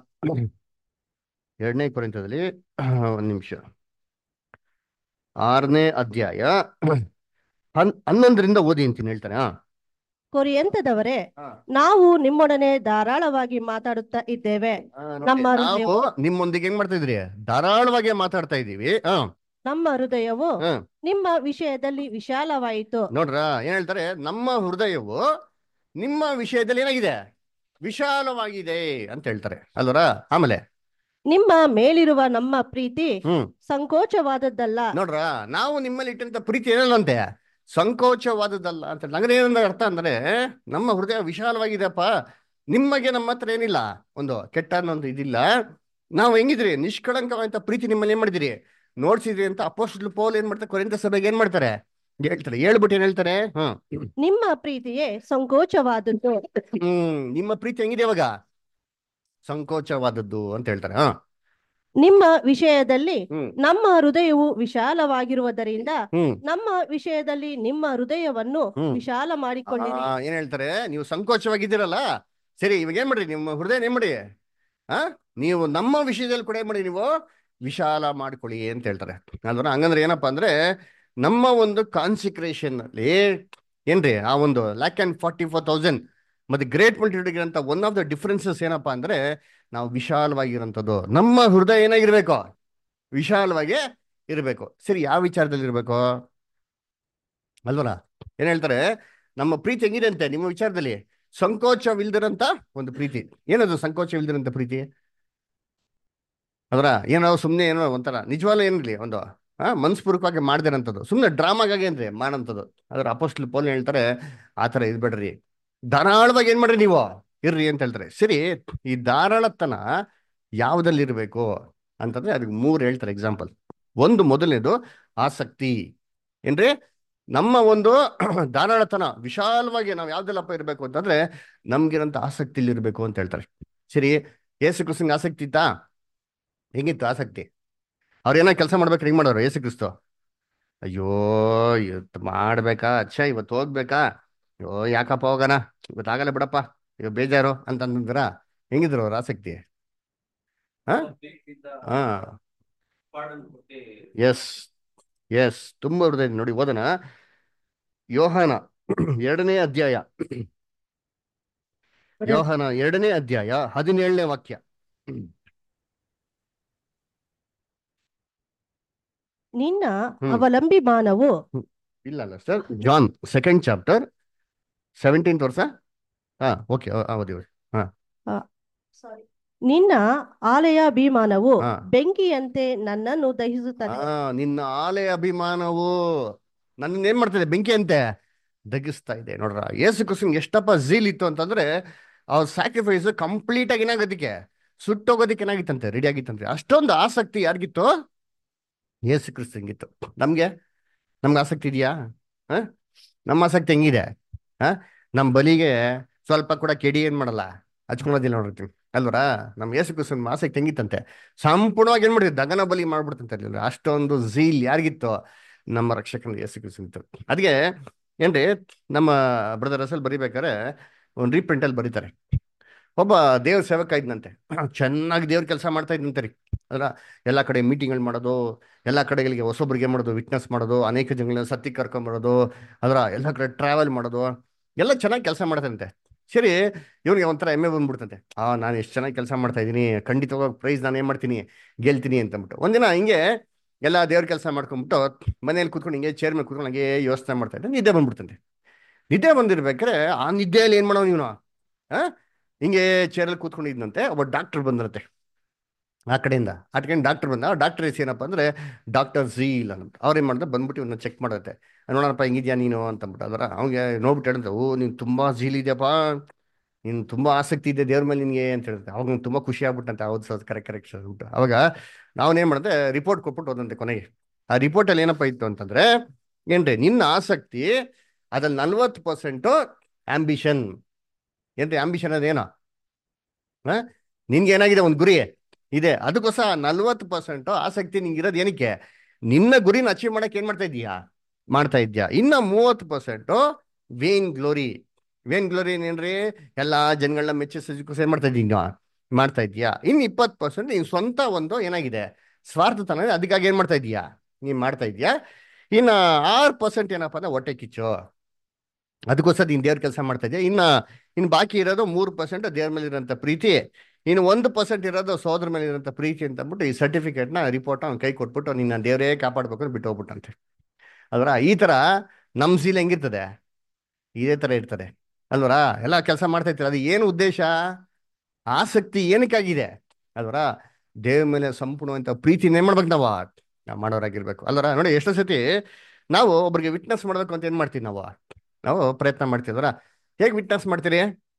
ಎರಡನೇ ಕೊರಿಂತದಲ್ಲಿ ಒಂದು ನಿಮಿಷ ಆರನೇ ಅಧ್ಯಾಯ ಹನ್ ಹನ್ನೊಂದರಿಂದ ಓದಿ ಅಂತೀನಿ ಹೇಳ್ತಾನೆ ಹಾ ಕೊರಿಯಂತದವರೇ ಹಾ. ನಾವು ನಿಮ್ಮೊಡನೆ ಧಾರಾಳವಾಗಿ ಮಾತಾಡುತ್ತಾ ಇದ್ದೇವೆ ಆ, ನೋಡಿ, ನಮ್ಮ ನಾವು ಹೃದಯವು ನಿಮ್ಮೊಂದಿಗೆ ಹೆಂಗ್ ಮಾಡ್ತಾ ಇದ್ರಿ ಧಾರಾಳವಾಗಿ ಮಾತಾಡ್ತಾ ಇದೀವಿ ಹಾ ನಮ್ಮ ಹೃದಯವು ಹಾ. ನಿಮ್ಮ ವಿಷಯದಲ್ಲಿ ವಿಶಾಲವಾಯಿತು ನೋಡ್ರ ಏನ್ ಹೇಳ್ತಾರೆ ನಮ್ಮ ಹೃದಯವು ನಿಮ್ಮ ವಿಷಯದಲ್ಲಿ ಏನಾಗಿದೆ ವಿಶಾಲವಾಗಿದೆ ಅಂತ ಹೇಳ್ತಾರೆ ಅಲ್ವರ ಆಮೇಲೆ ನಿಮ್ಮ ಮೇಲಿರುವ ನಮ್ಮ ಪ್ರೀತಿ ಹ್ಮ್ ಸಂಕೋಚವಾದದ್ದಲ್ಲ ನೋಡ್ರ ನಾವು ನಿಮ್ಮಲ್ಲಿ ಇಟ್ಟಂತ ಪ್ರೀತಿ ಏನಲ್ಲಂತೆ ಸಂಕೋಚವಾದದ್ದಲ್ಲ ಅಂತ ಹೇಳಿ. ಹಂಗಾರೆ ಏನಂದ್ರೆ ಅರ್ಥ ಅಂದ್ರೆ ನಮ್ಮ ಹೃದಯ ವಿಶಾಲವಾಗಿದೆಪ್ಪ ನಿಮಗೆ ನಮ್ಮ ಹತ್ರ ಏನಿಲ್ಲ ಒಂದು ಕೆಟ್ಟ ಅನ್ನೋ ಇದಿಲ್ಲ ನಾವು ಹೆಂಗಿದ್ರಿ ನಿಷ್ಕಳಂಕವಾದಂತ ಪ್ರೀತಿ ನಿಮ್ಮಲ್ಲಿ ಏನ್ ಮಾಡಿದಿರಿ ನೋಡ್ಸಿದ್ರಿ ಅಂತ ಅಪೋಸ್ಟ್ಲ್ ಪೌಲ್ ಏನ್ ಮಾಡ್ತಾರೆ ಕೊರಿಂತ ಸಭೆಗೆ ಏನ್ ಮಾಡ್ತಾರೆ ಹೇಳ್ತಾರೆ ಹೇಳ್ಬಿಟ್ಟು ಏನ್ ಹೇಳ್ತಾರೆ ಹ್ಮ್ ನಿಮ್ಮ ಪ್ರೀತಿಯೇ ಸಂಕೋಚವಾದದ್ದು ಹ್ಮ್ ನಿಮ್ಮ ಪ್ರೀತಿ ಹೆಂಗಿದೆ ಇವಾಗ ಸಂಕೋಚವಾದದ್ದು ಅಂತ ಹೇಳ್ತಾರೆ ಹಾ ನಿಮ್ಮ ವಿಷಯದಲ್ಲಿ ಹ್ಮ್ ನಮ್ಮ ಹೃದಯವು ವಿಶಾಲವಾಗಿರುವುದರಿಂದ ಹ್ಮ್ ನಮ್ಮ ವಿಷಯದಲ್ಲಿ ನಿಮ್ಮ ಹೃದಯವನ್ನು ಹ್ಮ್. ವಿಶಾಲ ಮಾಡಿಕೊಳ್ಳಿರಿ ಆ, ಏನ್ ಹೇಳ್ತಾರೆ ನೀವು ಸಂಕೋಚವಾಗಿದ್ದೀರಲ್ಲ ಸರಿ ಇವಾಗ ಏನ್ ಮಾಡ್ರಿ ನಿಮ್ಮ ಹೃದಯ ಏನ್ ಮಾಡಿ ಆ ನೀವು ನಮ್ಮ ವಿಷಯದಲ್ಲಿ ಕೂಡ ಏನ್ ಮಾಡಿ ನೀವು ವಿಶಾಲ ಮಾಡ್ಕೊಳ್ಳಿ ಅಂತ ಹೇಳ್ತಾರೆ ಅಲ್ವರ ಹಂಗಂದ್ರೆ ಏನಪ್ಪಾ ಅಂದ್ರೆ ನಮ್ಮ ಒಂದು ಕಾನ್ಸಿಕ್ರೇಷನ್ ಅಲ್ಲಿ ಏನ್ರಿ ಆ ಒಂದು lakh and forty four thousand ಮತ್ತೆ ಗ್ರೇಟ್ ಮಲ್ಟಿಟ್ಯೂಡ್ ಅಂತ ಒನ್ ಆಫ್ ದ ಡಿಫ್ರೆನ್ಸಸ್ ಏನಪ್ಪಾ ಅಂದ್ರೆ ನಾವು ವಿಶಾಲವಾಗಿರೋಂಥದ್ದು ನಮ್ಮ ಹೃದಯ ಏನಾಗಿರ್ಬೇಕು ವಿಶಾಲವಾಗಿ ಇರಬೇಕು ಸರಿ ಯಾವ ವಿಚಾರದಲ್ಲಿ ಇರಬೇಕು ಅಲ್ವಲ್ಲ ಏನ್ ಹೇಳ್ತಾರೆ ನಮ್ಮ ಪ್ರೀತಿ ಹೆಂಗಿದೆ ಅಂತೆ ನಿಮ್ಮ ವಿಚಾರದಲ್ಲಿ ಸಂಕೋಚವಿಲ್ದಿರಂತ ಒಂದು ಪ್ರೀತಿ ಏನದು ಸಂಕೋಚವಿಲ್ದಿರಂತ ಪ್ರೀತಿ ಅದರ ಏನೋ ಸುಮ್ಮನೆ ಏನೋ ಒಂಥರ ನಿಜವಾಗ್ಲೂ ಏನಿರಲಿ ಒಂದು ಆ ಮನಸ್ಪೂರ್ವಕವಾಗಿ ಮಾಡ್ದಿರಂಥದ್ದು ಸುಮ್ಮನೆ ಡ್ರಾಮಾಗಾಗಿ ಏನ್ರಿ ಮಾಡೋಂಥದ್ದು ಅದರ ಅಪೋಸ್ಟ್ಲ್ ಪೋಲ್ ಹೇಳ್ತಾರೆ ಆ ಥರ ಇದ್ಬೇಡ್ರಿ ಧಾರಾಳವಾಗಿ ಏನ್ ಮಾಡ್ರಿ ನೀವು ಇರ್ರಿ ಅಂತ ಹೇಳ್ತಾರೆ ಸರಿ ಈ ಧಾರಾಳತನ ಯಾವ್ದಲ್ಲಿ ಇರಬೇಕು ಅಂತಂದ್ರೆ ಅದಕ್ಕೆ ಮೂರು ಹೇಳ್ತಾರೆ ಎಕ್ಸಾಂಪಲ್ ಒಂದು ಮೊದಲನೇದು ಆಸಕ್ತಿ ಏನ್ರಿ ನಮ್ಮ ಒಂದು ಧಾರಾಳತನ ವಿಶಾಲವಾಗಿ ನಾವು ಯಾವ್ದೆಲ್ಲಪ್ಪ ಇರಬೇಕು ಅಂತಂದ್ರೆ ನಮ್ಗಿರಂತ ಆಸಕ್ತಿಲಿ ಇರಬೇಕು ಅಂತ ಹೇಳ್ತಾರೆ ಸರಿ ಯೇಸು ಕ್ರಿಸ್ತಂಗೆ ಆಸಕ್ತಿ ಇತ್ತಾ ಹೆಂಗಿತ್ತು ಆಸಕ್ತಿ ಅವ್ರೇನೋ ಕೆಲಸ ಮಾಡ್ಬೇಕು ಹೆಂಗ್ ಮಾಡೋರು ಯೇಸು ಕ್ರಿಸ್ತು ಅಯ್ಯೋ ಇವತ್ತು ಮಾಡ್ಬೇಕಾ ಅಚ್ಚ ಇವತ್ತು ಹೋಗ್ಬೇಕಾ ಅಯ್ಯೋ ಯಾಕಪ್ಪ ಹೋಗೋಣ ಇವತ್ತು ಆಗಲ್ಲ ಬಿಡಪ್ಪ ಇವ್ ಬೇಜಾರು ಅಂತ ಅಂದ್ರ ಹೆಂಗಿದ್ರು ಅವ್ರ ಆಸಕ್ತಿ ಹಾ ಪ್ರೀತಿಯಿಂದ ಹಾ pardon ಕೊಟ್ಟಿ ಎಸ್ ಎಸ್ ತುಂಬ ಹೃದಯ ನೋಡಿ ಓದನ ಯೋಹಾನ ಎರಡನೇ ಅಧ್ಯಾಯ ಯೋಹಾನ ಎರಡನೇ ಅಧ್ಯಾಯ ಹದಿನೇಳನೇ ವಾಕ್ಯ ನಿನ್ನ ಹ್ಮ್. ಅವಲಂಬಿಮಾನವು ಇಲ್ಲ ಅಲ್ಲ sir John second chapter seventeenth verse ಹಾ ಓಕೆ ಓದಿ ಓದಿ ನಿನ್ನ ಆಲಯ ಅಭಿಮಾನವು ಹಾ. ಬೆಂಕಿಯಂತೆ ನನ್ನನ್ನು ದಹಿಸುತ್ತದೆ ಆ ನಿನ್ನ ಆಲೆ ಅಭಿಮಾನವು ನನ್ನ ಏನ್ ಮಾಡ್ತಿದೆ ಬೆಂಕಿ ಅಂತೆ ದಗಿಸ್ತಾ ಇದೆ ನೋಡ್ರ ಯೇಸು ಕ್ರಿಸ್ತನ್ ಎಷ್ಟಪ್ಪ ಝೀಲ್ ಇತ್ತು ಅಂತಂದ್ರೆ ಅವ್ರ ಸ್ಯಾಕ್ರಿಫೈಸ್ ಕಂಪ್ಲೀಟ್ ಆಗಿ ಏನಾಗೋದಕ್ಕೆ ಸುಟ್ಟೋಗೋದಕ್ಕೆ ಏನಾಗಿತ್ತಂತೆ ರೆಡಿ ಆಗಿತ್ತಂತೆ ಅಷ್ಟೊಂದು ಆಸಕ್ತಿ ಯಾರಿಗಿತ್ತು ಯೇಸು ಕ್ರಿಸ್ತಂಗಿತ್ತು ನಮ್ಗೆ ನಮ್ಗೆ ಆಸಕ್ತಿ ಇದೆಯಾ ಹ ನಮ್ಮ ಆಸಕ್ತಿ ಹೆಂಗಿದೆ ಹ ನಮ್ಮ ಬಲಿಗೆ ಸ್ವಲ್ಪ ಕೂಡ ಕೆಡಿ ಏನ್ ಮಾಡಲ್ಲ ಹಚ್ಕೊಳೋದಿಲ್ಲ ನೋಡಿರ್ತೀವಿ ಅಲ್ವರಾ ನಮ್ಮ ಯೇಸು ಕ್ರಿಸ್ತನ್ ಆಸಕ್ತಿ ಹೆಂಗಿತ್ತಂತೆ ಸಂಪೂರ್ಣವಾಗಿ ಏನ್ ಮಾಡಿದ್ರು ದಗನ ಬಲಿ ಮಾಡ್ಬಿಡ್ತಂತೆ ಅಲ್ಲಿ ಅಷ್ಟೊಂದು ಝೀಲ್ ಯಾರಿಗಿತ್ತು ನಮ್ಮ ರಕ್ಷಕನ ಯೇಸು ಕ್ರಿಸ್ತನಿತ್ತು ಅದಕ್ಕೆ ಏನ್ರಿ ನಮ್ಮ ಬ್ರದರ್ ಅಸಲ್ ಬರಿಬೇಕಾದ್ರೆ ಒಂದು ರೀಪ್ರಿಂಟ್ ಅಲ್ಲಿ ಬರೀತಾರೆ ಒಬ್ಬ ದೇವ್ರ ಸೇವಕ ಇದ್ನಂತೆ ಚೆನ್ನಾಗಿ ದೇವ್ರ ಕೆಲಸ ಮಾಡ್ತಾ ಇದ್ನಂತೆ ರೀ ಅದ್ರ ಎಲ್ಲ ಕಡೆ ಮೀಟಿಂಗ್ಗಳು ಮಾಡೋದು ಎಲ್ಲ ಕಡೆಗಳಿಗೆ ಹೊಸೊಬ್ರಿಗೆ ಮಾಡೋದು ವಿಟ್ನೆಸ್ ಮಾಡೋದು ಅನೇಕ ಜನಗಳನ್ನ ಸತ್ತಿ ಕರ್ಕೊಂಬರೋದು ಅದರ ಎಲ್ಲ ಕಡೆ ಟ್ರಾವೆಲ್ ಮಾಡೋದು ಎಲ್ಲ ಚೆನ್ನಾಗಿ ಕೆಲಸ ಮಾಡ್ತಾನಂತೆ ಸರಿ ಇವನಿಗೆ ಒಂಥರ ಹೆಮ್ಮೆ ಬಂದ್ಬಿಡ್ತಂತೆ ಆ ನಾನು ಎಷ್ಟು ಚೆನ್ನಾಗಿ ಕೆಲಸ ಮಾಡ್ತಾ ಇದ್ದೀನಿ ಖಂಡಿತವಾಗಿ ಪ್ರೈಸ್ ನಾನು ಏನು ಮಾಡ್ತೀನಿ ಗೆಲ್ತೀನಿ ಅಂತಂದ್ಬಿಟ್ಟು ಒಂದಿನ ಹಿಂಗೆ ಎಲ್ಲ ದೇವ್ರ ಕೆಲಸ ಮಾಡ್ಕೊಂಡ್ಬಿಟ್ಟು ಮನೇಲಿ ಕೂತ್ಕೊಂಡು ಹಿಂಗೆ ಚೇರ್ ಮೇಲೆ ಕೂತ್ಕೊಂಡು ಹಂಗೆ ಯೋಚನೆ ಮಾಡ್ತಾ ಇದ್ದೆ ನಿದ್ದೆ ಬಂದ್ಬಿಡ್ತಂತೆ ನಿದ್ದೆ ಬಂದಿರ್ಬೇಕಾದ್ರೆ ಆ ನಿದ್ದೆಯಲ್ಲಿ ಏನು ಮಾಡೋನು ಇವನು ಆ ಹಿಂಗೆ ಚೇರಲ್ಲಿ ಕೂತ್ಕೊಂಡಿದ್ನಂತೆ ಒಬ್ಬ ಡಾಕ್ಟರ್ ಬಂದಿರತ್ತೆ ಆ ಕಡೆಯಿಂದ ಆ ಕಡೆಯಿಂದ ಡಾಕ್ಟರ್ ಬಂದ ಡಾಕ್ಟರ್ ಹೆಸರು ಏನಪ್ಪ ಅಂದ್ರೆ ಡಾಕ್ಟರ್ ಝೀಲ್ ಅಂದ್ಬಿಟ್ಟು ಅವ್ರು ಏನು ಮಾಡಿದ್ರೆ ಬಂದ್ಬಿಟ್ಟು ಇವನ್ನ ಚೆಕ್ ಮಾಡತ್ತೆ ನೋಡೋಣಪ್ಪ ಹೆಂಗಿದ್ಯಾ ನೀನು ಅಂತಂದ್ಬಿಟ್ಟು ಅದರ ಅವ್ನಿಗೆ ನೋಡ್ಬಿಟ್ಟು ಹೇಳಿದ್ರೆ ಓ ನೀನು ತುಂಬಾ ಝೀಲ್ ಇದೆಯಪ್ಪ ನೀನು ತುಂಬಾ ಆಸಕ್ತಿ ಇದೆ ದೇವ್ರ ಮೇಲೆ ನಿನಗೆ ಅಂತ ಹೇಳಿದ್ರೆ ಅವಾಗ ನಂಗೆ ತುಂಬಾ ಖುಷಿ ಆಗ್ಬಿಟ್ಟಂತೆ ಹೌದು ಸರ್ ಕರೆಕ್ಟ್ ಕರೆಕ್ಟ್ ಸರ್ ಅಂದ್ಬಿಟ್ಟು ಅವಾಗ ನಾವೇನು ಮಾಡಿದೆ ರಿಪೋರ್ಟ್ ಕೊಟ್ಬಿಟ್ಟು ಹೋದಂತೆ ಕೊನೆಗೆ ಆ ರಿಪೋರ್ಟಲ್ಲಿ ಏನಪ್ಪ ಇತ್ತು ಅಂತಂದ್ರೆ ಏನ್ರಿ ನಿನ್ನ ಆಸಕ್ತಿ ಅದ್ರಲ್ಲಿ ನಲ್ವತ್ತು ಪರ್ಸೆಂಟು ಆಂಬಿಷನ್ ಏನ್ರಿ ಆಂಬಿಷನ್ ಅದೇನೋ ಹಾ ನಿನ್ಗೆ ಏನಾಗಿದೆ ಒಂದು ಗುರಿ ಇದೆ ಅದಕ್ಕೋಸ್ಕರ ನಲ್ವತ್ತು ಪರ್ಸೆಂಟ್ ಆಸಕ್ತಿ ನಿಂಗೆ ಇರೋದು ಏನಕ್ಕೆ ನಿನ್ನ ಗುರಿನ ಅಚೀವ್ ಮಾಡಕ್ಕೆ ಏನ್ ಮಾಡ್ತಾ ಇದೀಯಾ ಮಾಡ್ತಾ ಇದ್ಯಾ ಇನ್ನ ಮೂವತ್ತು percent vain glory vain glory ಏನೇನ್ರಿ ಎಲ್ಲಾ ಜನಗಳನ್ನ ಮೆಚ್ಚಿಸೋದಕ್ಕೋಸ್ಕರ ಏನ್ ಮಾಡ್ತಾ ಇದ್ದೀಗ ಮಾಡ್ತಾ ಇದೀಯಾ ಇನ್ನು ಇಪ್ಪತ್ತು ಪರ್ಸೆಂಟ್ ನೀನ್ ಸ್ವಂತ ಒಂದು ಏನಾಗಿದೆ ಸ್ವಾರ್ಥತನ ಅದಕ್ಕಾಗಿ ಏನ್ ಮಾಡ್ತಾ ಇದೀಯಾ ನೀನ್ ಮಾಡ್ತಾ ಇದೀಯಾ ಇನ್ನ ಆರು ಪರ್ಸೆಂಟ್ ಏನಪ್ಪ ಅಂದ್ರೆ ಹೊಟ್ಟೆ ಕಿಚ್ಚು ಅದಕ್ಕೋಸ್ಕರ ನೀನು ದೇವ್ರ ಕೆಲಸ ಮಾಡ್ತಾ ಇದೆಯಾ ಇನ್ನ ಇನ್ನು ಬಾಕಿ ಇರೋದು ಮೂರು ಪರ್ಸೆಂಟ್ ದೇವ್ರ ಮೇಲೆ ಇರೋಂಥ ಪ್ರೀತಿ ಇನ್ನು ಒಂದು ಪರ್ಸೆಂಟ್ ಇರೋದು ಸೋದರ ಮೇಲೆ ಇರೋಂಥ ಪ್ರೀತಿ ಅಂತ ಅಂದ್ಬಿಟ್ಟು ಈ ಸರ್ಟಿಫಿಕೇಟ್ನ ರಿಪೋರ್ಟ್ ಅವ್ನ ಕೈ ಕೊಟ್ಬಿಟ್ಟು ನಿನ್ನ ದೇವರೇ ಕಾಪಾಡ್ಬೇಕು ಅಂತ ಬಿಟ್ಟು ಹೋಗ್ಬಿಟ್ಟಂತೆ ಅಲ್ವರ ಈ ಥರ ನಮ್ಮ ಸೀಲ್ ಹೆಂಗಿರ್ತದೆ ಇದೇ ಥರ ಇರ್ತದೆ ಅಲ್ವರ ಎಲ್ಲ ಕೆಲಸ ಮಾಡ್ತಾ ಇರ್ತಾರೆ ಅದು ಏನು ಉದ್ದೇಶ ಆಸಕ್ತಿ ಏನಕ್ಕಾಗಿದೆ ಅಲ್ವರ ದೇವ್ರ ಮೇಲೆ ಸಂಪೂರ್ಣವಂತ ಪ್ರೀತಿ ಏನ್ ಮಾಡ್ಬೇಕು ನಾವು ನಾವು ಮಾಡೋರಾಗಿರ್ಬೇಕು ಅಲ್ವರ ನೋಡಿ ಎಷ್ಟೋ ಸತಿ ನಾವು ಒಬ್ರಿಗೆ ವಿಟ್ನೆಸ್ ಮಾಡ್ಬೇಕು ಅಂತ ಏನ್ ಮಾಡ್ತೀವಿ ನಾವು ನಾವು ಪ್ರಯತ್ನ ಮಾಡ್ತೀವಲ್ಲ ಹೇಗೆ ವಿಟ್ನೆಸ್ ಮಾಡ್ತೀರಿ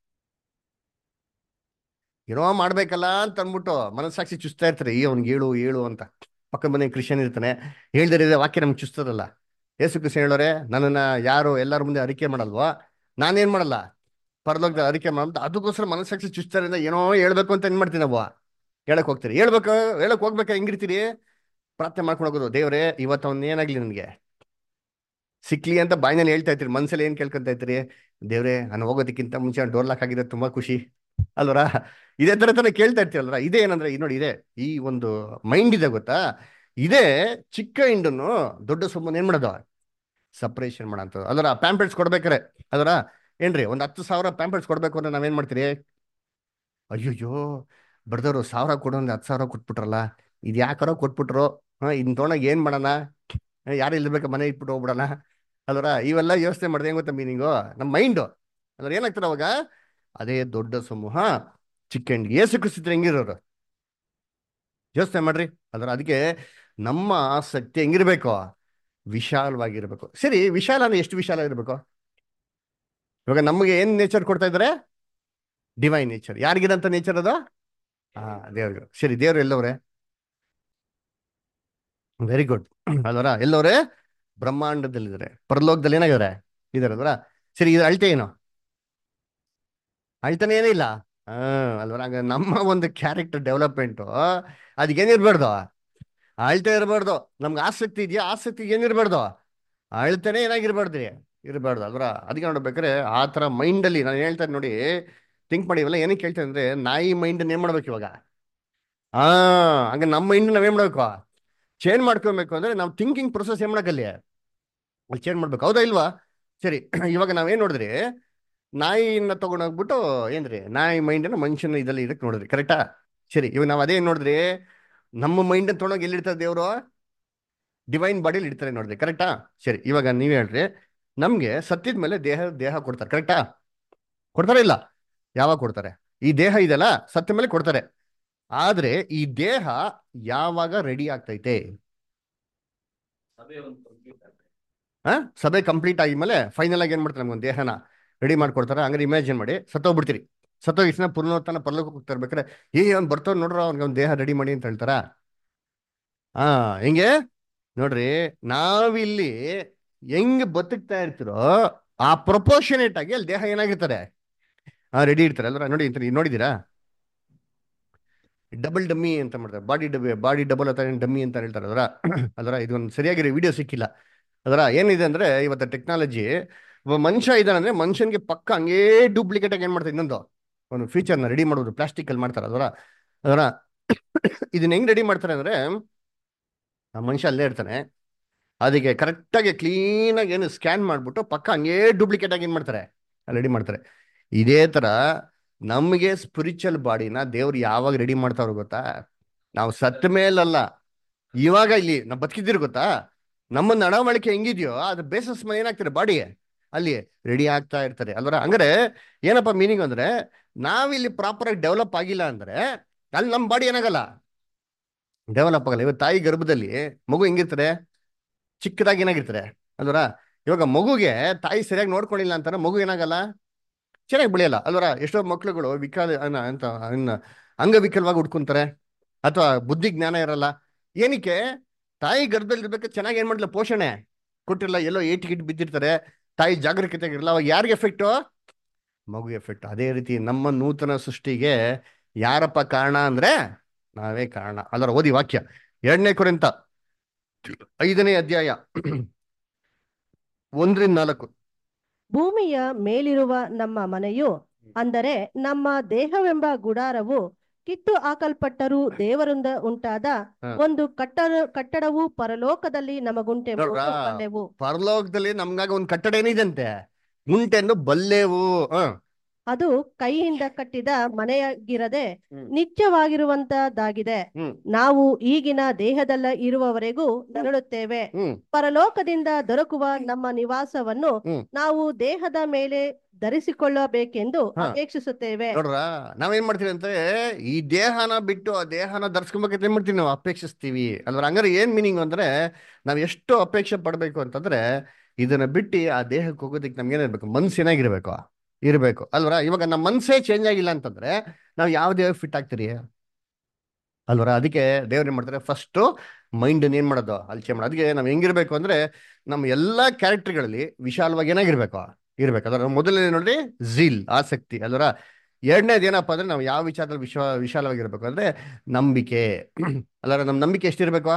ಏನೋ ಮಾಡ್ಬೇಕಲ್ಲ ಅಂತ ಅಂದ್ಬಿಟ್ಟು ಮನಸ್ಸಾಕ್ಷಿ ಚುಸ್ತಾ ಇರ್ತಾರೆ ಈ ಅವ್ನಿಗೆ ಹೇಳು ಹೇಳು ಅಂತ ಪಕ್ಕ ಮನೆ ಕ್ರಿಶ್ಚಿಯನ್ ಇರ್ತಾನೆ ಹೇಳ್ದಿರ ವಾಕ್ಯ ನಮ್ಗೆ ಚುಸ್ತದಲ್ಲ ಯೇಸು ಕೃಷ್ಣ ಹೇಳೋರೆ ನನ್ನನ್ನ ಯಾರು ಎಲ್ಲರ ಮುಂದೆ ಅರಿಕೆ ಮಾಡಲ್ವೋ ನಾನೇನ್ ಮಾಡಲ್ಲ ಪರಲೋಕದ ಅರಿಕೆ ಮಾಡ ಅದಕ್ಕೋಸ್ಕರ ಮನಸ್ಸಾಕ್ಷಿ ಚುಸ್ತಾರಿಂದ ಏನೋ ಹೇಳ್ಬೇಕು ಅಂತ ಏನ್ ಮಾಡ್ತೀವಿ ನಾವು ಹೇಳಕ್ ಹೋಗ್ತೀರಿ ಹೇಳ್ಬೇಕು ಹೇಳಕ್ ಹೋಗ್ಬೇಕಾ ಹೆಂಗಿರ್ತೀರಿ ಪ್ರಾರ್ಥನೆ ಮಾಡ್ಕೊಂಡು ಹೋಗೋದು ದೇವ್ರೆ ಇವತ್ತು ಅವ್ನ ಏನಾಗ್ಲಿ ನನಗೆ ಸಿಕ್ಲಿ ಅಂತ ಬಾಯಿನಲ್ಲಿ ಹೇಳ್ತಾ ಇರ್ತೀರಿ ಮನ್ಸಲ್ಲಿ ಏನ್ ಕೇಳ್ಕೊಂತ ಇರ್ತೀರಿ ದೇವ್ರೆ ನಾನು ಹೋಗೋದಕ್ಕಿಂತ ಮುಂಚೆ ಡೋರ್ ಲಾಕ್ ಆಗಿದ್ರೆ ತುಂಬಾ ಖುಷಿ ಅಲ್ವರ ಇದೇ ತರ ತರ ಕೇಳ್ತಾ ಇರ್ತೀವಲ್ರ ಇದೇ ಏನಂದ್ರೆ ಈ ನೋಡಿ ಇದೆ ಈ ಒಂದು ಮೈಂಡ್ ಇದೆ ಗೊತ್ತಾ ಇದೇ ಚಿಕ್ಕ ಹಿಂಡನ್ನು ದೊಡ್ಡ ಸೊಮ್ಮನ್ ಏನ್ ಮಾಡೋದು ಸಪ್ರೇಷನ್ ಮಾಡಂತ ಅದರ ಪ್ಯಾಂಪೆಟ್ಸ್ ಕೊಡ್ಬೇಕಾರೆ ಅದರ ಏನ್ರಿ ಒಂದ್ ಹತ್ತು ಸಾವಿರ ಪ್ಯಾಂಪೆಟ್ಸ್ ಕೊಡ್ಬೇಕು ಅಂದ್ರೆ ನಾವೇನ್ ಮಾಡ್ತೀರಿ ಅಯ್ಯಯ್ಯೋ ಬರ್ದವ್ರು ಸಾವಿರ ಕೊಡು ಒಂದು ಹತ್ತು ಸಾವಿರ ಕೊಟ್ಬಿಟ್ರಲ್ಲ ಇದು ಯಾಕಾರೋ ಕೊಟ್ಬಿಟ್ರು ಹಾ ಇನ್ ತೊಗೊಂಡಾಗ ಏನ್ ಮಾಡೋಣ ಯಾರು ಇಲ್ಬೇಕು ಮನೆ ಇಟ್ಬಿಟ್ಟು ಹೋಗ್ಬಿಡೋಣ ಅಲ್ವರ ಇವೆಲ್ಲ ಯೋಚನೆ ಮಾಡಿದೆ ಹೆಂಗ್ ಗೊತ್ತಾ ಮೀನಿಂಗು ನಮ್ಮ ಮೈಂಡು ಅದ್ರ ಏನಾಗ್ತಾರೆ ಅವಾಗ ಅದೇ ದೊಡ್ಡ ಸಮೂಹ ಚಿಕ್ಕ ಹೆಂಡಿಗೆ ಏಸು ಕ್ರಿಸ್ತಿದ್ರೆ ಹೆಂಗಿರೋರು ಯೋಚನೆ ಮಾಡ್ರಿ ಅದ್ರ ಅದಕ್ಕೆ ನಮ್ಮ ಆಸಕ್ತಿ ಹೆಂಗಿರ್ಬೇಕು ವಿಶಾಲವಾಗಿರ್ಬೇಕು ಸರಿ ವಿಶಾಲ ಅಂದ್ರೆ ಎಷ್ಟು ವಿಶಾಲ ಇರಬೇಕು ಇವಾಗ ನಮಗೆ ಏನ್ ನೇಚರ್ ಕೊಡ್ತಾ ಇದಾರೆ ಡಿವೈನ್ ನೇಚರ್ ಯಾರಿಗಿರಂತ ನೇಚರ್ ಅದು ಹಾ ದೇವ್ರಿಗೆ ಸರಿ ದೇವ್ರು ಎಲ್ಲವ್ರೆ ವೆರಿ ಗುಡ್ ಅಲ್ವರ ಎಲ್ಲವ್ರೆ ಬ್ರಹ್ಮಾಂಡದಲ್ಲಿದ್ದಾರೆ ಪರಲೋಕದಲ್ಲಿ ಏನಾಗಿದ್ದಾರೆ ಇದಾರೆ ಅಲ್ವರ ಸರಿ ಇದು ಅಳತೆ ಏನು ಅಳ್ತಾನೆ ಏನಿಲ್ಲ ಹಾ ಅಲ್ವರ ಹಂಗ ನಮ್ಮ ಒಂದು ಕ್ಯಾರೆಕ್ಟರ್ ಡೆವಲಪ್ಮೆಂಟು ಅದಕ್ಕೇನಿರ್ಬಾರ್ದು ಅಳ್ತಾ ಇರಬಾರ್ದು ನಮ್ಗೆ ಆಸಕ್ತಿ ಇದೆಯಾ ಆಸಕ್ತಿಗೆ ಏನಿರ್ಬಾರ್ದು ಅಳ್ತಾನೆ ಏನಾಗಿರ್ಬಾರ್ದ್ರಿ ಇರಬಾರ್ದು ಅಲ್ವರ ಅದಕ್ಕೆ ನೋಡ್ಬೇಕಾರೆ ಆ ಥರ ಮೈಂಡಲ್ಲಿ ನಾನು ಹೇಳ್ತೇನೆ ನೋಡಿ ಥಿಂಕ್ ಮಾಡಿ ಇವೆಲ್ಲ ಏನಕ್ಕೆ ಹೇಳ್ತೇನೆ ಅಂದ್ರೆ ನಾಯಿ ಮೈಂಡ್ ಏನ್ ಮಾಡ್ಬೇಕು ಇವಾಗ ಹಾ ಹಂಗ ನಮ್ಮ ಮೈಂಡ್ ನಾವೇನ್ ಮಾಡ್ಬೇಕು ಚೇಂಜ್ ಮಾಡ್ಕೊಬೇಕು ಅಂದ್ರೆ ನಾವು ಥಿಂಕಿಂಗ್ ಪ್ರೊಸೆಸ್ ಏನ್ ಮಾಡಕ್ಕಲ್ಲಿ ಅಲ್ಲಿ ಚೇಂಜ್ ಮಾಡ್ಬೇಕು ಹೌದಾ ಇಲ್ವಾ ಸರಿ ಇವಾಗ ನಾವೇನ್ ನೋಡಿದ್ರಿ ನಾಯಿನ ತಗೊಂಡೋಗ್ಬಿಟ್ಟು ಏನ್ರಿ ನಾಯಿ ಮೈಂಡನ್ನ ಮನುಷ್ಯನ ಇದಲ್ಲಿ ಇದಕ್ಕೆ ನೋಡಿದ್ರಿ ಕರೆಕ್ಟಾ ಸರಿ ಇವಾಗ ನಾವು ಅದೇ ನೋಡಿದ್ರಿ ನಮ್ಮ ಮೈಂಡ್ ತೊಗೊಂಡೋಗಿ ಎಲ್ಲಿರ್ತಾರೆ ದೇವರು ಡಿವೈನ್ ಬಾಡಿಲಿ ಇಡ್ತಾರೆ ನೋಡಿದ್ರಿ ಕರೆಕ್ಟಾ ಸರಿ ಇವಾಗ ನೀವೇ ಹೇಳ್ರಿ ನಮ್ಗೆ ಸತ್ತಿದ ಮೇಲೆ ದೇಹ ದೇಹ ಕೊಡ್ತಾರೆ ಕರೆಕ್ಟಾ ಕೊಡ್ತಾರೆ ಇಲ್ಲ ಯಾವಾಗ ಕೊಡ್ತಾರೆ ಈ ದೇಹ ಇದೆಲ್ಲ ಸತ್ತ ಮೇಲೆ ಕೊಡ್ತಾರೆ ಆದ್ರೆ ಈ ದೇಹ ಯಾವಾಗ ರೆಡಿ ಆಗ್ತೈತೆ ಸಭೆ ಒಂದು ಕಂಪ್ಲೀಟ್ ಆಗ್ತದೆ ಆ ಸಭೆ ಕಂಪ್ಲೀಟ್ ಆಗಿದ್ಮೇಲೆ ಫೈನಲ್ ಆಗಿ ಏನ್ ಮಾಡ್ತಾರೆ ನಮ್ಗೊಂದು ದೇಹನ ರೆಡಿ ಮಾಡ್ಕೊಡ್ತಾರೆ ಹಂಗಾರೆ ಇಮ್ಯಾಜಿನ್ ಮಾಡಿ ಸತ್ತೋಗ್ಬಿಡ್ತೀರಿ ಸತ್ತೋಗಿಸ್ನ ಪುನರುತ್ಥಾನ ಪರ್ಲೋಕ ಹೋಗ್ತಾ ಇರ್ಬೇಕಾರೆ ಏ ಅವ್ನು ಬರ್ತಾವ್ ನೋಡ್ರ ಅವ್ನಿಗೆ ಅವ್ನ ದೇಹ ರೆಡಿ ಮಾಡಿ ಅಂತ ಹೇಳ್ತಾರ ಹಾ ಹಿಂಗೆ ನೋಡ್ರಿ ನಾವಿಲ್ಲಿ ಹೆಂಗ್ ಬದುಕ್ತಾ ಇರ್ತಿರೋ ಆ ಪ್ರಪೋರ್ಷನೇಟ್ ಆಗಿ ಅಲ್ಲಿ ದೇಹ ಏನಾಗಿರ್ತಾರೆ ಹಾ ರೆಡಿ ಇರ್ತಾರೆ ಅಲ್ರ ನೋಡಿ ಇಂತ ನೋಡಿದೀರಾ ಡಬಲ್ ಡಮ್ಮಿ ಅಂತ ಮಾಡ್ತಾರೆ ಬಾಡಿ ಡಬ್ಬಿ ಬಾಡಿ ಡಬಲ್ ಅಥವಾ ಡಮ್ಮಿ ಅಂತ ಹೇಳ್ತಾರೆ ಅದರ ಅದರ ಇದೊಂದು ಸರಿಯಾಗಿರೋ ವಿಡಿಯೋ ಸಿಕ್ಕಿಲ್ಲ ಅದರ ಏನಿದೆ ಅಂದ್ರೆ ಇವತ್ತು ಟೆಕ್ನಾಲಜಿ ಒಬ್ಬ ಮನುಷ್ಯ ಇದ್ದಾನೆ ಅಂದ್ರೆ ಮನುಷ್ಯನ್ಗೆ ಪಕ್ಕ ಹಂಗೇ ಡೂಪ್ಲಿಕೇಟ್ ಆಗಿ ಏನ್ ಮಾಡ್ತಾರೆ ಇನ್ನೊಂದು ಒಂದು ಫೀಚರ್ನ ರೆಡಿ ಮಾಡೋದು ಪ್ಲಾಸ್ಟಿಕ್ ಅಲ್ಲಿ ಮಾಡ್ತಾರೆ ಅದರ ಅದರ ಇದನ್ನ ಹೆಂಗ್ ರೆಡಿ ಮಾಡ್ತಾರೆ ಅಂದ್ರೆ ಆ ಮನುಷ್ಯ ಅಲ್ಲೇ ಇರ್ತಾನೆ ಅದಕ್ಕೆ ಕರೆಕ್ಟಾಗಿ ಕ್ಲೀನಾಗಿ ಏನು ಸ್ಕ್ಯಾನ್ ಮಾಡ್ಬಿಟ್ಟು ಪಕ್ಕ ಹಂಗೇ ಡೂಪ್ಲಿಕೇಟ್ ಆಗಿ ಏನ್ ಮಾಡ್ತಾರೆ ರೆಡಿ ಮಾಡ್ತಾರೆ ಇದೇ ತರ ನಮಗೆ ಸ್ಪಿರಿಚುವಲ್ ಬಾಡಿನ ದೇವ್ರು ಯಾವಾಗ ರೆಡಿ ಮಾಡ್ತಾವ್ರು ಗೊತ್ತಾ ನಾವು ಸತ್ತ ಮೇಲಲ್ಲ ಇವಾಗ ಇಲ್ಲಿ ನಾವು ಬದುಕಿದ್ದೀರಿ ಗೊತ್ತಾ ನಮ್ಮ ನಡವಳಿಕೆ ಹೆಂಗಿದೆಯೋ ಅದ್ರ ಬೇಸಸ್ ಮೇಲೆ ಏನಾಗ್ತಾರೆ ಬಾಡಿ ಅಲ್ಲಿ ರೆಡಿ ಆಗ್ತಾ ಇರ್ತಾರೆ ಅಲ್ವರ ಹಂಗಾರೆ ಏನಪ್ಪ ಮೀನಿಂಗ್ ಅಂದ್ರೆ ನಾವಿಲ್ಲಿ ಪ್ರಾಪರ್ ಆಗಿ ಡೆವಲಪ್ ಆಗಿಲ್ಲ ಅಂದ್ರೆ ಅಲ್ಲಿ ನಮ್ಮ ಬಾಡಿ ಏನಾಗಲ್ಲ ಡೆವಲಪ್ ಆಗಲ್ಲ ಇವತ್ತು ತಾಯಿ ಗರ್ಭದಲ್ಲಿ ಮಗು ಹೆಂಗಿರ್ತಾರೆ ಚಿಕ್ಕದಾಗಿ ಏನಾಗಿರ್ತಾರೆ ಅಲ್ವರ ಇವಾಗ ಮಗುಗೆ ತಾಯಿ ಸರಿಯಾಗಿ ನೋಡ್ಕೊಂಡಿಲ್ಲ ಅಂತಾನೆ ಮಗು ಏನಾಗಲ್ಲ ಚೆನ್ನಾಗಿ ಬೆಳೆಯಲ್ಲ ಅಲ್ವರ ಎಷ್ಟೋ ಮಕ್ಳುಗಳು ವಿಕಾಲ ಅನ್ನ- ಅಂತ ಅನ್ನ ಅಂಗವಿಕಲವಾಗಿ ಉಡ್ಕೊಂತಾರೆ ಅಥವಾ ಬುದ್ಧಿ ಜ್ಞಾನ ಇರಲ್ಲ ಏನಕ್ಕೆ ತಾಯಿ ಗರ್ಭದಲ್ಲಿ ಇರ್ಬೇಕು ಚೆನ್ನಾಗಿ ಏನ್ ಮಾಡಲಿಲ್ಲ ಪೋಷಣೆ ಕೊಟ್ಟಿರಲ್ಲ ಎಲ್ಲೋ ಏಟ್ ಗಿಟ್ ಬಿದ್ದಿರ್ತಾರೆ ತಾಯಿ ಜಾಗರೂಕತೆ ಇರಲ್ಲ ಅವಾಗ ಯಾರಿಗೆ ಎಫೆಕ್ಟು ಮಗು ಎಫೆಕ್ಟ್ ಅದೇ ರೀತಿ ನಮ್ಮ ನೂತನ ಸೃಷ್ಟಿಗೆ ಯಾರಪ್ಪ ಕಾರಣ ಅಂದ್ರೆ ನಾವೇ ಕಾರಣ ಅಲ್ಲರ ಓದಿ ವಾಕ್ಯ ಎರಡನೇ ಕುರಿತ ಐದನೇ ಅಧ್ಯಾಯ ಒಂದರಿಂದ ನಾಲ್ಕು ಭೂಮಿಯ ಮೇಲಿರುವ ನಮ್ಮ ಮನೆಯು ಅಂದರೆ ನಮ್ಮ ದೇಹವೆಂಬ ಗುಡಾರವು ಕಿತ್ತು ಹಾಕಲ್ಪಟ್ಟರೂ ದೇವರಿಂದ ಉಂಟಾದ ಹ. ಒಂದು ಕಟ್ಟಡ ಕಟ್ಟಡವು ಪರಲೋಕದಲ್ಲಿ ನಮಗುಂಟೆಂಬುದು ನೋಡ್ರಾ? ಬಲ್ಲೆವು ಪರಲೋಕದಲ್ಲಿ ನಮ್ಗಾಗ ಒಂದ್ ಕಟ್ಟಡ ಏನಿದಂತೆ ಉಂಟೆಂದು ಬಲ್ಲೆವು ಹ ಅದು ಕೈಯಿಂದ ಕಟ್ಟಿದ ಮನೆಯಾಗಿರದೆ ಹ್ಮ್. ನಿತ್ಯವಾಗಿರುವಂತದ್ದಾಗಿದೆ ಹ್ಮ್ ನಾವು ಈಗಿನ ದೇಹದಲ್ಲ ಇರುವವರೆಗೂ ನರಳುತ್ತೇವೆ ಹ್ಮ್ ಪರಲೋಕದಿಂದ ದೊರಕುವ ನಮ್ಮ ನಿವಾಸವನ್ನು ಹ್ಮ್. ನಾವು ದೇಹದ ಮೇಲೆ ಧರಿಸಿಕೊಳ್ಳಬೇಕೆಂದು ಹಾ. ಅಪೇಕ್ಷಿಸುತ್ತೇವೆ ನೋಡ್ರ ನಾವೇನ್ ಮಾಡ್ತೀವಿ ಅಂದ್ರೆ ಈ ದೇಹನ ಬಿಟ್ಟು ಆ ದೇಹನ ಧರಿಸ್ಕೊಬೇಕಂತ ಏನ್ ಮಾಡ್ತೀವಿ ನಾವು ಅಪೇಕ್ಷಿಸ್ತೀವಿ ಅಲ್ವ ಹಂಗಾರೆ ಏನ್ ಮೀನಿಂಗ್ ಅಂದ್ರೆ ನಾವ್ ಎಷ್ಟು ಅಪೇಕ್ಷೆ ಪಡ್ಬೇಕು ಅಂತಂದ್ರೆ ಇದನ್ನ ಬಿಟ್ಟು ಆ ದೇಹಕ್ಕೆ ಹೋಗೋದಕ್ಕೆ ನಮ್ಗೆ ಏನಿರ್ಬೇಕು ಮನ್ಸು ಏನಾಗಿರ್ಬೇಕು ಇರ್ಬೇಕು ಅಲ್ವರ ಇವಾಗ ನಮ್ಮ ಮನ್ಸೇ ಚೇಂಜ್ ಆಗಿಲ್ಲ ಅಂತಂದ್ರೆ ನಾವು ಯಾವ ದೇಹ ಫಿಟ್ ಆಗ್ತೀರಿ ಅಲ್ವರ ಅದಕ್ಕೆ ದೇವ್ರು ಏನ್ ಮಾಡ್ತಾರೆ ಫಸ್ಟ್ ಮೈಂಡ್ ಏನ್ ಮಾಡೋದು ಅಲ್ಲಿ ಚೇಂಜ್ ಮಾಡೋದು ಅದಕ್ಕೆ ನಾವ್ ಹೆಂಗಿರ್ಬೇಕು ಅಂದ್ರೆ ನಮ್ಮ ಎಲ್ಲಾ ಕ್ಯಾರೆಕ್ಟರ್ಗಳಲ್ಲಿ ವಿಶಾಲವಾಗಿ ಏನಾಗಿರ್ಬೇಕು ಇರ್ಬೇಕು ಅದರ ಮೊದಲನೇ ನೋಡ್ರಿ ಝೀಲ್ ಆಸಕ್ತಿ ಅಲ್ವರ ಎರಡನೇದು ಏನಪ್ಪಾ ಅಂದ್ರೆ ನಾವು ಯಾವ ವಿಚಾರದಲ್ಲಿ ವಿಶ್ವ ವಿಶಾಲವಾಗಿರ್ಬೇಕು ಅಂದ್ರೆ ನಂಬಿಕೆ ಅಲ್ಲರ ನಮ್ಮ ನಂಬಿಕೆ ಎಷ್ಟಿರ್ಬೇಕು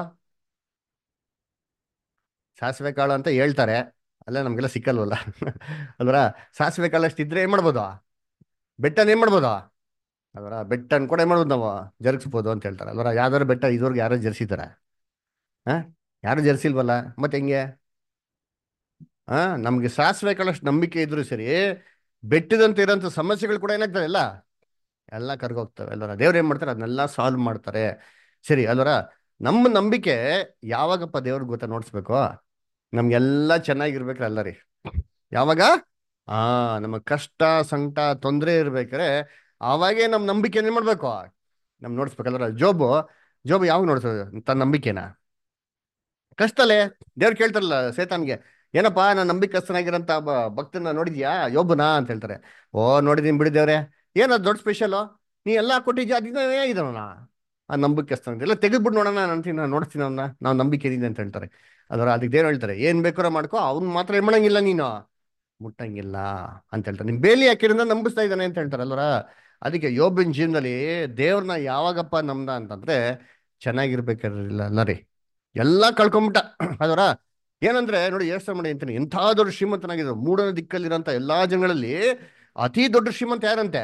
ಸಾಸಿವೆ ಕಾಳು ಅಂತ ಹೇಳ್ತಾರೆ ಅಲ್ಲ ನಮ್ಗೆಲ್ಲ ಸಿಕ್ಕಲ್ವಲ್ಲ ಅಲ್ವರ ಸಾಸಿವೆ ಕಾಳು ಅಷ್ಟಿದ್ರೆ ಏನ್ ಮಾಡ್ಬೋದು ಬೆಟ್ಟನ ಏನ್ ಮಾಡ್ಬೋದು ಅದರ ಬೆಟ್ಟನ್ ಕೂಡ ಏನ್ ಮಾಡ್ಬೋದು ನಾವು ಜರುಗಿಸ್ಬೋದು ಅಂತ ಹೇಳ್ತಾರೆ ಅಲ್ವರ ಯಾವ್ದಾದ್ರು ಬೆಟ್ಟ ಇದುವರೆಗೆ ಯಾರು ಜರ್ಸಿದಾರ ಹಾ ಯಾರು ಜರ್ಸಿಲ್ವಲ್ಲ ಮತ್ತೆ ಹೆಂಗೆ ಹಾ ನಮ್ಗೆ ಸಾಸಿವೆ ಕಾಳಷ್ಟು ನಂಬಿಕೆ ಇದ್ರು ಸರಿ ಬೆಟ್ಟದಂತೆ ಇರೋಂಥ ಸಮಸ್ಯೆಗಳು ಕೂಡ ಏನಾಗ್ತವೆ ಎಲ್ಲ ಎಲ್ಲ ಕರ್ಗೋಗ್ತವೆ ಅಲ್ವರ ದೇವ್ರು ಏನ್ ಮಾಡ್ತಾರೆ ಅದನ್ನೆಲ್ಲ ಸಾಲ್ವ್ ಮಾಡ್ತಾರೆ ಸರಿ ಅಲ್ವರ ನಮ್ಮ ನಂಬಿಕೆ ಯಾವಾಗಪ್ಪ ದೇವ್ರಿಗೆ ಗೊತ್ತಾ ನೋಡ್ಸ್ಬೇಕು ನಮ್ಗೆಲ್ಲ ಚೆನ್ನಾಗಿರ್ಬೇಕ್ರೆ ಅಲ್ಲ ರೀ ಯಾವಾಗ ಆ ನಮ್ಮ ಕಷ್ಟ ಸಂಕಟ ತೊಂದರೆ ಇರ್ಬೇಕಾರೆ ಆವಾಗೇ ನಮ್ಮ ನಂಬಿಕೆ ಏನ್ ಮಾಡ್ಬೇಕು ನಮ್ ನೋಡ್ಸ್ಬೇಕಲ್ರ ಜೋಬು ಜೋಬು ಯಾವಾಗ ನೋಡ್ಸೋದು ತನ್ನ ನಂಬಿಕೆನ ಕಷ್ಟಲ್ಲೇ ದೇವ್ರು ಕೇಳ್ತಾರಲ್ಲ ಸೇತಾನ್ಗೆ ಏನಪ್ಪಾ ನಾನು ನಂಬಿಕಸ್ತನಾಗಿರಂತ ಭಕ್ತನ ನೋಡಿದ್ಯಾ ಯೋಬನ ಅಂತ ಹೇಳ್ತಾರೆ ಓ ನೋಡಿದೀನಿ ಬಿಡಿ ದೇವ್ರೆ ಏನದು ದೊಡ್ಡ ಸ್ಪೆಷಲು ನೀ ಎಲ್ಲ ಕೊಟ್ಟಿದ್ಯಾ ಅದಿನೇ ಇದವನ ಆ ನಂಬಿಕಸ್ತನ ಎಲ್ಲ ತೆಗೆದ್ಬಿಟ್ಟು ನೋಡೋಣ ಅಂತೀನಿ ನಾನು ನೋಡ್ತೀನಿ ಅವನ್ನ ನಾವು ನಂಬಿಕೆ ಇದೆ ಅಂತ ಹೇಳ್ತಾರೆ ಅದರ ಅದಕ್ಕೆ ದೇವ್ರು ಹೇಳ್ತಾರೆ ಏನ್ ಬೇಕಾರೋ ಮಾಡ್ಕೋ ಅವ್ನ್ ಮಾತ್ರ ಏನ್ ಮಾಡಂಗಿಲ್ಲ ನೀನು ಮುಟ್ಟಂಗಿಲ್ಲ ಅಂತ ಹೇಳ್ತಾರೆ ನಿಮ್ ಬೇಲಿ ಹಾಕಿರಿಂದ ನಂಬಿಸ್ತಾ ಇದ್ದಾನೆ ಅಂತ ಹೇಳ್ತಾರೆ ಅಲ್ವರ ಅದಕ್ಕೆ ಯೋಬಿನ ಜೀವನದಲ್ಲಿ ದೇವ್ರನ್ನ ಯಾವಾಗಪ್ಪ ನಮ್ದ ಅಂತಂದ್ರೆ ಚೆನ್ನಾಗಿರ್ಬೇಕಾಗಿರಲಿಲ್ಲ ಅಲ್ಲ ರೀ ಎಲ್ಲ ಕಳ್ಕೊಂಬಿಟ್ಟ ಅದರ ಏನಂದ್ರೆ ನೋಡಿ ಯೋಚನೆ ಮಾಡಿ ಅಂತೀನಿ ಎಂಥ ದೊಡ್ಡ ಶ್ರೀಮಂತನಾಗಿದ್ರು ಮೂಡನ ದಿಕ್ಕಲ್ಲಿರೋಂಥ ಎಲ್ಲಾ ಜನಗಳಲ್ಲಿ ಅತಿ ದೊಡ್ಡ ಶ್ರೀಮಂತ ಯಾರಂತೆ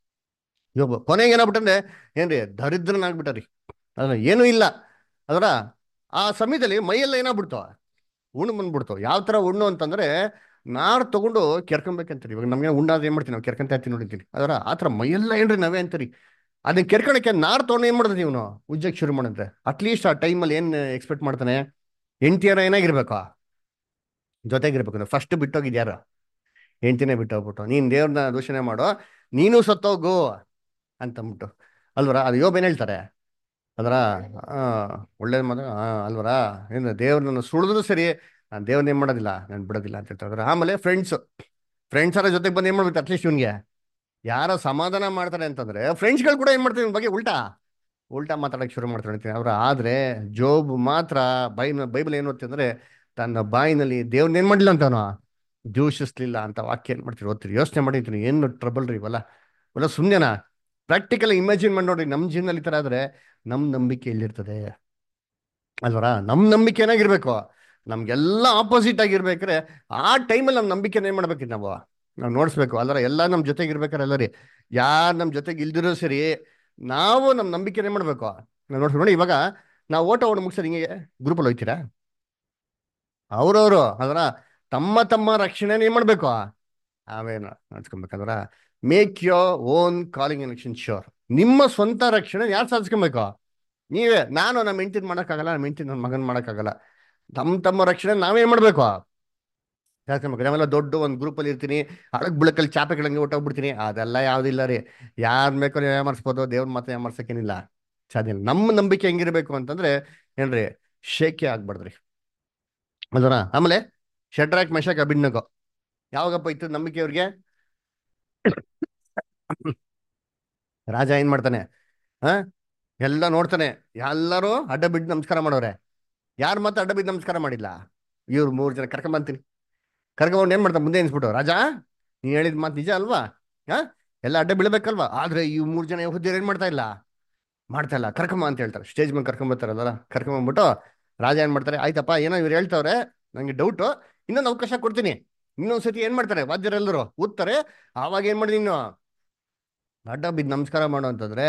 ಯೋಬ ಕೊನೆಗೆ ಏನಾಗ್ಬಿಟ್ಟಂದ್ರೆ ಏನ್ರಿ ದರಿದ್ರನಾಗ್ಬಿಟ್ಟಾರಿ ಅದ್ರ ಏನೂ ಇಲ್ಲ ಅದರ ಆ ಸಮಯದಲ್ಲಿ ಮೈಯೆಲ್ಲ ಏನಾಗ್ಬಿಡ್ತು ಉಣ್ಣು ಬಂದ್ಬಿಡ್ತು ಯಾವ ತರ ಉಣ್ಣು ಅಂತಂದ್ರೆ ನಾರ್ ತಗೊಂಡು ಕೆರ್ಕೊಬೇಕಂತೀರಿ ಇವಾಗ ನಮ್ಗೆ ಉಣ್ಣಾದ ಏನ್ ಮಾಡ್ತೀವಿ ನಾವು ಕೆರ್ಕೊಂತ ಇರ್ತೀವಿ ನೋಡಿದ್ದೀನಿ ಅದರ ಆ ಥರ ಮೈಯೆಲ್ಲ ಏನ್ರಿ ನಾವೇ ಅಂತೀರಿ ಅದನ್ನ ಕೆರ್ಕೊಳಕ್ಕೆ ನಾರ್ ತಗೊಂಡು ಏನ್ ಮಾಡ್ತೀವಿ ಇವನು ಉಜ್ಜಕ್ ಶುರು ಮಾಡಿದ್ರೆ ಅಟ್ಲೀಸ್ಟ್ ಆ ಟೈಮಲ್ಲಿ ಏನ್ ಎಕ್ಸ್ಪೆಕ್ಟ್ ಮಾಡ್ತಾನೆ ಹೆಂಡ್ತಿಯರ ಏನಾಗಿರ್ಬೇಕು ಜೊತೆಗಿರ್ಬೇಕು ಫಸ್ಟ್ ಬಿಟ್ಟೋಗಿದ್ ಯಾರು ಹೆಂಡ್ತಿನೇ ಬಿಟ್ಟೋಗ್ಬಿಟ್ಟು ನೀನ್ ದೇವ್ರನ್ನ ದೂಷಣೆ ಮಾಡೋ ನೀನು ಸತ್ತೋಗು ಅಂತಂದ್ಬಿಟ್ಟು ಅಲ್ವರ ಅದು ಯೋಬ್ ಏನ್ ಹೇಳ್ತಾರೆ ಅದರ ಆ ಒಳ್ಳೇದು ಮಾತ್ರ ಆ ಅಲ್ವರ ಏನು ದೇವ್ರನ್ನ ಸುಳಿದ್ರು ಸರಿ ನಾನು ದೇವ್ರನ್ನ ಏನ್ ಮಾಡೋದಿಲ್ಲ ನಾನು ಬಿಡೋದಿಲ್ಲ ಅಂತ ಹೇಳ್ತಾರೆ ಆಮೇಲೆ ಫ್ರೆಂಡ್ಸ್ ಫ್ರೆಂಡ್ಸ್ ಅರ ಜೊತೆಗೆ ಬಂದು ಏನ್ ಮಾಡ್ಬೇಕು ಅಟ್ಲೀಸ್ಟ್ ಇವನ್ಗೆ ಯಾರೋ ಸಮಾಧಾನ ಮಾಡ್ತಾರೆ ಅಂತಂದ್ರೆ ಫ್ರೆಂಡ್ಸ್ಗಳು ಕೂಡ ಏನ್ ಮಾಡ್ತಾರೆ ಇವ್ನ ಬಗ್ಗೆ ಉಲ್ಟಾ ಉಲ್ಟಾ ಮಾತಾಡಕ್ಕೆ ಶುರು ಮಾಡ್ತಾರೆ ಅಂತೀನಿ ಅವ್ರ ಆದ್ರೆ ಜೋಬ್ ಮಾತ್ರ ಬೈ ಬೈಬಲ್ ಏನು ಓದ್ತಿ ಅಂದ್ರೆ ತನ್ನ ಬಾಯಿನಲ್ಲಿ ದೇವ್ರನ್ನ ಏನ್ ಮಾಡ್ಲಿಲ್ಲ ಅಂತಾನು ದೂಷಿಸ್ಲಿಲ್ಲ ಅಂತ ವಾಕ್ಯ ಏನ್ ಮಾಡ್ತೀರಿ ಓದ್ತೀರಿ ಯೋಚನೆ ಮಾಡಿರ್ತೀನಿ ಏನು ಟ್ರಬಲ್ ರೀ ಇವಲ್ಲ ಇವೆಲ್ಲ ಸುಮ್ಮನೆನಾ ಪ್ರಾಕ್ಟಿಕಲ್ ಇಮ್ಯಾಜಿನ್ ಮಾಡಿ ನೋಡ್ರಿ ನಮ್ಮ ಜೀವನದಲ್ಲಿ ಈ ಥರ ಆದ್ರೆ ನಮ್ಮ ನಂಬಿಕೆ ಎಲ್ಲಿರ್ತದೆ ಅಲ್ವರ ನಮ್ಮ ನಂಬಿಕೆ ಏನಾಗಿರ್ಬೇಕು ನಮ್ಗೆಲ್ಲ ಆಪೋಸಿಟ್ ಆಗಿರ್ಬೇಕಾದ್ರೆ ಆ ಟೈಮಲ್ಲಿ ನಮ್ಮ ನಂಬಿಕೆನ ಏನ್ ಮಾಡ್ಬೇಕು ನಾವು ನಾವು ನೋಡಿಸ್ಬೇಕು ಅಲ್ಲರ ಎಲ್ಲ ನಮ್ಮ ಜೊತೆಗೆ ಇರ್ಬೇಕಾರೆ ಅಲ್ಲ ರೀ ಯಾರು ನಮ್ಮ ಜೊತೆಗೆ ಇಲ್ದಿರೋ ಸರಿ ನಾವು ನಮ್ಮ ನಂಬಿಕೆನ ಏನ್ ಮಾಡ್ಬೇಕು ನಾವು ನೋಡ್ಬೇಕು ನೋಡಿ ಇವಾಗ ನಾವು ಓಟ ಓಡ್ ಮುಗಿಸೋದು ಹಿಂಗೆ ಗ್ರೂಪಲ್ಲಿ ಹೋಗ್ತೀರಾ ಅವ್ರವ್ರು ಅದರ ತಮ್ಮ ತಮ್ಮ ರಕ್ಷಣೆ ಏನ್ ಮಾಡ್ಬೇಕು ಅವೇನು ನಡ್ಸ್ಕೊಬೇಕಂದ್ರ make your own calling election sure ನಿಮ್ಮ ಸ್ವಂತ ರಕ್ಷಣೆ ಯಾರು ಸಾಧಿಸ್ಕೊಬೇಕು ನೀವೇ ನಾನು ನಮ್ಮ ಹೆಂಡತಿನ ಮಾಡೋಕ್ಕಾಗಲ್ಲ ನಮ್ಮ ಹೆಂಡತಿ ನನ್ನ ಮಗನ್ ಮಾಡೋಕ್ಕಾಗಲ್ಲ ತಮ್ಮ ತಮ್ಮ ರಕ್ಷಣೆ ನಾವೇನ್ ಮಾಡ್ಬೇಕು ಸಾಧಿಸ್ಕೊಬೇಕು ನಾವೆಲ್ಲ ದೊಡ್ಡ ಒಂದು ಗ್ರೂಪಲ್ಲಿ ಇರ್ತೀನಿ ಅಳಗ್ ಬುಳಕಲ್ಲಿ ಚಾಪೆಗಳಂಗೆ ಹೊಟ್ಟೋಗ್ಬಿಡ್ತೀನಿ ಅದೆಲ್ಲ ಯಾವುದಿಲ್ಲ ರೀ ಯಾರ ಬೇಕೋ ನೀವು ಯಾಮರ್ಸ್ಬೋದು ದೇವ್ರ ಮಾತ್ರ ಯಾಮರ್ಸಕ್ಕೇನಿಲ್ಲ ಸಾಧ್ಯ ಇಲ್ಲ ನಮ್ಮ ನಂಬಿಕೆ ಹೆಂಗಿರ್ಬೇಕು ಅಂತಂದ್ರೆ ಏನ್ರಿ ಶೇಕೆ ಆಗ್ಬಾರ್ದ್ರಿ ಅಲ್ವರ ಆಮೇಲೆ ಶಟ್ರಾಕ್ ಮೆಷಕ್ ಅಭಿನ್ನಗೋ ಯಾವಾಗಪ್ಪ ಇತ್ತು ನಂಬಿಕೆ ಅವ್ರಿಗೆ ರಾಜ ಏನ್ ಮಾಡ್ತಾನೆ ಹ ಎಲ್ಲ ನೋಡ್ತಾನೆ ಎಲ್ಲರೂ ಅಡ್ಡ ಬಿದ್ದು ನಮಸ್ಕಾರ ಮಾಡೋರೆ ಯಾರು ಮತ್ತೆ ಅಡ್ಡ ಬಿದ್ದು ನಮಸ್ಕಾರ ಮಾಡಿಲ್ಲ ಇವ್ರು ಮೂರು ಜನ ಕರ್ಕೊಂಬಂತೀನಿ ಕರ್ಕೊಂಬಂದು ಏನ್ ಮಾಡ್ತಾನೆ ಮುಂದೆ ಎನ್ಸ್ಬಿಟ್ಟು ರಾಜ ನೀ ಹೇಳಿದ ಮಾತು ನಿಜ ಅಲ್ವಾ ಹಾ ಎಲ್ಲ ಅಡ್ಡ ಬೀಳ್ಬೇಕಲ್ವಾ ಆದ್ರೆ ಈ ಮೂರು ಜನ ಯಹೂದ್ಯರು ಏನ್ ಮಾಡ್ತಾ ಇಲ್ಲ ಮಾಡ್ತಾ ಇಲ್ಲ ಕರ್ಕೊಂಬ ಅಂತ ಹೇಳ್ತಾರೆ ಸ್ಟೇಜ್ ಮೇಲೆ ಕರ್ಕೊಂಬರ್ತಾರಲ್ಲ ಕರ್ಕೊಂಬಂದ್ಬಿಟ್ಟು ರಾಜ ಏನ್ ಮಾಡ್ತಾರೆ ಆಯ್ತಪ್ಪ ಏನೋ ಇವ್ರು ಹೇಳ್ತಾವ್ರೆ ನಂಗೆ ಡೌಟು ಇನ್ನೊಂದು ಅವಕಾಶ ಕೊಡ್ತೀನಿ ಇನ್ನೊಂದ್ಸತಿ ಏನ್ ಮಾಡ್ತಾರೆ ವಾದ್ಯರೆಲ್ಲರೂ ಓದ್ತಾರೆ ಆವಾಗ ಏನ್ ಮಾಡಿ ನೀನು ಅಡ್ಡ ಬಿದ್ದು ನಮಸ್ಕಾರ ಮಾಡು ಅಂತಂದ್ರೆ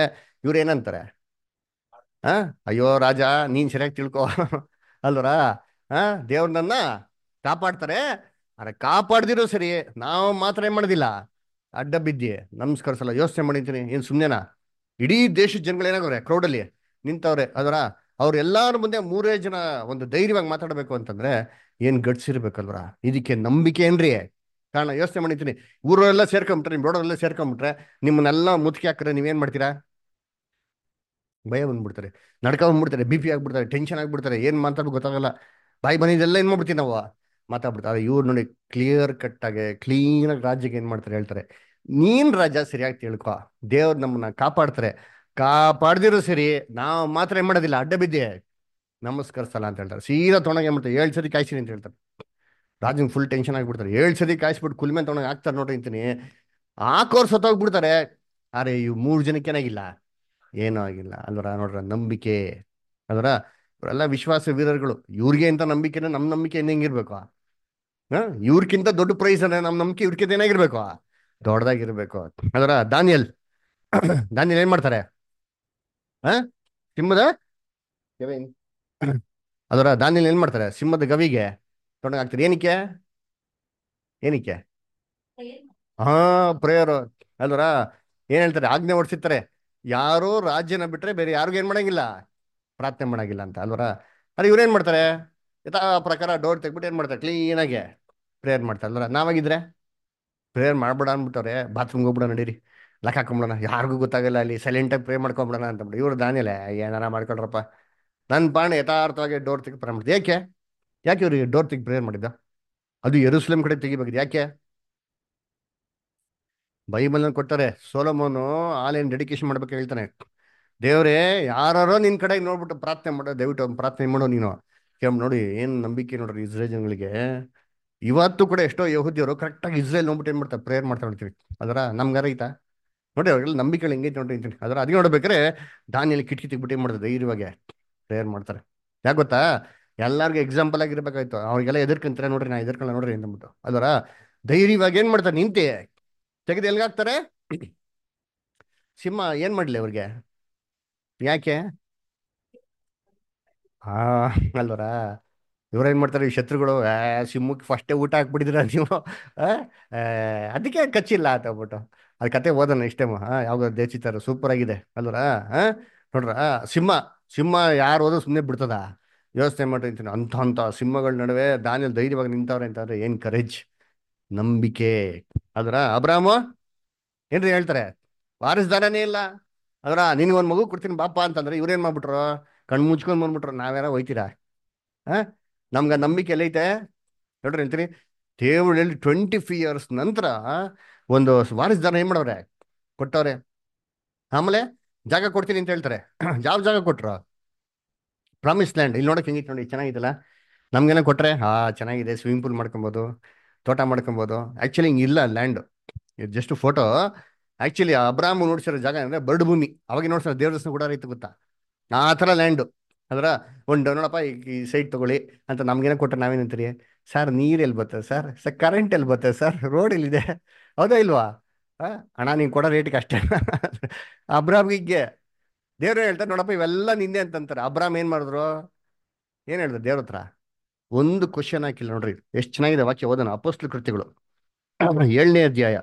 ಇವ್ರು ಏನಂತಾರೆ ಆ ಅಯ್ಯೋ ರಾಜ ನೀನ್ ಸರಿಯಾಗಿ ತಿಳ್ಕೊ ಅಲ್ವರ ಆ ದೇವ್ರು ನನ್ನ ಕಾಪಾಡ್ತಾರೆ ಅರೆ ಕಾಪಾಡ್ದಿರೋ ಸರಿ ನಾವು ಮಾತ್ರ ಏನ್ ಮಾಡೋದಿಲ್ಲ ಅಡ್ಡ ಬಿದ್ದಿ ನಮಸ್ಕರಿಸಲ್ಲ ಯೋಚನೆ ಮಾಡಿದ್ದೀನಿ ಏನ್ ಸುಮ್ನೆನಾ ಇಡೀ ದೇಶದ ಜನಗಳು ಏನಾಗವ್ರೆ ಕ್ರೌಡಲ್ಲಿ ನಿಂತವ್ರೆ ಅದರ ಅವ್ರ ಎಲ್ಲಾರ ಮುಂದೆ ಮೂರೇ ಜನ ಒಂದು ಧೈರ್ಯವಾಗಿ ಮಾತಾಡಬೇಕು ಅಂತಂದ್ರೆ ಏನ್ ಗಡ್ಸಿರ್ಬೇಕಲ್ವರ ಇದಕ್ಕೆ ನಂಬಿಕೆ ಏನ್ರಿ ಕಾರಣ ಯೋಚನೆ ಮಾಡಿದ್ದೀನಿ ಊರೆಲ್ಲ ಸೇರ್ಕೊಂಬಿಟ್ರೆ ನಿಮ್ ರೋಡಲ್ಲೆಲ್ಲ ಸೇರ್ಕೊಂಬಿಟ್ರೆ ನಿಮ್ಮನ್ನೆಲ್ಲ ಮುತ್ಕಿ ಹಾಕ್ರೆ ನೀವೇನ್ ಮಾಡ್ತೀರಾ ಭಯ ಬಂದ್ಬಿಡ್ತಾರೆ ನಡ್ಕ ಬಂದ್ಬಿಡ್ತಾರೆ ಬಿ ಪಿ ಆಗ್ಬಿಡ್ತಾರೆ ಟೆನ್ಷನ್ ಆಗ್ಬಿಡ್ತಾರೆ ಏನ್ ಮಾತಾಡ್ಬೇಕು ಗೊತ್ತಾಗಲ್ಲ ಬಾಯಿ ಬಂದಿದ್ದೆಲ್ಲ ಏನ್ ಮಾಡ್ಬಿಡ್ತೀವಿ ನಾವು ಮಾತಾಡ್ಬಿಡ್ತಾರೆ ಇವ್ರು ನೋಡಿ ಕ್ಲಿಯರ್ ಕಟ್ ಆಗಿ ಕ್ಲೀನ್ ಆಗಿ ರಾಜ್ಯಕ್ಕೆ ಏನ್ ಮಾಡ್ತಾರೆ ಹೇಳ್ತಾರೆ ನೀನ್ ರಾಜ ಸರಿಯಾಗಿ ತಿಳ್ಕೊ ದೇವ್ರು ನಮ್ಮನ್ನ ಕಾಪಾಡ್ತಾರೆ ಕಾಪಾಡ್ದಿರೋ ಸರಿ ನಾವು ಮಾತ್ರ ಏನ್ ಮಾಡೋದಿಲ್ಲ ಅಡ್ಡ ಬಿದ್ದೆ ನಮಸ್ಕರಿಸಲ್ಲ ಅಂತ ಹೇಳ್ತಾರೆ ಸೀದಾ ತೊಗೊಂಡಾಗ ಏನ್ ಮಾಡ್ತಾರೆ ಏಳು ಸತಿ ಕಾಯಿಸಿರಿ ಅಂತ ಹೇಳ್ತಾರೆ ರಾಜನ್ ಫುಲ್ ಟೆನ್ಷನ್ ಆಗ್ಬಿಡ್ತಾರೆ ಏಳು ಸತಿ ಕಾಯಿಸ್ಬಿಟ್ಟು ಕುಲ್ಮೆ ತೊಗೊಂಡಾಗ ಹಾಕ್ತಾರೆ ನೋಡ್ರಿ ಅಂತೀನಿ ಹಾಕೋರ್ ಸತ್ತೋಗ್ಬಿಡ್ತಾರೆ ಅರೆ ಇವ್ ಮೂರು ಜನಕ್ಕೆ ಏನಾಗಿಲ್ಲ ಏನೂ ಆಗಿಲ್ಲ ಅಲ್ವರ ನೋಡ್ರ ನಂಬಿಕೆ ಅಲ್ವರ ಇವರೆಲ್ಲ ವಿಶ್ವಾಸ ವೀರರುಗಳು ಇವ್ರಿಗೆ ಅಂತ ನಂಬಿಕೆನ ನಮ್ಮ ನಂಬಿಕೆ ಹೆಂಗಿರ್ಬೇಕು ಹ ಇವ್ರಕ್ಕಿಂತ ದೊಡ್ಡ ಪ್ರೈಸ್ ಅಂದ್ರೆ ನಮ್ಮ ನಂಬಿಕೆ ಇವ್ರಕ್ಕಿಂತ ಏನಾಗಿರ್ಬೇಕು ದೊಡ್ಡದಾಗಿರ್ಬೇಕು ಅದರ ದಾನಿಯಲ್ ದಾನಿಯಲ್ ಏನ್ ಮಾಡ್ತಾರೆ ಹ ಸಿಂಹದ ಗವಿ ಅದರ ದಾನಿಯಲ್ ಏನ್ ಮಾಡ್ತಾರೆ ಸಿಂಹದ ಗವಿಗೆ ತೊಗೊಂಡಾಗ ಹಾಕ್ತಾರೆ ಏನಕ್ಕೆ ಏನಕ್ಕೆ ಹಾ ಪ್ರೇಯರ್ ಅಲ್ವರ ಏನ್ ಹೇಳ್ತಾರೆ ಆಜ್ಞೆ ಹೊಡ್ಸಿರ್ತಾರೆ ಯಾರು ರಾಜ್ಯನ ಬಿಟ್ರೆ ಬೇರೆ ಯಾರಿಗೂ ಏನ್ ಮಾಡಂಗಿಲ್ಲ ಪ್ರಾರ್ಥನೆ ಮಾಡಂಗಿಲ್ಲ ಅಂತ ಅಲ್ವರ ಅರೆ ಇವ್ರು ಏನ್ ಮಾಡ್ತಾರೆ ಯಥಾ ಪ್ರಕಾರ ಡೋರ್ ತೆಗ್ಬಿಟ್ಟು ಏನ್ ಮಾಡ್ತಾರೆ ಕ್ಲೀನಾಗೆ ಪ್ರೇಯರ್ ಮಾಡ್ತಾರೆ ಅಲ್ವರ ನಾವಾಗಿದ್ರೆ ಪ್ರೇಯರ್ ಮಾಡ್ಬೇಡ ಅಂದ್ಬಿಟ್ಟವ್ರೆ ಬಾತ್ರೂಮ್ಗೆ ಹೋಗ್ಬಿಡ ನಡೀರಿ ಲೆಕ್ಕ ಹಾಕೊಂಬಿಡೋಣ ಯಾರಿಗೂ ಗೊತ್ತಾಗಲ್ಲ ಅಲ್ಲಿ ಸೈಲೆಂಟಾಗಿ ಪ್ರೇಯರ್ ಮಾಡ್ಕೊಂಬಿಡೋಣ ಅಂತಬಿಟ್ಟು ಇವ್ರು ದಾನಿಯಲ್ಲ ಏನಾರ ಮಾಡ್ಕೊಳ್ರಪ್ಪ ನನ್ನ ಪಾಣ ಯಥಾರ್ಥವಾಗಿ ಡೋರ್ ತೆಗಿ ಪ್ರೇಯರ್ ಮಾಡಿದ್ದು ಯಾಕೆ ಯಾಕೆ ಇವ್ರಿಗೆ ಡೋರ್ ತೆಗಿ ಪ್ರೇಯರ್ ಮಾಡಿದ್ದ ಅದು ಎರುಸಲೇಮ್ ಕಡೆ ತೆಗಿಬೇಕಿದೆ ಯಾಕೆ ಬೈಬಲ್ನ ಕೊಟ್ಟಾರೆ ಸೋಲಮೋನು ಆನ್ಲೈನ್ ಡೆಡಿಕೇಶನ್ ಮಾಡ್ಬೇಕು ಹೇಳ್ತಾನೆ ದೇವ್ರೇ ಯಾರೋ ನಿನ್ ಕಡೆ ನೋಡ್ಬಿಟ್ಟು ಪ್ರಾರ್ಥನೆ ಮಾಡೋ ದಯವಿಟ್ಟು ಒಂದು ಪ್ರಾರ್ಥನೆ ಮಾಡೋ ನೀನು ಕೇಮ್ ನೋಡಿ ಏನ್ ನಂಬಿಕೆ ನೋಡ್ರಿ ಇಸ್ರೇಲ್ ಜನಗಳಿಗೆ ಇವತ್ತು ಕೂಡ ಎಷ್ಟೋ ಯಹೂದಿಯವರು ಕರೆಕ್ಟಾಗಿ ಇಸ್ರೇಲ್ ನೋಡ್ಬಿಟ್ಟು ಏನ್ ಮಾಡ್ತಾರೆ ಪ್ರೇಯರ್ ಮಾಡ್ತಾ ನೋಡ್ತೀವಿ ಅದರ ನಮ್ಗಾರ ಐತಾ ನೋಡಿ ಅವ್ರಿಗೆಲ್ಲ ನಂಬಿಕೆ ಹೆಂಗೈತೆ ನೋಡ್ರಿ ಅಂತೀನಿ ಅದರ ಅದಕ್ಕೆ ನೋಡ್ಬೇಕಾದ್ರೆ ದಾನಿಯಲ್ಲಿ ಕಿಟಕಿ ತೆಗ್ಬಿಟ್ಟು ಏನ್ ಮಾಡ್ತಾರೆ ಧೈರ್ಯವಾಗಿ ಪ್ರೇಯರ್ ಮಾಡ್ತಾರೆ ಯಾಕೆ ಗೊತ್ತಾ ಎಲ್ಲಾರ್ಗು ಎಕ್ಸಾಂಪಲ್ ಆಗಿರ್ಬೇಕಾಯ್ತು ಅವ್ರಿಗೆಲ್ಲ ಎದುರ್ಕಂತಾರೆ ನೋಡ್ರಿ ನಾ ಎದುರ್ಕೊಳ್ಳ ನೋಡ್ರಿ ಅಂತಂದ್ಬಿಟ್ಟು ಅದರ ಧೈರ್ಯವಾಗಿ ಏನ್ ಮಾಡ್ತಾರೆ ನಿಂತೆ ತೆಗೆದು ಎಲ್ಗಾಕ್ತಾರೆ ಸಿಂಹ ಏನ್ ಮಾಡ್ಲಿ ಅವ್ರಿಗೆ ಯಾಕೆ ಹಾ ಅಲ್ವರ ಇವ್ರೇನ್ ಮಾಡ್ತಾರೆ ಈ ಶತ್ರುಗಳು ಆ ಸಿಂಹಕ್ಕೆ ಫಸ್ಟೇ ಊಟ ಹಾಕ್ಬಿಟ್ಟಿದ್ರ ನೀವು ಆ, ಆ, ಅದಕ್ಕೆ ಕಚ್ಚಿಲ್ಲ ಅಂತ ಅಂದ್ಬಿಟ್ಟು ಅದ್ ಕತೆ ಓದೋಣ ಇಷ್ಟೇ ಹಾ ಯಾವಾಗ ದೇಚಿತಾರ ಸೂಪರ್ ಆಗಿದೆ ಅಲ್ವರ ಹಾ ನೋಡ್ರ ಸಿಂಹ ಸಿಂಹ ಯಾರು ಹೋದ್ರು ಸುಮ್ಮನೆ ಬಿಡ್ತದ ಯೋಚನೆ ಮಾಡಿರ್ತೀನಿ ಅಂತ ಅಂತ ಸಿಂಹಗಳ ನಡುವೆ ದಾನಿಯಲ್ಲಿ ಧೈರ್ಯವಾಗಿ ನಿಂತವ್ರೆ ಅಂತಂದ್ರೆ ಏನ್ ಕರೇಜ್ ನಂಬಿಕೆ ಅದ್ರ ಅಬ್ರಾಮ ಏನ್ರಿ ಹೇಳ್ತಾರೆ ವಾರಸ್ದಾರನೇ ಇಲ್ಲ ಅದರ ನಿನ್ಗೊಂದು ಮಗು ಕೊಡ್ತೀನಿ ಬಾಪ ಅಂತಂದ್ರೆ ಇವ್ರೇನ್ ಮಾಡ್ಬಿಟ್ರು ಕಣ್ ಮುಚ್ಕೊಂಡ್ ಬಂದ್ಬಿಟ್ರು ನಾವ್ಯಾರ ಹೋಯ್ತೀರಾ ಹಾ ನಮ್ಗ ನಂಬಿಕೆ ಎಲ್ಲೈತೆ ನೋಡ್ರಿ ಅಂತೀನಿ ದೇವ್ರು ಹೇಳಿ ಟ್ವೆಂಟಿ ಫೈವ್ ಇಯರ್ಸ್ ನಂತರ ಒಂದು ವಾರಸ್ದಾರ ಏನ್ ಮಾಡವ್ರೆ ಕೊಟ್ಟವ್ರೆ ಆಮೇಲೆ ಜಾಗ ಕೊಡ್ತೀನಿ ಅಂತ ಹೇಳ್ತಾರೆ ಯಾವ ಜಾಗ ಕೊಟ್ರು ಪ್ರಾಮಿಸ್ ಲ್ಯಾಂಡ್ ಇಲ್ಲಿ ನೋಡಕ್ ಹೆಂಗಿತ್ತು ನೋಡಿ ಚೆನ್ನಾಗಿದೆಲ್ಲ ನಮ್ಗೇನೋ ಕೊಟ್ರೆ ಹಾ ಚೆನ್ನಾಗಿದೆ ಸ್ವಿಮ್ಮಿಂಗ್ ಪೂಲ್ ಮಾಡ್ಕೊಬೋದು ತೋಟ ಮಾಡ್ಕೊಬೋದು ಆಕ್ಚುಲಿ ಹಿಂಗಿಲ್ಲ ಲ್ಯಾಂಡ್ ಇದು ಜಸ್ಟ್ ಫೋಟೋ ಆಕ್ಚುಲಿ ಅಬ್ರಾಮ್ ನೋಡ್ಸಿರೋ ಜಾಗ ಅಂದ್ರೆ ಬರ್ಡ್ ಭೂಮಿ ಅವಾಗ ನೋಡ್ಸಿರೋ ದೇವ್ರ ದರ್ಶನ ಕೂಡ ಇತ್ತು ಗೊತ್ತಾ ಆ ಥರ ಲ್ಯಾಂಡು ಅದರ ಒಂದು ನೋಡಪ್ಪ ಈ- ಈ ಸೈಟ್ ತಗೊಳ್ಳಿ ಅಂತ ನಮ್ಗೇನೋ ಕೊಟ್ಟರೆ ನಾವೇನಂತೀರಿ ಸರ್ ನೀರು ಎಲ್ಲಿ ಬರ್ತದೆ ಸರ್ ಸರ್ ಕರೆಂಟ್ ಎಲ್ಲಿ ಬರ್ತದೆ ಸರ್ ರೋಡ್ ಎಲ್ಲಿದೆ ಹೌದಾ ಇಲ್ವಾ ಆ, ಅಣ್ಣ ನೀನು ಕೊಡೋ ರೇಟಿಗೆ ಅಷ್ಟೇ ಅಬ್ರಾಮ್ಗೆ ದೇವ್ರು ಹೇಳ್ತಾರೆ ನೋಡಪ್ಪ ಇವೆಲ್ಲ ನಿಂದೆ ಅಂತಂತಾರೆ ಅಬ್ರಾಮ್ ಏನ್ ಮಾಡಿದ್ರು ಏನ್ ಹೇಳಿದ್ರು ದೇವ್ರ ಹತ್ರ ಒಂದು ಕ್ವಶನ್ ಹಾಕಿಲ್ಲ ನೋಡ್ರಿ ಎಷ್ಟು ಚೆನ್ನಾಗಿದೆ ವಾಕ್ಯ ಓದೋಣ ಅಪೋಸ್ಲು ಕೃತ್ಯಗಳು ಏಳನೇ ಅಧ್ಯಾಯ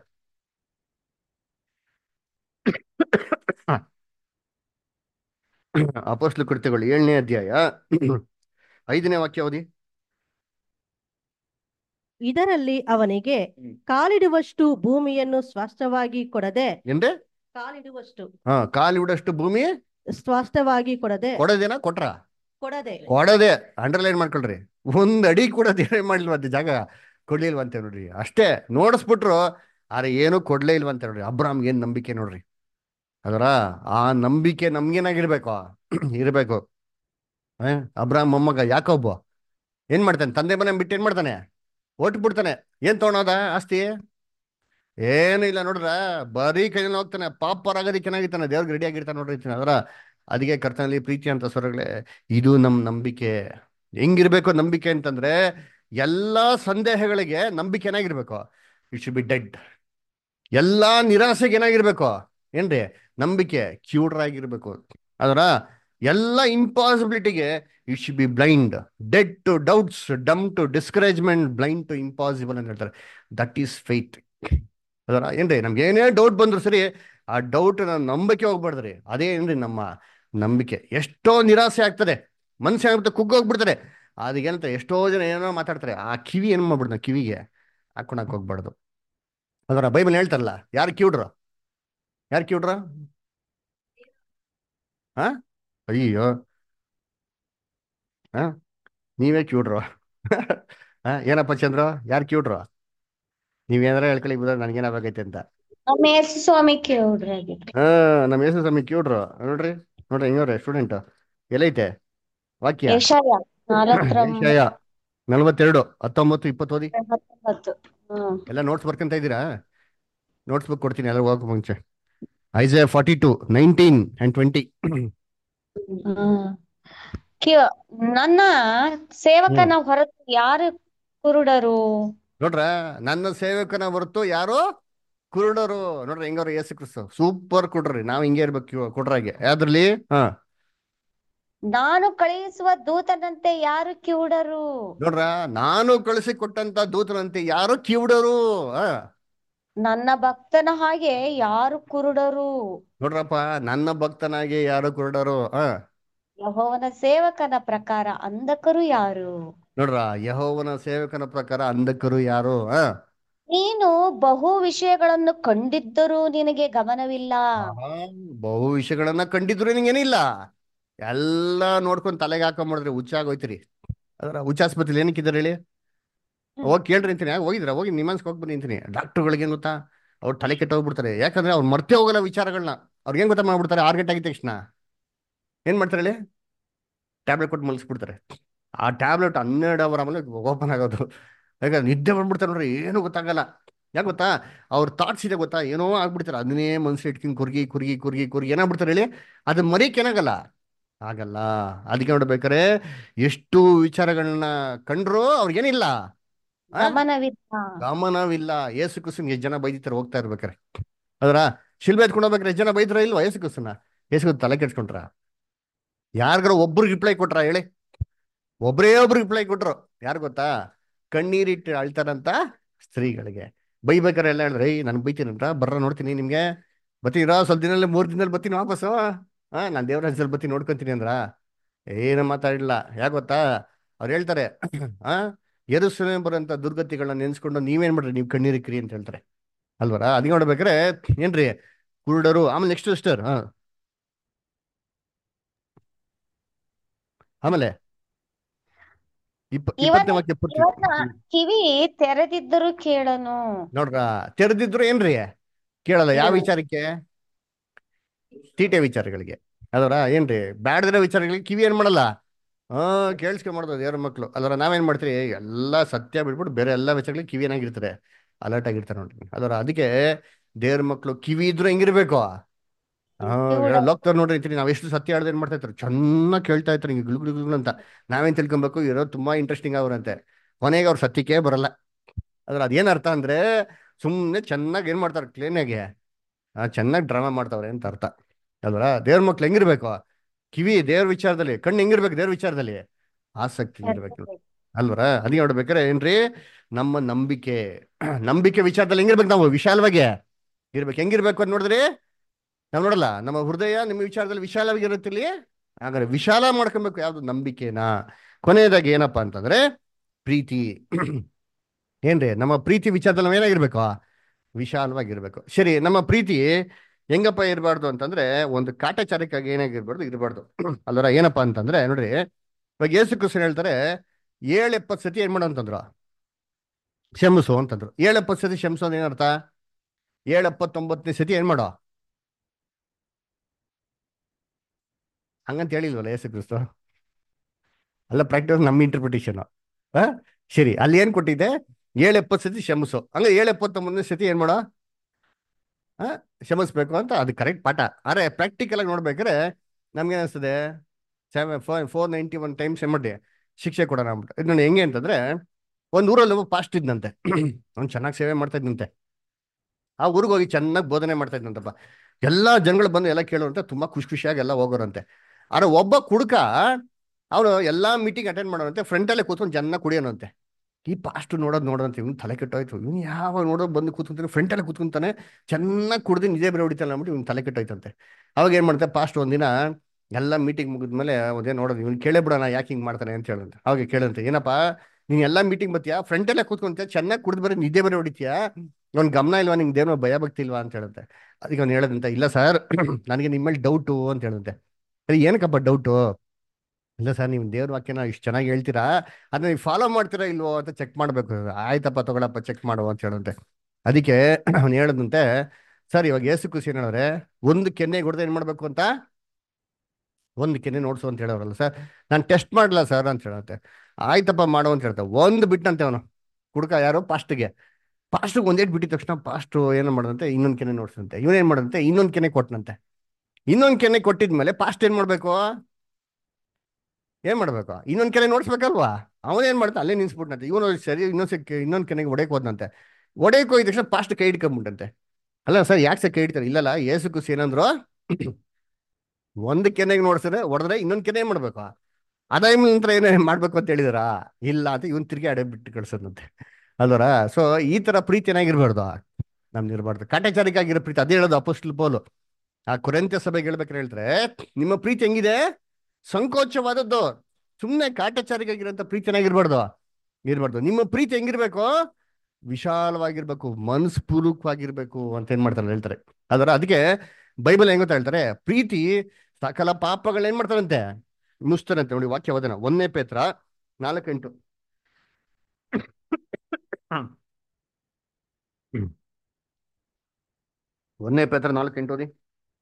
ಅಪೋಸ್ಲು ಕೃತ್ಯಗಳು ಏಳನೇ ಅಧ್ಯಾಯ ಐದನೇ ವಾಕ್ಯ ಓದಿ ಇದರಲ್ಲಿ ಅವನಿಗೆ ಹ್ಮ್. ಕಾಲಿಡುವಷ್ಟು ಭೂಮಿಯನ್ನು ಸ್ವಾಸ್ಥ್ಯವಾಗಿ ಕೊಡದೆ ಏನ್ರೆ ಕಾಲಿಡುವಷ್ಟು ಹಾ ಕಾಲು ಇಡಷ್ಟು ಭೂಮಿ ಸ್ವಾಸ್ಥ್ಯವಾಗಿ ಕೊಡದೆ ಕೊಡೋದೇನ ಕೊಟ್ರ ಕೊಡದೆ ಕೊಡದೆ ಅಂಡರ್ಲೈನ್ ಮಾಡ್ಕೊಳ್ರಿ ಒಂದ್ ಅಡಿ ಕೂಡ ದೇವ್ರೆ ಮಾಡ್ಲಿಲ್ವಂತೆ ಜಾಗ ಕೊಡ್ಲಿಲ್ವಂತೆ ನೋಡ್ರಿ ಅಷ್ಟೇ ನೋಡಿಸ್ಬಿಟ್ರು ಆದ್ರೆ ಏನೂ ಕೊಡ್ಲೇ ಇಲ್ವಂತೆ ನೋಡ್ರಿ ಅಬ್ರಾಮ್ ಏನ್ ನಂಬಿಕೆ ನೋಡ್ರಿ ಅದರ ಆ ನಂಬಿಕೆ ನಮ್ಗೇನಾಗಿರ್ಬೇಕು ಇರ್ಬೇಕು ಆ, ಅಬ್ರಾಮ್ ಮೊಮ್ಮಗ ಯಾಕೊಬ್ಬ ಏನ್ ಮಾಡ್ತಾನೆ ತಂದೆ ಮನೆ ಬಿಟ್ಟು ಏನ್ ಮಾಡ್ತಾನೆ ಓಟ್ ಬಿಡ್ತಾನೆ ಏನ್ ತಗೊಳೋದ ಆಸ್ತಿ ಏನು ಇಲ್ಲ ನೋಡ್ರ ಬರೀ ಕೈಯಲ್ಲಿ ಹೋಗ್ತಾನೆ ಪಾಪರ್ ಆಗೋದಕ್ಕೆ ಚೆನ್ನಾಗಿರ್ತಾನೆ ದೇವ್ರಿಗೆ ರೆಡಿ ಆಗಿರ್ತಾನೆ ನೋಡ್ರಿ ಅದರ ಅದಕ್ಕೆ ಕರ್ತನಲ್ಲಿ ಪ್ರೀತಿ ಅಂತ ಸ್ವರಗಳೇ ಇದು ನಮ್ ನಂಬಿಕೆ ಹೆಂಗಿರ್ಬೇಕು ನಂಬಿಕೆ ಅಂತಂದ್ರೆ ಎಲ್ಲಾ ಸಂದೇಹಗಳಿಗೆ ನಂಬಿಕೆ ಏನಾಗಿರ್ಬೇಕು ಇಟ್ ಶುಡ್ ಬಿ ಡೆಡ್ ಎಲ್ಲಾ ನಿರಾಸೆಗೆ ಏನಾಗಿರ್ಬೇಕು ಏನ್ರಿ ನಂಬಿಕೆ ಕ್ಯೂಡರ್ ಆಗಿರ್ಬೇಕು ಅದರ ಎಲ್ಲ ಇಂಪಾಸಿಬಿಲಿಟಿಗೆ you should be blind deaf to doubts dumb to discouragement blind to impossible ಅಂತ ಹೇಳ್ತಾರೆ ದಟ್ ಈಸ್ ಫೈತ್ ಅದರ ಏನ್ರಿ ನಮ್ಗೆ ಏನೇ ಡೌಟ್ ಬಂದ್ರು ಸರಿ ಆ ಡೌಟ್ ನಂಬಿಕೆ ಹೋಗ್ಬಾರ್ದ್ರಿ ಅದೇ ಏನ್ರಿ ನಮ್ಮ ನಂಬಿಕೆ ಎಷ್ಟೋ ನಿರಾಸೆ ಆಗ್ತದೆ ಮನ್ಸು ಏನಾಗುತ್ತೆ ಕುಗ್ಗೋಗ್ಬಿಡ್ತಾರೆ ಅದಕ್ಕೇನಂತ ಎಷ್ಟೋ ಜನ ಏನೋ ಮಾತಾಡ್ತಾರೆ ಆ ಕಿವಿ ಏನು ಮಾಡ್ಬಿಡ್ದ ಕಿವಿಗೆ ಹಾಕೊಳಕ್ ಹೋಗ್ಬಾರ್ದು ಅದರ ಬೈಬಲ್ ಹೇಳ್ತಾರಲ್ಲ ಯಾರು ಕ್ಯೂಡ್ರು ಯಾರು ಕ್ಯೂಡ್ರ ಹಾ ಅಯ್ಯೋ ಹಾ ನೀವೇ ಕ್ಯೂಡ್ರು ಹಾ ಏನಪ್ಪ ಚಂದ್ರ ಯಾರು ಕ್ಯೂಡ್ರು ನೀವೇನಾರ ಹೇಳ್ಕೊಳ್ಳಿ ಬಿಡ ನನಗೇನಾಗೈತೆ ಅಂತ ನಮ್ಮ ಯೇಸು ಸ್ವಾಮಿ ಕೇಳ್ರಿ ಹಾ ನಮ್ಮ ಯೇಸು ಸ್ವಾಮಿ ಕ್ಯೂಡ್ರು ನೋಡ್ರಿ ನೋಡ್ರಿ ಹೆಂಗವ್ರೆ ಸ್ಟೂಡೆಂಟ್ ಎಲ್ಲೈತೆ ವಾಕ್ಯ ಯಶಯ ನಾಲ್ಕರ ಏಷಯ ನಲವತ್ತೆರಡು ಹತ್ತೊಂಬತ್ತು ಇಪ್ಪತ್ತು ಓದಿ ಹತ್ತೊಂಬತ್ತು ಹ್ಮ್ ಎಲ್ಲ ನೋಟ್ಸ್ ಬರ್ಕೊಂತ ಇದ್ದೀರಾ ನೋಟ್ಸ್ ಬುಕ್ ಕೊಡ್ತೀನಿ ಎಲ್ಲ ಹೋಗಕ್ಕೆ ಮುಂಚೆ Isaiah forty two nineteen and twenty hmm. ಕಿ- ನನ್ನ ಸೇವಕನ ಹೊರತು ಯಾರು ಕುರುಡರು ನೋಡ್ರ ನನ್ನ ಸೇವಕನ ಹೊರತು ಯಾರು ಕುರುಡರು ನೋಡ್ರಿ ಹೆಂಗವ್ರು ಯೇಸು ಕ್ರಿಸ್ತು ಸೂಪರ್ ಕುಡ್ರಿ ನಾವ್ ಹಿಂಗೆ ಇರ್ಬೇಕು ಕುಡ್ರಾಗೆ ಯಾವ್ದ್ರಲ್ಲಿ ಹಾ ನಾನು ಕಳುಹಿಸುವ ದೂತನಂತೆ ಯಾರು ಕಿವುಡರು ನೋಡ್ರ ನಾನು ಕಳಿಸಿ ಕೊಟ್ಟಂತ ದೂತನಂತೆ ಯಾರು ಕಿವುಡರು ಹಾ ನನ್ನ ಭಕ್ತನ ಹಾಗೆ ಯಾರು ಕುರುಡರು ನೋಡ್ರಪ್ಪ ನನ್ನ ಭಕ್ತನಾಗಿ ಯಾರು ಕುರುಡರು ಹಾ ಯೆಹೋವನ ಸೇವಕನ ಪ್ರಕಾರ ಅಂಧಕರು ಯಾರು ನೋಡ್ರ ಯಹೋವನ ಸೇವಕನ ಪ್ರಕಾರ ಅಂಧಕರು ಯಾರು ಹಾ ನೀನು ಬಹು ವಿಷಯಗಳನ್ನು ಕಂಡಿದ್ದರೂ ನಿನಗೆ ಗಮನವಿಲ್ಲ ಆಹಾ, ಬಹು ವಿಷಯಗಳನ್ನ ಕಂಡಿದ್ರು ನಿಂಗೇನಿಲ್ಲ ಎಲ್ಲ ನೋಡ್ಕೊಂಡ್ ತಲೆಗೆ ಹಾಕೊಂಡ್ಬಿಡಿದ್ರೆ ಹುಚ್ಚಾಗೋಯ್ತಿರಿ ಅದರ ಹುಚ್ಚಾಸ್ಪತ್ರೆಲಿ ಏನಕ್ಕಿದ್ದಾರೆ ಹೇಳಿ ಹೋಗಿ ಕೇಳ್ರಿ ಅಂತೀನಿ ಯಾಕೆ ಹೋಗಿದ್ರ ಹೋಗಿ ನಿಮ್ಮನ್ಸ್ಗೆ ಹೋಗಿ ಬನ್ನಿ ಅಂತೀನಿ ಡಾಕ್ಟರ್ಗಳಿಗೆ ಗೊತ್ತಾ ಅವ್ರು ತಲೆ ಕೆಟ್ಟೋಗ್ಬಿಡ್ತಾರೆ ಯಾಕಂದ್ರೆ ಅವ್ರು ಮರ್ತೇ ಹೋಗಲ್ಲ ವಿಚಾರಗಳನ್ನ ಅವ್ರಿಗೆ ಹೆಂಗ್ ಗೊತ್ತಾ ಮಾಡ್ಬಿಡ್ತಾರೆ ಆರು ಗಂಟೆ ಆಗಿದ ತಕ್ಷಣ ಏನ್ ಮಾಡ್ತಾರೆ ಹೇಳಿ ಟ್ಯಾಬ್ಲೆಟ್ ಕೊಟ್ಟು ಮಲಗಿಸ್ಬಿಡ್ತಾರೆ ಆ ಟ್ಯಾಬ್ಲೆಟ್ ಹನ್ನೆರಡು ಅವರ್ ಆಮೇಲೆ ಓಪನ್ ಆಗೋದು ಯಾಕಂದ್ರೆ ನಿದ್ದೆ ಬಂದ್ಬಿಡ್ತಾರೆ ನೋಡ್ರಿ ಏನು ಗೊತ್ತಾಗಲ್ಲ ಯಾಕೆ ಗೊತ್ತಾ ಅವ್ರ ಥಾಟ್ಸ್ ಇದೆ ಗೊತ್ತಾ ಏನೋ ಆಗ್ಬಿಡ್ತಾರೆ ಅದನ್ನೇ ಮನ್ಸು ಇಟ್ಕೊಂಡು ಕುರ್ಗಿ ಕುರ್ಗಿ ಕುರ್ಗಿ ಕುರ್ಗಿ ಏನಾಗ್ಬಿಡ್ತಾರೆ ಹೇಳಿ ಅದು ಮರಿಯಕ್ಕೆ ಏನಾಗಲ್ಲ ಆಗಲ್ಲ ಅದಕ್ಕೆ ನೋಡ್ಬೇಕಾರೆ ಎಷ್ಟು ವಿಚಾರಗಳನ್ನ ಕಂಡ್ರು ಅವ್ರಿಗೇನಿಲ್ಲ ಆ? ಗಮನವಿಲ್ಲ ಗಮನವಿಲ್ಲ ಏಸು ಕ್ರಿಸ್ತನ್ ಎಷ್ಟು ಜನ ಬೈದಿತಾರೆ ಹೋಗ್ತಾ ಇರ್ಬೇಕಾರೆ ಅದರ ಶಿಲ್ಬೆ ಎತ್ಕೊಂಡು ಹೋಗ್ಬೇಕಾರೆ ಎಷ್ಟು ಜನ ಬೈದ್ರ ಇಲ್ವಾ ಏಸು ಕ್ರಿಸ್ತನ ಏಸು ಕ್ರಿಸ್ತ ತಲೆ ಕೆಡ್ಸ್ಕೊಂಡ್ರ ಯಾರಿಗಾರ ಒಬ್ರು ರಿಪ್ಲೈ ಕೊಟ್ರ ಹೇಳಿ ಒಬ್ರೇ ಒಬ್ರು ರಿಪ್ಲೈ ಕೊಟ್ರು ಯಾರು ಗೊತ್ತಾ ಕಣ್ಣೀರಿಟ್ಟು ಅಳ್ತಾರಂತ ಸ್ತ್ರೀಗಳಿಗೆ ಬೈಬೇಕಾರೆ ಎಲ್ಲ ಹೇಳಿದ್ರೆ ಏಯ್ ನಾನು ಬೈತೀನಂತ ಬರ್ರ ನೋಡ್ತೀನಿ ನಿಮ್ಗೆ ಬರ್ತೀರಾ ಸ್ವಲ್ಪ ದಿನದಲ್ಲಿ ಮೂರು ದಿನದಲ್ಲಿ ಬರ್ತೀನಿ ವಾಪಸ್ಸು ಹಾ ನಾನು ದೇವ್ರ ಹೆಸರು ಬರ್ತೀನಿ ನೋಡ್ಕೊಂತೀನಿ ಅಂದ್ರ ಏನು ಮಾತಾಡಿಲ್ಲ ಯಾಕೆ ಗೊತ್ತಾ ಅವ್ರು ಹೇಳ್ತಾರೆ ಆ ಎರುಸಲೇಮ್ ಬರೋಂಥ ದುರ್ಗತಿಗಳನ್ನ ನೆನ್ಸ್ಕೊಂಡು ನೀವೇನ್ ಮಾಡ್ರಿ ನೀವು ಕಣ್ಣೀರಿಕ್ರಿ ಅಂತ ಹೇಳ್ತಾರೆ ಅಲ್ವರ ಅದಕ್ಕೆ ನೋಡ್ಬೇಕಾರೆ ಏನ್ರಿ ಕುರುಡರು ಆಮೇಲೆ ನೆಕ್ಸ್ಟ್ ಸಿಸ್ಟರ್ ಹಾ ಆಮೇಲೆ ಇಪ್ಪ ಇಪ್ಪತ್ತನೇ ಇವನ ವಾಕ್ಯ ಪೂರ್ತಿ ಇವನ ಹ್ಮ್. ಕಿವಿ ತೆರೆದಿದ್ದರೂ ಕೇಳನು ನೋಡ್ರ ತೆರೆದಿದ್ರು ಏನ್ರಿ ಕೇಳಲ್ಲ ಯಾವ ಕೇಳಲ್ಲ. ವಿಚಾರಕ್ಕೆ ತೀಟೆ ವಿಚಾರಗಳಿಗೆ ಅದರ ಏನ್ರಿ ಬ್ಯಾಡದಿರೋ ವಿಚಾರಗಳಿಗೆ ಕಿವಿ ಏನ್ ಮಾಡಲ್ಲ ಹಾ ಕೇಳಿಸ್ಕೊಂಡ್ ಮಾಡೋದು ದೇವ್ರ ಮಕ್ಳು ಅಲ್ವರ ನಾವೇನ್ ಮಾಡ್ತೀವಿ ಎಲ್ಲ ಸತ್ಯ ಬಿಟ್ಬಿಟ್ಟು ಬೇರೆ ಎಲ್ಲ ವಿಚಾರಗಳಿಗೆ ಕಿವಿ ಏನಾಗಿರ್ತಾರೆ ಅಲರ್ಟ್ ಆಗಿರ್ತಾರೆ ನೋಡ್ರಿ ಅದರ ಅದಕ್ಕೆ ದೇವ್ರ ಮಕ್ಳು ಕಿವಿ ಇದ್ರು ಹೆಂಗಿರ್ಬೇಕು ಹಾ ಕಿವುಡ. ಲೋಕ್ತವ್ರು ನೋಡ್ರಿ ಅಂತೀನಿ ನಾವ್ ಎಷ್ಟು ಸತ್ಯ ಹೇಳ್ದೆ ಏನ್ ಮಾಡ್ತಾ ಇರ್ತಾರೆ ಚೆನ್ನಾಗಿ ಕೇಳ್ತಾ ಇರ್ತಾರೆ ಹಿಂಗೆ ಗುಳು ಗುಳು ಗುಳು ಅಂತ ನಾವೇನ್ ತಿಳ್ಕೊಬೇಕು ಇರೋದು ತುಂಬಾ ಇಂಟ್ರೆಸ್ಟಿಂಗ್ ಅವ್ರಂತೆ ಕೊನೆಗೆ ಅವ್ರ ಸತ್ಯಕ್ಕೆ ಬರಲ್ಲ ಅದ್ರ ಅದೇನ್ ಅರ್ಥ ಅಂದ್ರೆ ಸುಮ್ಮನೆ ಚೆನ್ನಾಗಿ ಏನ್ ಮಾಡ್ತಾರೆ ಕ್ಲೀನಾಗಿ ಚೆನ್ನಾಗಿ ಡ್ರಾಮಾ ಮಾಡ್ತಾವ್ರೆ ಅಂತ ಅರ್ಥ ಅಲ್ವರ ದೇವ್ರ ಮಕ್ಳು ಹೆಂಗಿರ್ಬೇಕು ಕಿವಿ ದೇವ್ರ ವಿಚಾರದಲ್ಲಿ ಕಣ್ಣು ಹೆಂಗಿರ್ಬೇಕು ದೇವ್ರ ವಿಚಾರದಲ್ಲಿ ಆಸಕ್ತಿ ಇರ್ಬೇಕು ಅಲ್ವರ ಅದಕ್ಕೆ ನೋಡ್ಬೇಕಾರೆ ಏನ್ರಿ ನಮ್ಮ ನಂಬಿಕೆ ನಂಬಿಕೆ ವಿಚಾರದಲ್ಲಿ ಹೆಂಗಿರ್ಬೇಕು ನಾವು ವಿಶಾಲವಾಗಿ ಇರ್ಬೇಕು ಹೆಂಗಿರ್ಬೇಕು ಅಂತ ನೋಡಿದ್ರಿ ನಾವು ನೋಡಲ್ಲ ನಮ್ಮ ಹೃದಯ ನಿಮ್ಮ ವಿಚಾರದಲ್ಲಿ ವಿಶಾಲವಾಗಿ ಇರುತ್ತಿಲ್ಲಿ ಹಾಗಾದ್ರೆ ವಿಶಾಲ ಮಾಡ್ಕೊಬೇಕು ಯಾವ್ದು ನಂಬಿಕೆನಾ ಕೊನೆಯದಾಗಿ ಏನಪ್ಪಾ ಅಂತಂದ್ರೆ ಪ್ರೀತಿ ಏನ್ರಿ ನಮ್ಮ ಪ್ರೀತಿ ವಿಚಾರದಲ್ಲಿ ನಾವು ಏನಾಗಿರ್ಬೇಕು ವಿಶಾಲವಾಗಿರ್ಬೇಕು ಸರಿ ನಮ್ಮ ಪ್ರೀತಿ ಹೆಂಗಪ್ಪ ಇರಬಾರ್ದು ಅಂತಂದ್ರೆ ಒಂದು ಕಾಟಾಚಾರಕ್ಕಾಗಿ ಏನಾಗಿರ್ಬಾರ್ದು ಇರಬಾರ್ದು ಅಲ್ಲರ ಏನಪ್ಪಾ ಅಂತಂದ್ರೆ ನೋಡ್ರಿ ಇವಾಗ ಯೇಸು ಕ್ರಿಸ್ತನ್ ಹೇಳ್ತಾರೆ ಏಳು ಎಪ್ಪತ್ತು ಸತಿ ಏನ್ ಮಾಡು ಅಂತಂದ್ರು ಕ್ಷಮಿಸು ಅಂತಂದ್ರು ಏಳು ಎಪ್ಪತ್ತು ಸತಿ ಕ್ಷಮಿಸು ಅಂದ್ರೆ ಏನರ್ಥ ಏಳು ಎಪ್ಪತ್ತೊಂಬತ್ತನೇ ಸತಿ ಏನ್ ಮಾಡೋ ಹಂಗಂತ ಹೇಳಿಲ್ವಲ್ಲ ಯೇಸು ಕ್ರಿಸ್ತು ಅಲ್ಲ ಪ್ರಾಕ್ಟಿಸ್ ನಮ್ಮ ಇಂಟರ್ಪ್ರಿಟೇಷನ್ ಆ ಸರಿ ಅಲ್ಲಿ ಏನ್ ಕೊಟ್ಟಿದೆ ಏಳು ಎಪ್ಪತ್ತು ಸತಿ ಕ್ಷಮಿಸು ಹಂಗ ಏಳು ಎಪ್ಪತ್ತೊಂಬತ್ತನೇ ಸತಿ ಏನ್ ಮಾಡೋ ಆ ಕ್ಷಮಿಸ್ಬೇಕು ಅಂತ ಅದು ಕರೆಕ್ಟ್ ಪಾಠ ಆದ್ರೆ ಪ್ರಾಕ್ಟಿಕಲ್ ಆಗಿ ನೋಡ್ಬೇಕಾದ್ರೆ ನಮ್ಗೆ ಅನಿಸ್ತದೆ seven four four ninety one times ಏನ್ ಮಾಡಿ ಶಿಕ್ಷೆ ಕೊಡೋಣ ಅಂದ್ಬಿಟ್ಟು ಇದು ನೋಡಿ ಹೆಂಗೆ ಅಂತಂದ್ರೆ ಒಂದು ಊರಲ್ಲಿ ಒಬ್ಬ ಪಾಸ್ಟ್ ಇದ್ನಂತೆ ಅವ್ನು ಚೆನ್ನಾಗಿ ಸೇವೆ ಮಾಡ್ತಾ ಇದ್ನಂತೆ ಆ ಊರಿಗೆ ಹೋಗಿ ಚೆನ್ನಾಗಿ ಬೋಧನೆ ಮಾಡ್ತಾ ಇದ್ನಂತಪ್ಪ ಎಲ್ಲ ಜನಗಳು ಬಂದು ಎಲ್ಲ ಕೇಳೋರಂತೆ ತುಂಬಾ ಖುಷಿ ಖುಷಿಯಾಗಿ ಎಲ್ಲ ಹೋಗೋರಂತೆ ಆದ್ರೆ ಒಬ್ಬ ಕುಡುಕ ಅವನು ಎಲ್ಲಾ ಮೀಟಿಂಗ್ ಅಟೆಂಡ್ ಮಾಡೋರಂತೆ ಫ್ರಂಟಲ್ಲೇ ಕೂತ್ಕೊಂಡು ಜನ ಕುಡಿಯೋನಂತೆ ಈ ಪಾಸ್ಟ್ ನೋಡೋದು ನೋಡೋಂತ ಇವ್ನು ತಲೆ ಕೆಟ್ಟೋಯ್ತು ಇವ್ನು ಯಾವ ನೋಡೋದು ಬಂದು ಕೂತ್ಕೊಂತಾನೆ ಫ್ರಂಟಲ್ಲೇ ಕೂತ್ಕೊಂತಾನೆ ಚೆನ್ನಾಗಿ ಕುಡ್ದು ನಿಜೇ ಬೇರೆ ಹೊಡಿತಾನೆ ಅಂದ್ಬಿಟ್ಟು ಇವ್ನು ತಲೆ ಕೆಟ್ಟೋಯ್ತಂತೆ ಅವಾಗ ಏನ್ ಮಾಡ್ತಾರೆ ಪಾಸ್ಟ್ ಒಂದಿನ ಎಲ್ಲ ಮೀಟಿಂಗ್ ಮುಗಿದ್ಮೇಲೆ ಅದೇ ನೋಡೋದು ಇವ್ನು ಕೇಳೇ ಬಿಡೋಣ ಯಾಕೆ ಹಿಂಗೆ ಮಾಡ್ತಾನೆ ಅಂತ ಹೇಳಂತೆ ಅವಾಗ ಕೇಳಂತೆ ಏನಪ್ಪ ನೀನ್ ಎಲ್ಲ ಮೀಟಿಂಗ್ ಬರ್ತೀಯಾ ಫ್ರಂಟಲ್ಲೇ ಕೂತ್ಕೊಂತೀಯ ಚೆನ್ನಾಗಿ ಕುಡ್ದು ಬರೀ ನಿದ್ದೆ ಬೇರೆ ಹೊಡಿತೀಯಾ ಅವ್ನ ಗಮನ ಇಲ್ವಾ ನಿಂಗೆ ದೇವ್ರ ಭಯ ಭಕ್ತಿ ಇಲ್ವಾ ಅಂತ ಹೇಳುತ್ತೆ ಅದಕ್ಕೆ ಅವ್ನು ಹೇಳದಂತೆ ಇಲ್ಲ ಸರ್ ನನಗೆ ನಿಮ್ಮ ಮೇಲೆ ಡೌಟು ಅಂತ ಹೇಳುತ್ತೆ ಅದೇ ಏನಕ್ಕಪ್ಪ ಡೌಟು ಇಲ್ಲ ಸರ್ ನೀವು ದೇವ್ರ ವಾಕ್ಯನ ಇಷ್ಟು ಚೆನ್ನಾಗಿ ಹೇಳ್ತೀರಾ ಅದನ್ನ ನೀವು ಫಾಲೋ ಮಾಡ್ತೀರಾ ಇಲ್ವೋ ಅಂತ ಚೆಕ್ ಮಾಡ್ಬೇಕು ಆಯ್ತಪ್ಪ ತಗೊಳಪ್ಪ ಚೆಕ್ ಮಾಡು ಅಂತ ಹೇಳುತ್ತೆ ಅದಕ್ಕೆ ಅವ್ನು ಹೇಳದಂತೆ ಸರ್ ಇವಾಗ ಏಸು ಖುಷಿ ಏನ್ ಹೇಳಿದ್ರೆ ಒಂದು ಕೆನ್ನೆ ಹೊಡೆದು ಏನ್ ಮಾಡ್ಬೇಕು ಅಂತ ಒಂದು ಕೆನ್ನೆ ನೋಡ್ಸು ಅಂತ ಹೇಳೋರಲ್ಲ ಸರ್ ನಾನು ಟೆಸ್ಟ್ ಮಾಡಲ್ಲ ಸರ್ ಅಂತ ಹೇಳುತ್ತೆ ಆಯ್ತಪ್ಪ ಮಾಡು ಅಂತ ಹೇಳ್ತಾರೆ ಒಂದು ಬಿಟ್ಟಂತೆ ಅವನು ಕುಡ್ಕ ಯಾರು ಪಾಸ್ಟ್ಗೆ ಪಾಸ್ಟ್ಗೆ ಒಂದೇಟ್ ಬಿಟ್ಟಿದ ತಕ್ಷಣ ಪಾಸ್ಟ್ ಏನು ಮಾಡದಂತೆ ಇನ್ನೊಂದು ಕೆನೆ ನೋಡ್ಸಂತೆ ಇವನೇನ್ ಮಾಡದಂತೆ ಇನ್ನೊಂದು ಕೆನೆ ಕೊಟ್ಟನಂತೆ ಇನ್ನೊಂದು ಕೆನೆ ಕೊಟ್ಟಿದ್ಮೇಲೆ ಪಾಸ್ಟ್ ಏನ್ ಮಾಡ್ಬೇಕು ಏನ್ ಮಾಡ್ಬೇಕು ಇನ್ನೊಂದ್ ಕೆನೆ ನೋಡ್ಸ್ಬೇಕಲ್ವಾ ಅವನೇನ್ ಮಾಡ್ತಾ ಅಲ್ಲೇ ನಿನ್ಸ್ಬಿಟ್ನಂತೆ ಇವನು ಸರಿ ಇನ್ನೊಂದ್ ಸೆಕ್ ಇನ್ನೊಂದ್ ಕೆನೆಗೆ ಒಡೆಯಕ್ ಹೋದ್ನಂತೆ ಒಡೆಯಕ್ ಹೋಗಿದ ತಕ್ಷಣ ಪಾಸ್ಟ್ ಕೈ ಹಿಡ್ಕೊಂಬಿಟ್ಟಂತೆ ಅಲ್ಲ ಸರ್ ಯಾಕೆ ಸರ್ ಕೈ ಹಿಡಿತಾರೆ ಇಲ್ಲಲ್ಲ ಏಸು ಕುಸ್ ಏನಂದ್ರು ಒಂದು ಕೆನೆಗೆ ನೋಡ್ಸಿದ್ರೆ ಹೊಡೆದ್ರೆ ಇನ್ನೊಂದ್ ಕೆನೆ ಏನ್ ಮಾಡ್ಬೇಕು ಅದೇ ನಂತರ ಏನೇ ಮಾಡ್ಬೇಕು ಅಂತ ಹೇಳಿದಾರ ಇಲ್ಲ ಅಂತ ಇವನ್ ತಿರ್ಗಿ ಅಡೆ ಬಿಟ್ಟು ಕಳ್ಸದಂತೆ ಅಲ್ವರ ಸೊ ಈ ತರ ಪ್ರೀತಿ ಏನಾಗಿರ್ಬಾರ್ದು ನಮ್ದು ಇರಬಾರ್ದು ಕಾಟಾಚಾರಿಕಾಗಿರೋ ಪ್ರೀತಿ ಅದೇ ಹೇಳೋದು ಅಪೋಸ್ಟಲ್ ಪೋಲು ಆ ಕುರಂತ್ಯ ಸಭೆಗೆ ಹೇಳ್ಬೇಕಾದ್ರೆ ಹೇಳ್ತಾರೆ ನಿಮ್ಮ ಪ್ರೀತಿ ಹೆಂಗಿದೆ ಸಂಕೋಚವಾದದ್ದು ಸುಮ್ಮನೆ ಕಾಟಾಚಾರಿಗಾಗಿರೋಂಥ ಪ್ರೀತಿ ಏನಾಗಿರ್ಬಾರ್ದು ಇರ್ಬಾರ್ದು ನಿಮ್ಮ ಪ್ರೀತಿ ಹೆಂಗಿರ್ಬೇಕು ವಿಶಾಲವಾಗಿರ್ಬೇಕು ಮನಸ್ಪೂರ್ವಕವಾಗಿರ್ಬೇಕು ಅಂತ ಏನ್ ಮಾಡ್ತಾರೆ ಹೇಳ್ತಾರೆ ಅದರ ಅದಕ್ಕೆ ಬೈಬಲ್ ಹೆಂಗ್ ಗೊತ್ತಾ ಹೇಳ್ತಾರೆ ಪ್ರೀತಿ ಸಕಲ ಪಾಪಗಳು ಏನ್ ಮಾಡ್ತಾರಂತೆ ಮುಸ್ತಾರಂತೆ ನೋಡಿ ವಾಕ್ಯ ಓದನ ಒಂದನೇ ಪೇತ್ರ ನಾಲ್ಕೆಂಟು ಹ್ಮ್. ಒಂದನೇ ಪೇತ್ರ ನಾಲ್ಕೆಂಟು ಓದಿ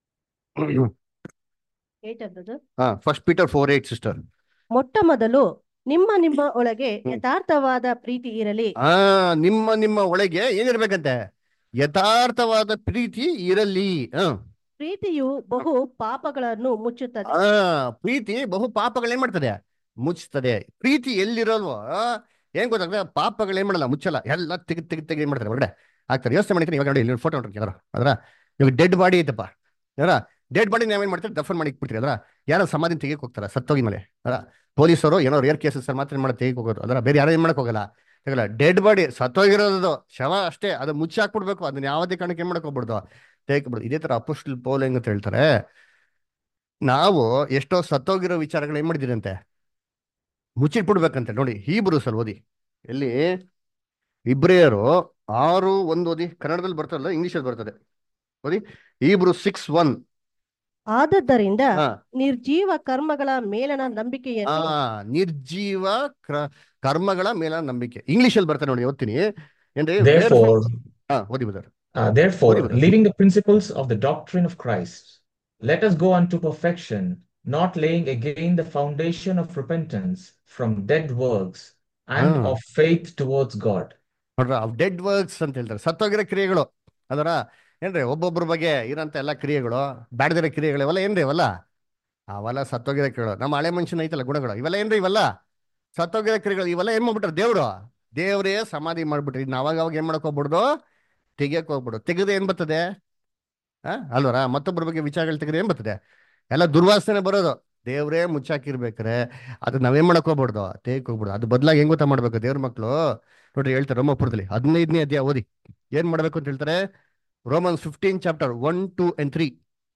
ಏಟದ್ದು ಹಾ first Peter four eight sister ಮೊಟ್ಟ ಮೊದಲು ನಿಮ್ಮ ನಿಮ್ಮ ಒಳಗೆ ಹ್ಮ್. ಯಥಾರ್ಥವಾದ ಪ್ರೀತಿ ಇರಲಿ ಆ ನಿಮ್ಮ ನಿಮ್ಮ ಒಳಗೆ ಏನಿರ್ಬೇಕಂತೆ ಯಥಾರ್ಥವಾದ ಪ್ರೀತಿ ಇರಲಿ ಹ ಪ್ರೀತಿಯು ಬಹು ಪಾಪಗಳನ್ನು ಮುಚ್ಚುತ್ತದೆ ಆ ಪ್ರೀತಿ ಬಹು ಪಾಪಗಳೇನ್ ಮಾಡ್ತದೆ ಮುಚ್ಚುತ್ತದೆ ಪ್ರೀತಿ ಎಲ್ಲಿರೋಲ್ವೋ ಏನ್ ಗೊತ್ತಾಗ್ತದೆ ಪಾಪಗಳು ಏನ್ ಮಾಡಲ್ಲ ಮುಚ್ಚಲ್ಲ ಎಲ್ಲ ತೆಗಿ ತೆಗಿ ತೆಗಿ ಏನ್ ಮಾಡ್ತಾರೆ ಹೊರಗಡೆ ಆಗ್ತಾರೆ ಯೋಚನೆ ಮಾಡಿದ್ರೆ ಇವಾಗ ನೋಡಿ ಇಲ್ಲಿ ಫೋಟೋ ಹೊಂಟ್ರಿ ಯಾರು ಅದರ ಇವಾಗ ಡೆಡ್ ಬಾಡಿ ಐತಪ್ಪ ಯಾರ ಡೆಡ್ ಬಾಡಿ ನಾವೇನ್ ಮಾಡ್ತಾರೆ ದಫನ್ ಮಾಡಿ ಇಟ್ಬಿಡ್ತೀರಿ ಅದರ ಯಾರೋ ಸಮಾಧಿ ತೆಗಿಯಕ್ ಹೋಗ್ತಾರ ಸತ್ತೋಗಿ ಮೇಲೆ ಅದರ ಪೊಲೀಸರು ಏನೋ ರೇರ್ ಕೇಸಸ್ ಮಾತ್ರ ಏನ್ ಮಾಡಿ ತೆಗಿಯಕ್ ಹೋಗೋದು ಅದರ ಬೇರೆ ಯಾರು ಏನ್ ಮಾಡಕ್ ಹೋಗಲ್ಲ ತೆಗಲ್ಲ ಡೆಡ್ ಬಾಡಿ ಸತ್ತೋಗಿರೋದು ಶವ ಅಷ್ಟೇ ಅದು ಮುಚ್ಚಿ ಹಾಕ್ಬಿಡ್ಬೇಕು ಅದನ್ನ ಯಾವುದೇ ಕಾರಣಕ್ಕೆ ಏನ್ ಮಾಡಕ್ ಹೋಗ್ಬಿಡ್ದು ತೆಗಿಬಿಡ್ದು ಇದೇ ತರ ಅಪೋಸ್ಟಲ್ ಪೌಲ್ ಹೆಂಗ್ ಅಂತ ಹೇಳ್ತಾರೆ ನಾವು ಎಷ್ಟೋ ಸತ್ತೋಗಿರೋ ವಿಚಾರಗಳು ಏನ್ ಮಾಡಿದಿರಂತೆ ಮುಚ್ಚಿಟ್ಬಿಡ್ಬೇಕಂತೆ ನೋಡಿ ಹೀಬ್ರೂಸ್ ಅಲ್ಲಿ ಓದಿ ಎಲ್ಲಿ ಇಬ್ರಿಯರು ಆರು ಒಂದು ಓದಿ ಕನ್ನಡದಲ್ಲಿ ಬರ್ತದಲ್ಲ ಇಂಗ್ಲಿಷಲ್ಲಿ ಬರ್ತದೆ ಓದಿ ಹೀಬ್ರು ಸಿಕ್ಸ್ ಒನ್ ಆದದ್ದರಿಂದ ಹಾ ನಿರ್ಜೀವ ಕರ್ಮಗಳ ಮೇಲನ ಆ ನಂಬಿಕೆಯನ್ನು ನಿರ್ಜೀವ ಕ್ರ- ಕರ್ಮಗಳ ಮೇಲ ನಂಬಿಕೆ ಇಂಗ್ಲಿಷ್ ಅಲ್ಲಿ ಬರ್ತಾರೆ ನೋಡಿ ಓದ್ತೀನಿ ಏನ್ರಿ Therefore, ಹಾ ಓದಿ brother uh, therefore, Very good. leaving the principles of the doctrine of Christ, let us go unto perfection, not laying again the foundation of repentance from dead works and Ah. of faith towards God. ನೋಡ್ರ dead works ಅಂತ ಹೇಳ್ತಾರೆ ಸತ್ತೋಗಿರೋ ಕ್ರಿಯೆಗಳು ಅದರ ಏನ್ರಿ ಒಬ್ಬೊಬ್ಬರ ಬಗ್ಗೆ ಇರೋಂಥ ಎಲ್ಲ ಕ್ರಿಯೆಗಳು ಬ್ಯಾಡದಿರೋ ಕ್ರಿಯೆಗಳು ಇವೆಲ್ಲ ಏನ್ರಿ ಇವೆಲ್ಲ ಅವೆಲ್ಲ ಸತ್ತೋಗಿರೋ ಕ್ರಿಯೆಗಳು ನಮ್ಮ ಹಳೆ ಮನುಷ್ಯನ ಐತಲ್ಲ ಗುಣಗಳು ಇವೆಲ್ಲ ಏನ್ರಿ ಇವೆಲ್ಲ ಸತ್ತೋಗಿರೋ ಕ್ರಿಯೆಗಳು ಇವೆಲ್ಲ ಏನ್ ಮಾಡ್ಬಿಟ್ರೆ ದೇವ್ರು ದೇವ್ರೇ ಸಮಾಧಿ ಮಾಡ್ಬಿಟ್ರಿ ಇನ್ನು ಅವಾಗ ಅವಾಗ ಏನ್ ಮಾಡಕ್ ಹೋಗ್ಬಿಡ್ದು ತೆಗಿಯಕ್ ಹೋಗ್ಬಿಡು ತೆಗೆದು ಏನ್ ಬರ್ತದೆ ಆ ಅಲ್ವರ ಮತ್ತೊಬ್ಬರ ಬಗ್ಗೆ ವಿಚಾರಗಳು ತೆಗೆದು ಏನ್ ಬರ್ತದೆ ಎಲ್ಲ ದುರ್ವಾಸನೆ ಬರೋದು ದೇವ್ರೇ ಮುಚ್ಚಾಕಿರ್ಬೇಕ್ರೆ ಅದು ನಾವೇನ್ ಮಾಡಕ್ ಹೋಗ್ಬಿಡ್ದು ತೆಗಿಯಕ್ ಹೋಗ್ಬಿಡ್ದು ಅದು ಬದಲಾಗಿ ಹೆಂಗ್ ಗೊತ್ತಾ ಮಾಡ್ಬೇಕು ದೇವ್ರ ಮಕ್ಳು ನೋಡ್ರಿ ಹೇಳ್ತಾರೆ ರೋಮಪುರದಲ್ಲಿ ಹದಿನೈದನೇ ಅಧ್ಯಾಯ ಓದಿ ಏನ್ ಮಾಡ್ಬೇಕು ಅಂತ ಹೇಳ್ತಾರೆ Roman fifteen chapter one two and three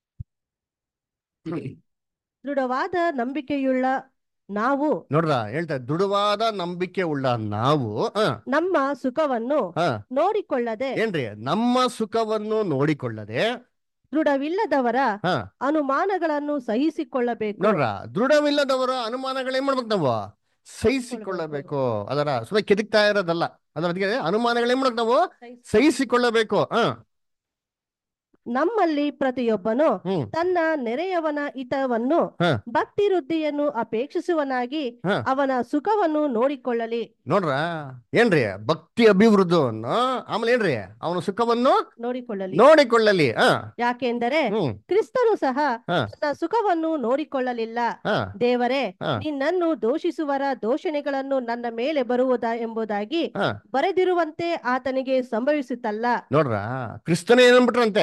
ದೃಢವಾದ ನಂಬಿಕೆಯುಳ್ಳ ನಾವು ನೋಡ್ರ ಹೇಳ್ತಾರೆ ದೃಢವಾದ ನಂಬಿಕೆ ಉಳ್ಳ ನಾವು ಹ ನಮ್ಮ ಸುಖವನ್ನು ಹ ನೋಡಿಕೊಳ್ಳದೆ ಏನ್ರಿ ನಮ್ಮ ಸುಖವನ್ನು ನೋಡಿಕೊಳ್ಳದೆ ದೃಢವಿಲ್ಲದವರ ಹ ಅನುಮಾನಗಳನ್ನು ಸಹಿಸಿಕೊಳ್ಳಬೇಕು ನೋಡ್ರ ದೃಢವಿಲ್ಲದವರ ಅನುಮಾನಗಳು ಏನ್ ಮಾಡ್ಬೇಕು ನಾವು ಸಹಿಸಿಕೊಳ್ಳಬೇಕು ಅದರ ಸುಮ್ಮನೆ ಕೆದಕ್ತಾ ಇರೋದಲ್ಲ ಅದರ ಅದಕ್ಕೆ ಅನುಮಾನಗಳು ಏನ್ ಮಾಡ್ಬೇಕು ನಾವು ಸಹಿಸಿಕೊಳ್ಳಬೇಕು ಹ ನಮ್ಮಲ್ಲಿ ಪ್ರತಿಯೊಬ್ಬನು ಹ್ಮ್ ತನ್ನ ನೆರೆಯವನ ಹಿತವನ್ನು ಹ. ಭಕ್ತಿ ವೃದ್ಧಿಯನ್ನು ಅಪೇಕ್ಷಿಸುವನಾಗಿ ಹ. ಅವನ ಸುಖವನ್ನು ನೋಡಿಕೊಳ್ಳಲಿ ನೋಡ್ರ ಏನ್ರಿ ಭಕ್ತಿ ಅಭಿವೃದ್ಧಿಯನ್ನು ಆಮೇಲೆ ಏನ್ರಿ ಅವನ ಸುಖವನ್ನು ನೋಡಿಕೊಳ್ಳಲಿ ನೋಡಿಕೊಳ್ಳಲಿ ಹ ಯಾಕೆಂದರೆ ಹ್ಮ್ ಕ್ರಿಸ್ತನು ಸಹ ಹ. ತನ್ನ ಸುಖವನ್ನು ನೋಡಿಕೊಳ್ಳಲಿಲ್ಲ ಹ ದೇವರೇ ಹ. ನಿನ್ನನ್ನು ದೂಷಿಸುವರ ದೂಷಣೆಗಳನ್ನು ನನ್ನ ಮೇಲೆ ಬರುವುದ ಎಂಬುದಾಗಿ ಹ ಬರೆದಿರುವಂತೆ ಆತನಿಗೆ ಸಂಭವಿಸುತ್ತಲ್ಲ ನೋಡ್ರ ಕ್ರಿಸ್ತನೇ ಏನನ್ಬಿಟ್ರಂತೆ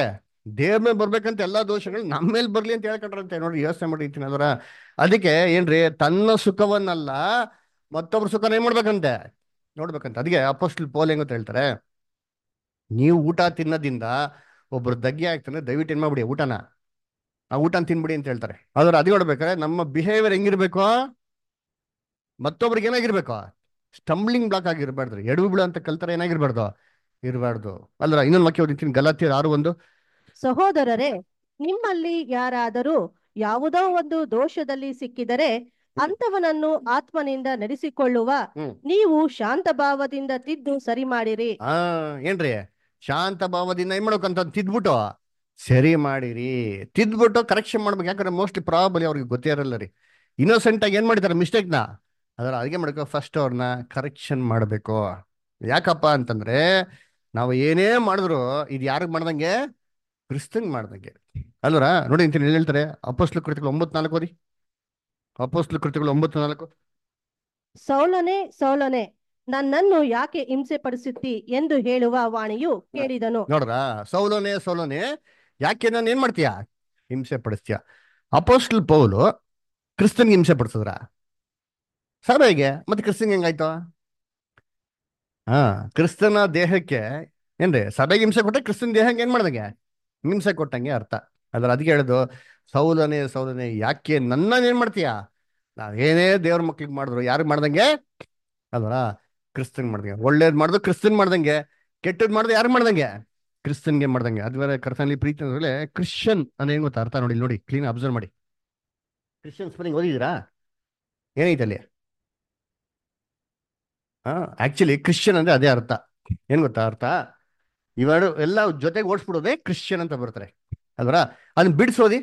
ದೇವ್ರ ಮೇಲೆ ಬರ್ಬೇಕಂತ ಎಲ್ಲಾ ದೋಷಗಳು ನಮ್ಮ ಮೇಲೆ ಬರ್ಲಿ ಅಂತ ಹೇಳ್ಕೊಂಡ್ರಂತೆ ನೋಡಿ ಯೋಚನೆ ಮಾಡಿರ್ತೀನಿ ಅದರ ಅದಕ್ಕೆ ಏನ್ರಿ ತನ್ನ ಸುಖವನ್ನಲ್ಲ ಮತ್ತೊಬ್ರ ಸುಖನ ಏನ್ ಮಾಡ್ಬೇಕಂತೆ ನೋಡ್ಬೇಕಂತ ಅದಕ್ಕೆ ಅಪೋಸ್ಟಲ್ ಪೋಲ್ ಹೆಂಗ್ ಅಂತ ಹೇಳ್ತಾರೆ ನೀವು ಊಟ ತಿನ್ನೋದ್ರಿಂದ ಒಬ್ರು ದಗ್ಗಿ ಆಗ್ತಾನೆ ದಯವಿಟ್ಟು ಏನ್ ಮಾಡ್ಬಿಡಿ ಊಟನ ಆ ಊಟನ ತಿನ್ಬಿಡಿ ಅಂತ ಹೇಳ್ತಾರೆ ಆದ್ರೆ ಅದು ನೋಡ್ಬೇಕಾದ್ರೆ ನಮ್ಮ ಬಿಹೇವಿಯರ್ ಹೆಂಗಿರ್ಬೇಕು ಮತ್ತೊಬ್ರಿಗೆ ಏನಾಗಿರ್ಬೇಕು ಸ್ಟಂಬ್ಲಿಂಗ್ ಬ್ಲಾಕ್ ಆಗಿರ್ಬಾರ್ದು ಎಡವು ಬೀಳು ಅಂತ ಕಲ್ತಾರೆ ಏನಾಗಿರ್ಬಾರ್ದು ಇರಬಾರ್ದು ಅಲ್ರ ಇನ್ನೊಂದು ವಾಕ್ಯ ಓದಿರ್ತೀನಿ ಗಲಾತಿಯರ್ ಆರು ಒಂದು ಸಹೋದರರೇ ನಿಮ್ಮಲ್ಲಿ ಯಾರಾದರೂ ಯಾವುದೋ ಒಂದು ದೋಷದಲ್ಲಿ ಸಿಕ್ಕಿದರೆ ಅಂತವನನ್ನು ಆತ್ಮನಿಂದ ನಡೆಸಿಕೊಳ್ಳುವ ಹ್ಮ್. ನೀವು ಶಾಂತ ಭಾವದಿಂದ ತಿದ್ದು ಸರಿ ಮಾಡಿರಿ ಆ ಏನ್ರಿ ಶಾಂತ ಭಾವದಿಂದ ಏನ್ ಮಾಡ್ಬೇಕಂತ ತಿದ್ಬಿಟ್ಟು ಸರಿ ಮಾಡಿರಿ ತಿದ್ಬಿಟ್ಟು ಕರೆಕ್ಷನ್ ಮಾಡ್ಬೇಕು ಯಾಕಂದ್ರೆ ಮೋಸ್ಟ್ಲಿ ಪ್ರಾಬಲಿ ಅವ್ರಿಗೆ ಗೊತ್ತೇ ಇರಲ್ಲ ರೀ ಇನ್ನೋಸೆಂಟ್ ಆಗಿ ಏನ್ ಮಾಡಿದಾರೆ ಮಿಸ್ಟೇಕ್ನ ಅದರ ಅದಕ್ಕೆ ಮಾಡ್ಬೇಕು ಫಸ್ಟ್ ಅವ್ರನ್ನ ಕರೆಕ್ಷನ್ ಮಾಡಬೇಕು ಯಾಕಪ್ಪ ಅಂತಂದ್ರೆ ನಾವು ಏನೇ ಮಾಡಿದ್ರು ಇದು ಯಾರಿಗೆ ಮಾಡ್ದಂಗೆ ಕ್ರಿಸ್ತಂಗ್ ಮಾಡ್ದಂಗೆ ಅಲ್ವರ ನೋಡಿ ಅಂತೀನಿ ಏನ್ ಹೇಳ್ತಾರೆ ಅಪೋಸ್ಲು ಕೃತಿಗಳು ಒಂಬತ್ತು ನಾಲ್ಕು ಓದಿ ಅಪೋಸ್ಲು ಕೃತಿಗಳು ಒಂಬತ್ತು ನಾಲ್ಕು ಸೌಲನೆ ಸೌಲನೆ ನನ್ನನ್ನು ಯಾಕೆ ಹಿಂಸೆ ಪಡಿಸುತ್ತಿ ಎಂದು ಹೇಳುವ ವಾಣಿಯು ಕೇಳಿದನು ನೋಡ್ರ ಸೌಲೋನೆ ಸೌಲೋನೆ ಯಾಕೆ ನಾನು ಏನ್ ಮಾಡ್ತೀಯ ಹಿಂಸೆ ಪಡಿಸ್ತೀಯ ಅಪೋಸ್ಟಲ್ ಪೌಲು ಕ್ರಿಸ್ತನ್ಗೆ ಹಿಂಸೆ ಪಡಿಸಿದ್ರ ಸಭೆಗೆ ಮತ್ತೆ ಕ್ರಿಸ್ತನ್ ಹೆಂಗಾಯ್ತು ಹಾ ಕ್ರಿಸ್ತನ ದೇಹಕ್ಕೆ ಏನ್ರಿ ಸಭೆಗೆ ಹಿಂಸೆ ಕೊಟ್ಟೆ ಕ್ರಿಸ್ತನ್ ದೇಹಕ್ಕೆ ಏನ್ ಮಾಡ್ದಂಗೆ ಹಿಂಸೆ ಕೊಟ್ಟಂಗೆ ಅರ್ಥ ಅದ್ರ ಅದಕ್ಕೆ ಹೇಳುದು ಸೌಲನೆ ಸೌಲನೆ ಯಾಕೆ ನನ್ನ ಏನ್ ಮಾಡ್ತೀಯ ನಾವೇನೇ ದೇವ್ರ ಮಕ್ಳಿಗೆ ಮಾಡಿದ್ರು ಯಾರಿಗೆ ಮಾಡ್ದಂಗೆ ಅಲ್ವರ ಕ್ರಿಸ್ತನ್ ಮಾಡ್ದಂಗೆ ಒಳ್ಳೇದ್ ಮಾಡ್ದು ಕ್ರಿಸ್ತನ್ ಮಾಡ್ದಂಗೆ ಕೆಟ್ಟದ್ ಮಾಡ್ದು ಯಾರು ಮಾಡ್ದಂಗೆ ಕ್ರಿಸ್ತನ್ಗೆ ಮಾಡ್ದಂಗೆ ಅದು ಬೇರೆ ಕರ್ತನಲ್ಲಿ ಪ್ರೀತಿ ಅಂದ್ರೆ ಕ್ರಿಶ್ಚಿಯನ್ ಅಂದ್ರೆ ಏನ್ ಗೊತ್ತಾ ಅರ್ಥ ನೋಡಿ ನೋಡಿ ಕ್ಲೀನ್ ಅಬ್ಸರ್ವ್ ಮಾಡಿ ಕ್ರಿಶ್ಚಿಯನ್ ಸ್ಪೆಲ್ಲಿಂಗ್ ಓದಿದ್ದೀರಾ ಏನೈತೆ ಅಲ್ಲಿ ಹಾ ಆಕ್ಚುಲಿ ಕ್ರಿಶ್ಚಿಯನ್ ಅಂದ್ರೆ ಅದೇ ಅರ್ಥ ಏನ್ ಗೊತ್ತಾ ಅರ್ಥ ಇವೆರಡು ಎಲ್ಲ ಜೊತೆಗೆ ಓಡಿಸ್ಬಿಡೋದೇ ಕ್ರಿಶ್ಚಿಯನ್ ಅಂತ ಬರ್ತಾರೆ ಅಲ್ವರ ಅದನ್ನ ಬಿಡಿಸೋದಿ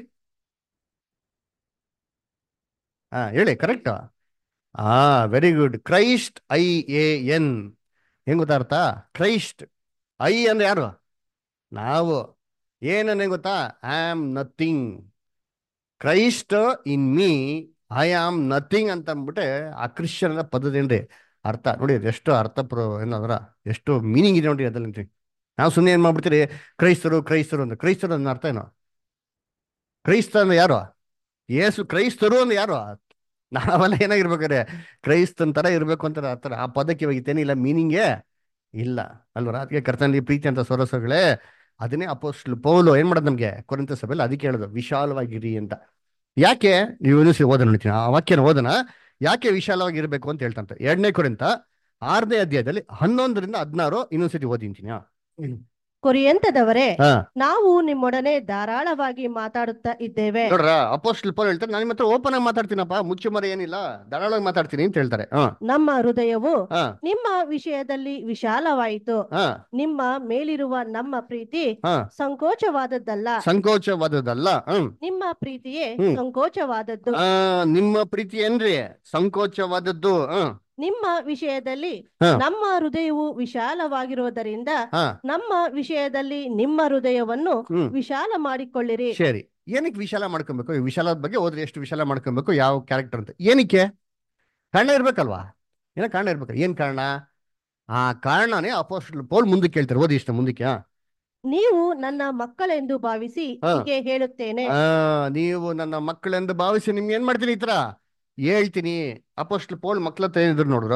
ಹಾ ಹೇಳಿ ಕರೆಕ್ಟ್ ಹಾ very good Christ I A N ಹೆಂಗ್ ಗೊತ್ತಾ ಅರ್ಥ ಕ್ರೈಸ್ಟ್ ಐ ಅಂದ್ರೆ ಯಾರು ನಾವು ಏನನ್ನೇ ಗೊತ್ತಾ I am nothing Christ in me I am nothing ಅಂತ ಅಂದ್ಬಿಟ್ಟೆ ಆ ಕ್ರಿಶ್ಚಿಯನ್ ಅನ್ನೋ ಪದದೇನ್ರಿ ಅರ್ಥ ನೋಡಿ ಅದು ಎಷ್ಟು ಅರ್ಥ ಪ್ರೋ ಏನಂದ್ರ ಎಷ್ಟು ಮೀನಿಂಗ್ ಇದೆ ನೋಡಿ ಅದ್ರಲ್ಲಿ ನಾವು ಸುಮ್ಮನೆ ಏನ್ ಮಾಡ್ಬಿಡ್ತೀರಿ ಕ್ರೈಸ್ತರು ಕ್ರೈಸ್ತರು ಅಂತ ಕ್ರೈಸ್ತರು ಅನ್ನೋ ಅರ್ಥ ಏನು ಕ್ರೈಸ್ತ ಅಂದ್ರೆ ಯಾರು ಯೇಸು ಕ್ರೈಸ್ತರು ಅಂದ್ರೆ ಯಾರು ನಾವೆಲ್ಲ ಏನಾಗಿರ್ಬೇಕಾರೆ ಕ್ರೈಸ್ತನ್ ತರ ಇರ್ಬೇಕು ಅಂತ ಅರ್ಥ ಆ ಪದಕ್ಕೆ ಇವಾಗ ಇಲ್ಲ ಮೀನಿಂಗೇ ಇಲ್ಲ ಅಲ್ವರ ಅದಕ್ಕೆ ಕರ್ತನಲ್ಲಿ ಪ್ರೀತಿ ಅಂತ ಸೊರಸಗಳೇ ಅದನ್ನೇ ಅಪೋಸ್ಟ್ಲ್ ಪೌಲು ಏನ್ ಮಾಡೋದು ನಮ್ಗೆ ಕೊರಂತ ಸಭೆಯಲ್ಲಿ ಅದಕ್ಕೆ ಹೇಳೋದು ವಿಶಾಲವಾಗಿರಿ ಅಂತ ಯಾಕೆ ನೀವು ಇನ್ನೊಂದ್ಸರಿ ಓದೋಣ ನೋಡ್ತೀನಿ ಆ ವಾಕ್ಯನ ಓದೋಣ ಯಾಕೆ ವಿಶಾಲವಾಗಿರ್ಬೇಕು ಅಂತ ಹೇಳ್ತಂತೆ ಎರಡನೇ ಕೊರಿಂತ ಆರನೇ ಅಧ್ಯಾಯದಲ್ಲಿ ಹನ್ನೊಂದರಿಂದ ಹದಿನಾರು ಇನ್ನೊಂದ್ಸತಿ ಓದಿಂತೀನಿ ಕೊರಿಯಂತದವರೇ ಹಾ ನಾವು ನಿಮ್ಮೊಡನೆ ಧಾರಾಳವಾಗಿ ಮಾತಾಡುತ್ತಾ ಇದ್ದೇವೆ ನೋಡ್ರ ಅಪೋಸ್ಟ್ಲ್ ಪೌಲ್ ಹೇಳ್ತಾರೆ ನಾನು ನಿಮ್ಮ ಹತ್ರ ಓಪನ್ ಆಗಿ ಮಾತಾಡ್ತೀನಪ್ಪ ಮುಚ್ಚು ಮರ ಏನಿಲ್ಲ ಧಾರಾಳವಾಗಿ ಮಾತಾಡ್ತೀನಿ ಅಂತ ಹೇಳ್ತಾರೆ ಹಾ ನಮ್ಮ ಹೃದಯವು ಹಾ ನಿಮ್ಮ ವಿಷಯದಲ್ಲಿ ವಿಶಾಲವಾಯಿತು ಹಾ ನಿಮ್ಮ ಮೇಲಿರುವ ನಮ್ಮ ಪ್ರೀತಿ ಹಾ ಸಂಕೋಚವಾದದ್ದಲ್ಲ ಸಂಕೋಚವಾದದಲ್ಲ ಹ್ಮ್ ನಿಮ್ಮ ಪ್ರೀತಿಯೇ ಹ್ಮ್. ಸಂಕೋಚವಾದದ್ದು ಆ ನಿಮ್ಮ ಪ್ರೀತಿ ಏನ್ರಿ ಸಂಕೋಚವಾದದ್ದು ಹ್ಮ್ ನಿಮ್ಮ ವಿಷಯದಲ್ಲಿ ಹಾ. ನಮ್ಮ ಹೃದಯವು ವಿಶಾಲವಾಗಿರುವುದರಿಂದ ಹಾ ನಮ್ಮ ವಿಷಯದಲ್ಲಿ ನಿಮ್ಮ ಹೃದಯವನ್ನು ಹ್ಮ್ ವಿಶಾಲ ಮಾಡಿಕೊಳ್ಳಿರಿ ಸರಿ ಏನಕ್ಕೆ ವಿಶಾಲ ಮಾಡ್ಕೊಬೇಕು ಈ ವಿಶಾಲದ ಬಗ್ಗೆ ಹೋದ್ರೆ ಎಷ್ಟು ವಿಶಾಲ ಮಾಡ್ಕೊಬೇಕು ಯಾವ ಕ್ಯಾರೆಕ್ಟರ್ ಅಂತ ಏನಕ್ಕೆ ಕಾರಣ ಇರ್ಬೇಕಲ್ವಾ ಏನೋ ಕಾರಣ ಇರ್ಬೇಕು ಏನ್ ಕಾರಣ ಆ ಕಾರಣನೇ ಅಪೋಸ್ಟಲ್ ಪೌಲ್ ಮುಂದಕ್ಕೆ ಹೇಳ್ತಾರೆ ಓದಿ ಇಷ್ಟ ಮುಂದಕ್ಕೆ ಆ. ನೀವು ನನ್ನ ಮಕ್ಕಳೆಂದು ಭಾವಿಸಿ ಹಾ. ಹೀಗೆ ಹೇಳುತ್ತೇನೆ ಆ, ನೀವು ನನ್ನ ಮಕ್ಕಳೆಂದು ಭಾವಿಸಿ ನಿಮ್ಗೆ ಏನ್ ಮಾಡ್ತೀನಿ ಈ ತರ ಹೇಳ್ತೀನಿ ಅಪೋಸ್ಟಲ್ ಪೌಲ್ ಮಕ್ಳ ಹತ್ರ ಏನಿದ್ರು ನೋಡ್ರು